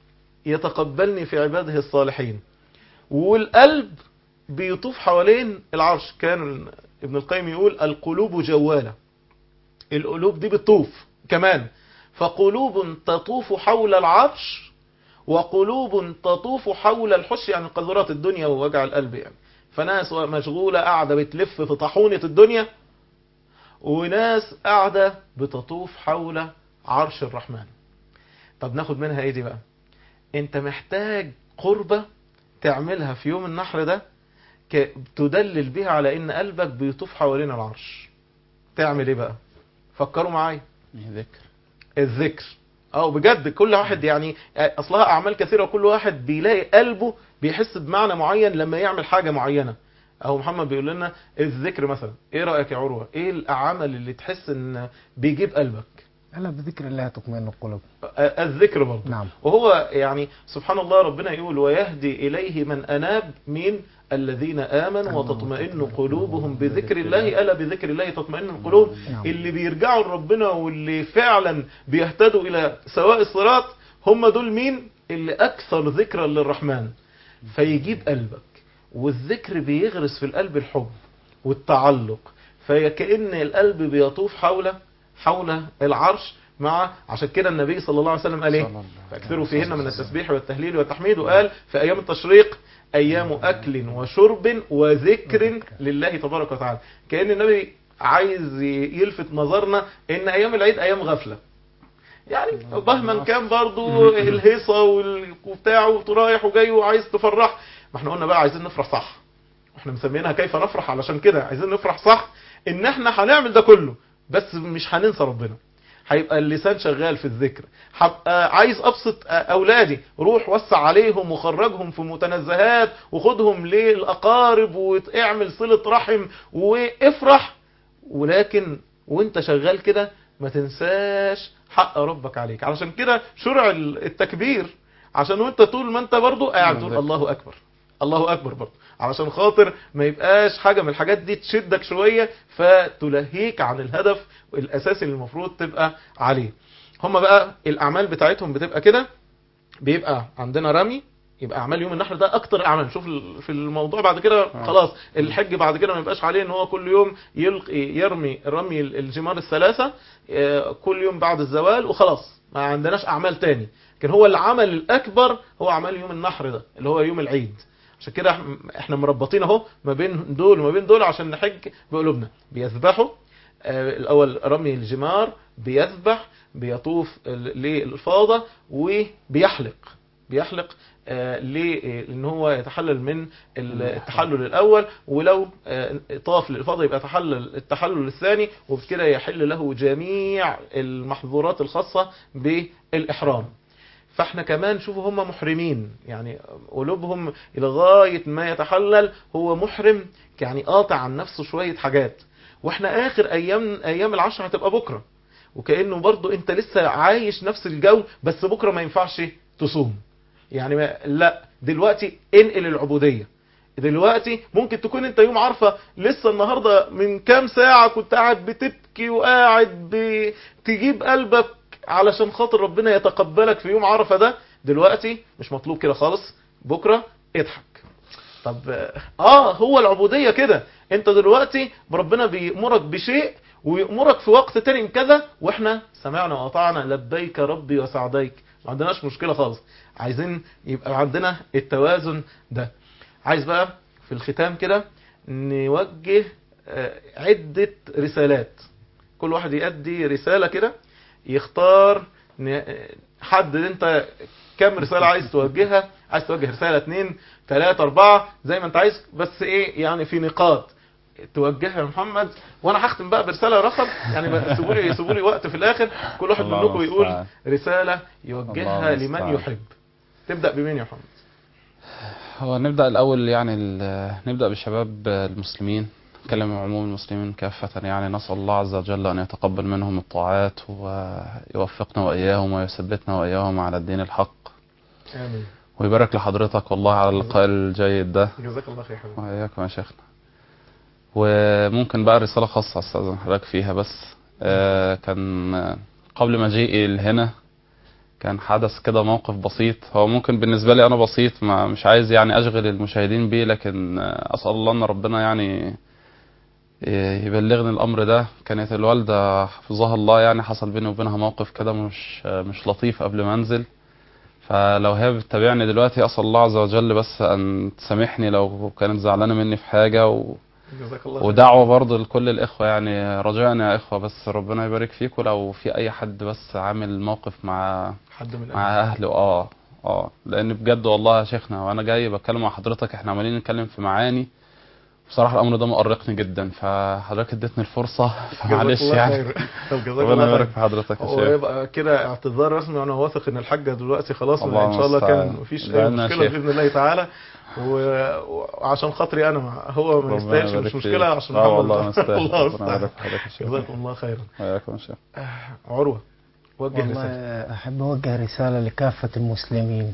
A: يتقبلني في عباده الصالحين والقلب بيطوف حوالين العرش كان ابن القيم يقول القلوب جوالة القلوب دي بتطوف كمان فقلوب تطوف حول العرش وقلوب تطوف حول الحش يعني قذرات الدنيا ووجع القلب يعني فناس مشغولة قاعدة بتلف في طاحونة الدنيا وناس قاعدة بتطوف حول عرش الرحمن طب ناخد منها ايه دي بقى انت محتاج قربة تعملها في يوم النحر ده تدلل بها على ان قلبك بيطوف حوالين العرش تعمل ايه بقى فكروا معايا
B: ذكر
A: الذكر اه بجد كل واحد يعني اصلها اعمال كثيره وكل واحد بيلاقي قلبه بيحس بمعنى معين لما يعمل حاجه معينه اهو محمد بيقول لنا الذكر مثلا ايه رايك يا عروه ايه الاعمال اللي تحس ان بيجيب قلبك
C: ألا بذكر الله تطمئن القلوب
A: الذكر برضه
C: نعم
A: وهو يعني سبحان الله ربنا يقول ويهدي إليه من أناب من الذين آمنوا وتطمئن قلوبهم بذكر الله ألا بذكر الله تطمئن القلوب
C: نعم.
A: اللي بيرجعوا لربنا واللي فعلا بيهتدوا إلى سواء الصراط هم دول مين اللي أكثر ذكرا للرحمن فيجيب قلبك والذكر بيغرس في القلب الحب والتعلق فكأن القلب بيطوف حول حول العرش مع عشان كده النبي صلى الله عليه وسلم قال ايه فاكثروا فيهن من التسبيح والتهليل والتحميد وقال في ايام التشريق ايام اكل وشرب وذكر لله تبارك وتعالى كان النبي عايز يلفت نظرنا ان ايام العيد ايام غفله يعني مهما كان برضو الهيصه وال- وبتاع ورايح وجاي وعايز تفرح ما احنا قلنا بقى عايزين نفرح صح احنا مسمينها كيف نفرح علشان كده عايزين نفرح صح ان احنا هنعمل ده كله بس مش هننسى ربنا هيبقى اللسان شغال في الذكر هبقى عايز ابسط اولادي روح وسع عليهم وخرجهم في متنزهات وخدهم للاقارب واعمل صلة رحم وافرح ولكن وانت شغال كده ما تنساش حق ربك عليك علشان كده شرع التكبير عشان وانت طول ما انت برضو قاعد تقول الله اكبر الله اكبر برضه علشان خاطر ما يبقاش حاجة من الحاجات دي تشدك شوية فتلهيك عن الهدف الاساسي اللي المفروض تبقى عليه هم بقى الاعمال بتاعتهم بتبقى كده بيبقى عندنا رمي يبقى اعمال يوم النحر ده اكتر اعمال شوف ال- في الموضوع بعد كده خلاص الحج بعد كده ما يبقاش عليه ان هو كل يوم يلقي يرمي رمي الجمار الثلاثه آه، كل يوم بعد الزوال وخلاص ما عندناش اعمال تاني لكن هو العمل الاكبر هو اعمال يوم النحر ده اللي هو يوم العيد عشان كده إح- احنا مربطين اهو ما بين دول وما بين دول عشان نحج بقلوبنا بيذبحوا آه، الاول رمي الجمار بيذبح بيطوف ال- للفاضه وبيحلق بيحلق آه، ليه؟ آه، لان هو يتحلل من ال- التحلل الاول ولو آه، طاف للافاضه يبقى تحلل التحلل الثاني وبكده يحل له جميع المحظورات الخاصه بالاحرام فاحنا كمان شوفوا هم محرمين يعني قلوبهم لغايه ما يتحلل هو محرم يعني قاطع عن نفسه شويه حاجات واحنا اخر ايام ايام العشر هتبقى بكره وكانه برضو انت لسه عايش نفس الجو بس بكره ما ينفعش تصوم يعني ما لا دلوقتي انقل العبوديه دلوقتي ممكن تكون انت يوم عارفه لسه النهارده من كام ساعه كنت قاعد بتبكي وقاعد بتجيب قلبك علشان خاطر ربنا يتقبلك في يوم عرفه ده دلوقتي مش مطلوب كده خالص بكره اضحك طب اه هو العبودية كده انت دلوقتي ربنا بيأمرك بشيء ويأمرك في وقت تاني كذا واحنا سمعنا وأطعنا لبيك ربي وسعديك ما عندناش مشكلة خالص عايزين يبقى عندنا التوازن ده عايز بقى في الختام كده نوجه آه، عدة رسالات كل واحد يأدي رسالة كده يختار ن- حد انت كم رسالة عايز توجهها عايز توجه رسالة اتنين تلاتة اربعة زي ما انت عايز بس ايه يعني في نقاط توجهها يا محمد وانا هختم بقى برسالة رقم يعني بقى سيبوا لي سيبوا لي وقت في الاخر كل واحد
B: الله
A: منكم يقول
B: المستعان.
A: رسالة يوجهها
B: الله
A: لمن
B: المستعان.
A: يحب تبدأ بمين يا محمد
B: هو نبدأ الأول يعني ال- نبدأ بالشباب المسلمين نتكلم عن عموم المسلمين كافة يعني نسأل الله عز وجل أن يتقبل منهم الطاعات ويوفقنا وإياهم ويثبتنا وإياهم على الدين الحق
A: امين
B: ويبارك لحضرتك والله على اللقاء الجيد ده
A: جزاك الله خير حبيبي
B: وإياكم يا شيخنا وممكن بقى رسالة خاصة أستاذن حضرتك فيها بس آه، كان آه، قبل مجيئي لهنا كان حدث كده موقف بسيط هو ممكن بالنسبة لي أنا بسيط ما مش عايز يعني أشغل المشاهدين بيه لكن آه، أسأل الله أن ربنا يعني ي- يبلغني الأمر ده كانت الوالدة حفظها الله يعني حصل بيني وبينها موقف كده مش آه، مش لطيف قبل ما أنزل فلو هي بتتابعني دلوقتي أسأل الله عز وجل بس أن تسامحني لو كانت زعلانة مني في حاجة و...
A: جزاك الله خير.
B: ودعوة برضه لكل الإخوة يعني رجاء يا إخوة بس ربنا يبارك فيكم لو في أي حد بس عامل موقف مع
A: حد من
B: مع أهله آه آه لأن بجد والله يا شيخنا وأنا جاي بتكلم مع حضرتك إحنا عمالين نتكلم في معاني بصراحة الأمر ده مؤرقني جدا فحضرتك اديتني الفرصة فمعلش
A: جزاك الله
B: يعني
A: خير. طب جزاك
B: ربنا
A: الله
B: يبارك
A: خير.
B: في حضرتك يا
A: هو
B: شيخ
A: يبقى كده اعتذار رسمي وانا واثق ان الحاجه دلوقتي خلاص
B: الله
A: ان شاء الله كان
B: المستعان.
A: مفيش اي
B: لأن يا
A: مشكله
B: شيخ.
A: باذن الله تعالى و- وعشان خاطري انا ما هو ما
B: ربنا
A: يستاهلش
B: يبارك
A: مش
B: فيك.
A: مشكله عشان
B: لا
A: محمد
B: والله ما يستاهل.
A: الله
B: ربنا
A: المستعان
B: يبارك في حضرتك يا شيخ.
A: جزاكم الله خيرا
B: وإياكم يا شيخ
A: عروه وجه
C: والله
A: رساله
C: أحب أوجه رسالة لكافة المسلمين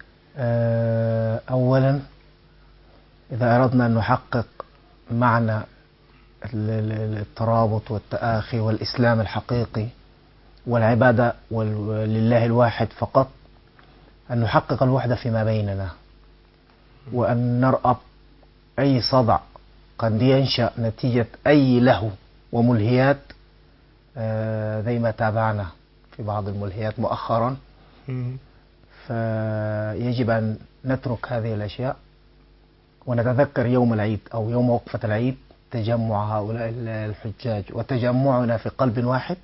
C: آه، أولا إذا أردنا أن نحقق معنى ال- ال- الترابط والتآخي والإسلام الحقيقي والعبادة وال- لله الواحد فقط أن نحقق الوحدة فيما بيننا وأن نرأب أي صدع قد ينشأ نتيجة أي لهو وملهيات آه، زي ما تابعنا في بعض الملهيات مؤخرا
A: مم.
C: فيجب أن نترك هذه الأشياء ونتذكر يوم العيد أو يوم وقفة العيد تجمع هؤلاء الحجاج وتجمعنا في قلب واحد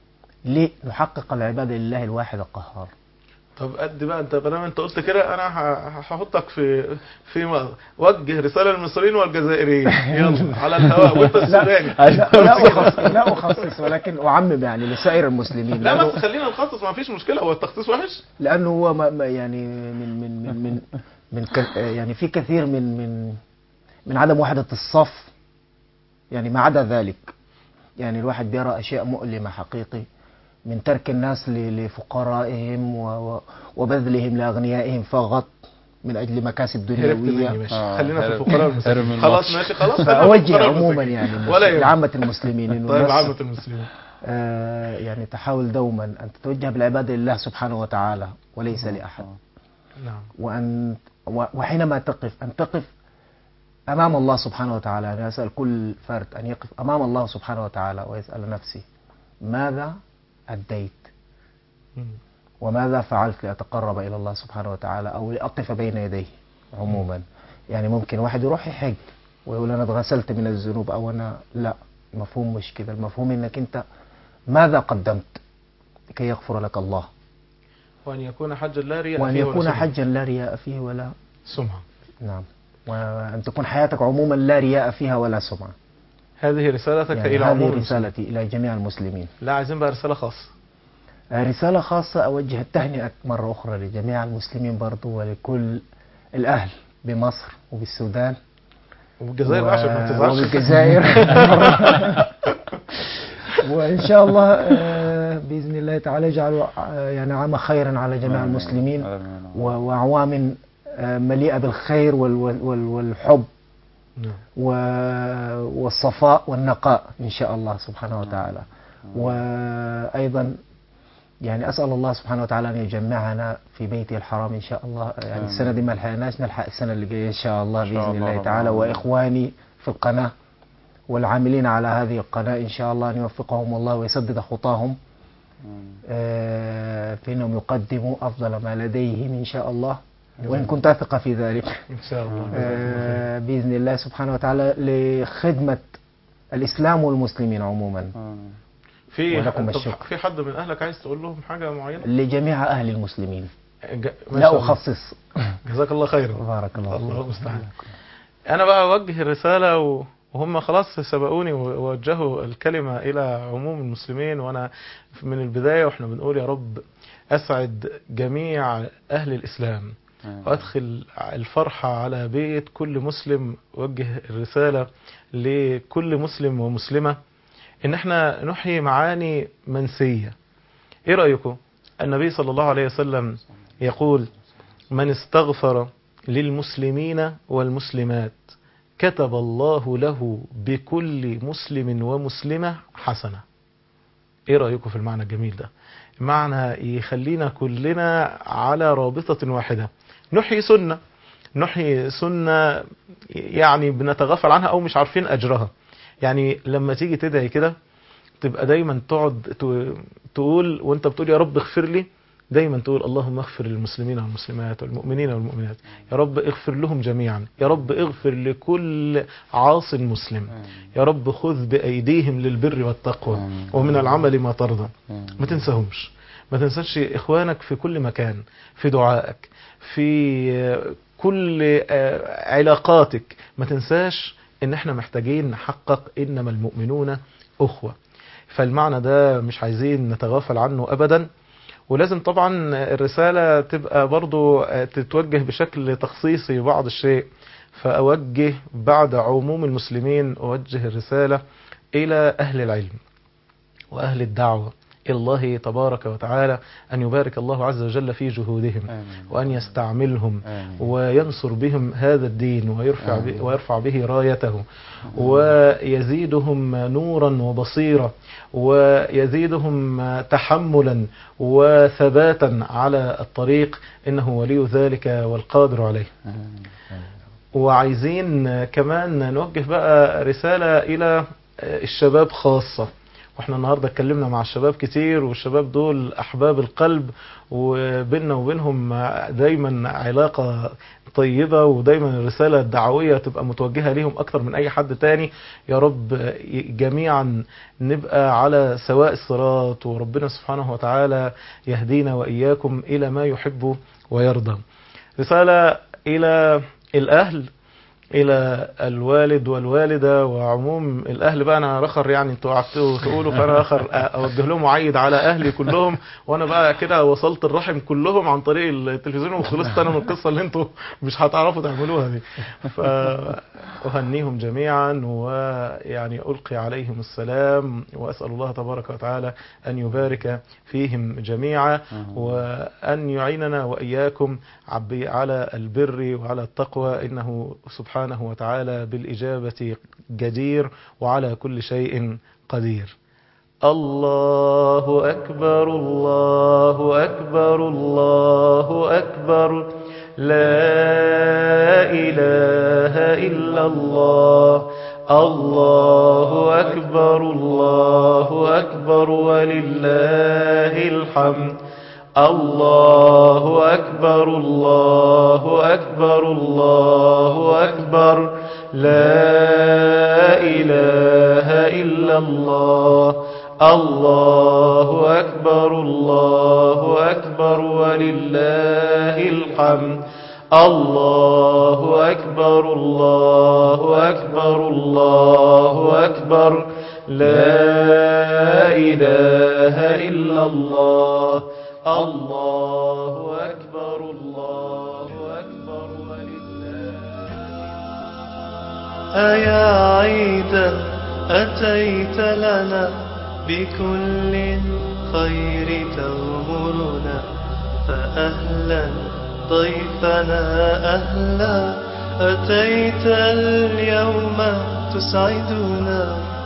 C: لنحقق العبادة لله الواحد القهار
A: طب قد بقى انت ما دام انت قلت كده انا ه- هحطك في في م- وجه رساله للمصريين والجزائريين يلا على الهواء وانت السوداني
C: لا, لا, أخص لا أخصص ولكن أعمم يعني لسائر المسلمين
A: لا
C: لأنه,
A: بس خلينا نخصص ما فيش مشكله هو التخصيص وحش
C: لأنه هو ما ما يعني من من من من, من ك- يعني في كثير من من من عدم وحدة الصف يعني ما عدا ذلك يعني الواحد بيرى أشياء مؤلمة حقيقي من ترك الناس ل- لفقرائهم و- و- وبذلهم لأغنيائهم فقط من أجل مكاسب
A: هربت مني
C: دنيوية
A: ماشي
B: آه،
A: خلينا في
B: هرب-
A: الفقراء
B: هرب
A: والمساكين
B: من
A: خلاص
B: الماتش.
A: ماشي خلاص خلينا في
C: فأوجه
A: الفقراء
C: عموما
A: والمساكين.
C: يعني
A: ولا يهمك.
C: لعامة المسلمين إنه
A: طيب
C: الناس-
A: عامة المسلمين
C: آه، يعني تحاول دوما أن تتوجه بالعبادة لله سبحانه وتعالى وليس لأحد
A: نعم
C: وأن و- وحينما تقف أن تقف أمام الله سبحانه وتعالى أنا أسأل كل فرد أن يقف أمام الله سبحانه وتعالى ويسأل نفسي ماذا أديت
A: مم.
C: وماذا فعلت لأتقرب إلى الله سبحانه وتعالى أو لأقف بين يديه عموما يعني ممكن واحد يروح يحج ويقول أنا اتغسلت من الذنوب أو أنا لا المفهوم مش كده المفهوم أنك أنت ماذا قدمت لكي يغفر لك الله
A: وان يكون حجا لا رياء
C: وأن
A: فيه ولا
C: يكون
A: سمعة.
C: حجا لا رياء فيه ولا
A: سمعة
C: نعم وأن تكون حياتك عموما لا رياء فيها ولا سمعة
A: هذه رسالتك
C: يعني
A: الى
C: هذه
A: عموم المسلمين.
C: رسالتي إلى جميع المسلمين
A: لا عايزين بقى رسالة خاصة
C: آه، رسالة خاصة أوجه التهنئة مرة أخرى لجميع المسلمين برضو ولكل الأهل بمصر وبالسودان
A: والجزائر
C: و-
A: بقى عشان ما تزعلش
C: وبالجزائر وإن شاء الله آه، بإذن الله تعالى يجعل آه، يعني عام خير على جميع المسلمين و- وأعوام آه، مليئة بالخير وال- وال- وال- والحب
A: نعم.
C: و- والصفاء والنقاء إن شاء الله سبحانه وتعالى وأيضا يعني أسأل الله سبحانه وتعالى أن يجمعنا في بيته الحرام إن شاء الله يعني
B: آمين.
C: السنة دي ما لحقناش نلحق السنة اللي جاية إن شاء الله
B: إن شاء
C: بإذن
B: الله
C: الله
B: رب
C: تعالى
B: العالمين.
C: وإخواني في القناة والعاملين على هذه القناة إن شاء الله أن يوفقهم الله ويسدد خطاهم آه، في أنهم يقدموا أفضل ما لديهم إن شاء الله وإن كنت أثق في ذلك
A: ان شاء الله
C: آه، بإذن الله سبحانه وتعالى لخدمة الإسلام والمسلمين عموما
A: في
C: ولكم
A: طب
C: الشكر.
A: في حد من اهلك عايز تقول لهم حاجة معينة
C: لجميع أهل المسلمين
A: ج- ما
C: لا
A: شاء الله.
C: أخصص
A: جزاك الله خيرا
C: بارك الله
A: الله
C: فيك.
A: المستعان انا بقى اوجه الرسالة و- وهم خلاص سبقوني ووجهوا الكلمة الى عموم المسلمين وانا من البداية واحنا بنقول يا رب اسعد جميع اهل الاسلام وادخل الفرحة على بيت كل مسلم وجه الرسالة لكل مسلم ومسلمة ان احنا نحيي معاني منسية ايه رأيكم النبي صلى الله عليه وسلم يقول من استغفر للمسلمين والمسلمات كتب الله له بكل مسلم ومسلمة حسنة ايه رأيكم في المعنى الجميل ده معنى يخلينا كلنا على رابطة واحدة نحيي سنة نحيي سنة يعني بنتغافل عنها او مش عارفين اجرها يعني لما تيجي تدعي كده تبقى دايما تقعد ت- تقول وانت بتقول يا رب اغفر لي دايما تقول اللهم اغفر للمسلمين والمسلمات والمؤمنين والمؤمنات يا رب اغفر لهم جميعا يا رب اغفر لكل عاص مسلم يا رب خذ بأيديهم للبر والتقوى ومن العمل ما ترضى ما تنساهمش ما تنساش اخوانك في كل مكان في دعائك في آه، كل آه، علاقاتك ما تنساش ان احنا محتاجين نحقق انما المؤمنون اخوة فالمعنى ده مش عايزين نتغافل عنه ابدا ولازم طبعا الرسالة تبقى برضو تتوجه بشكل تخصيصي بعض الشيء فأوجه بعد عموم المسلمين أوجه الرسالة إلى أهل العلم وأهل الدعوة إلى الله تبارك وتعالى أن يبارك الله عز وجل في جهودهم وأن يستعملهم وينصر بهم هذا الدين ويرفع, به ويرفع به رايته ويزيدهم نورا وبصيرة ويزيدهم تحملا وثباتا على الطريق إنه ولي ذلك والقادر عليه وعايزين كمان نوجه بقى رسالة إلى الشباب خاصة واحنا النهاردة اتكلمنا مع الشباب كتير والشباب دول أحباب القلب وبيننا وبينهم دايما علاقة طيبة ودايما الرسالة الدعوية تبقى متوجهة ليهم أكتر من أي حد تاني يا رب جميعا نبقى على سواء الصراط وربنا سبحانه وتعالى يهدينا وإياكم إلى ما يحب ويرضى رسالة إلى الأهل الى الوالد والوالدة وعموم الاهل بقى انا رخر يعني انتوا قعدتوا تقولوا فانا رخر اوجه لهم وعيد على اهلي كلهم وانا بقى كده وصلت الرحم كلهم عن طريق التلفزيون وخلصت انا من القصة اللي انتوا مش هتعرفوا تعملوها دي فاهنيهم جميعا ويعني القي عليهم السلام واسال الله تبارك وتعالى ان يبارك فيهم جميعا وان يعيننا واياكم على البر وعلى التقوى انه سبحانه سبحانه وتعالى بالإجابة جدير وعلى كل شيء قدير الله أكبر الله أكبر الله أكبر لا إله إلا الله الله أكبر الله أكبر ولله الحمد الله أكبر الله أكبر الله أكبر لا إله إلا الله الله أكبر الله أكبر ولله الحمد الله أكبر الله أكبر الله أكبر لا إله إلا الله الله أكبر الله أكبر
M: أيا عيدا أتيت لنا بكل الخير تغمرنا فأهلا ضيفنا أهلا أتيت اليوم تسعدنا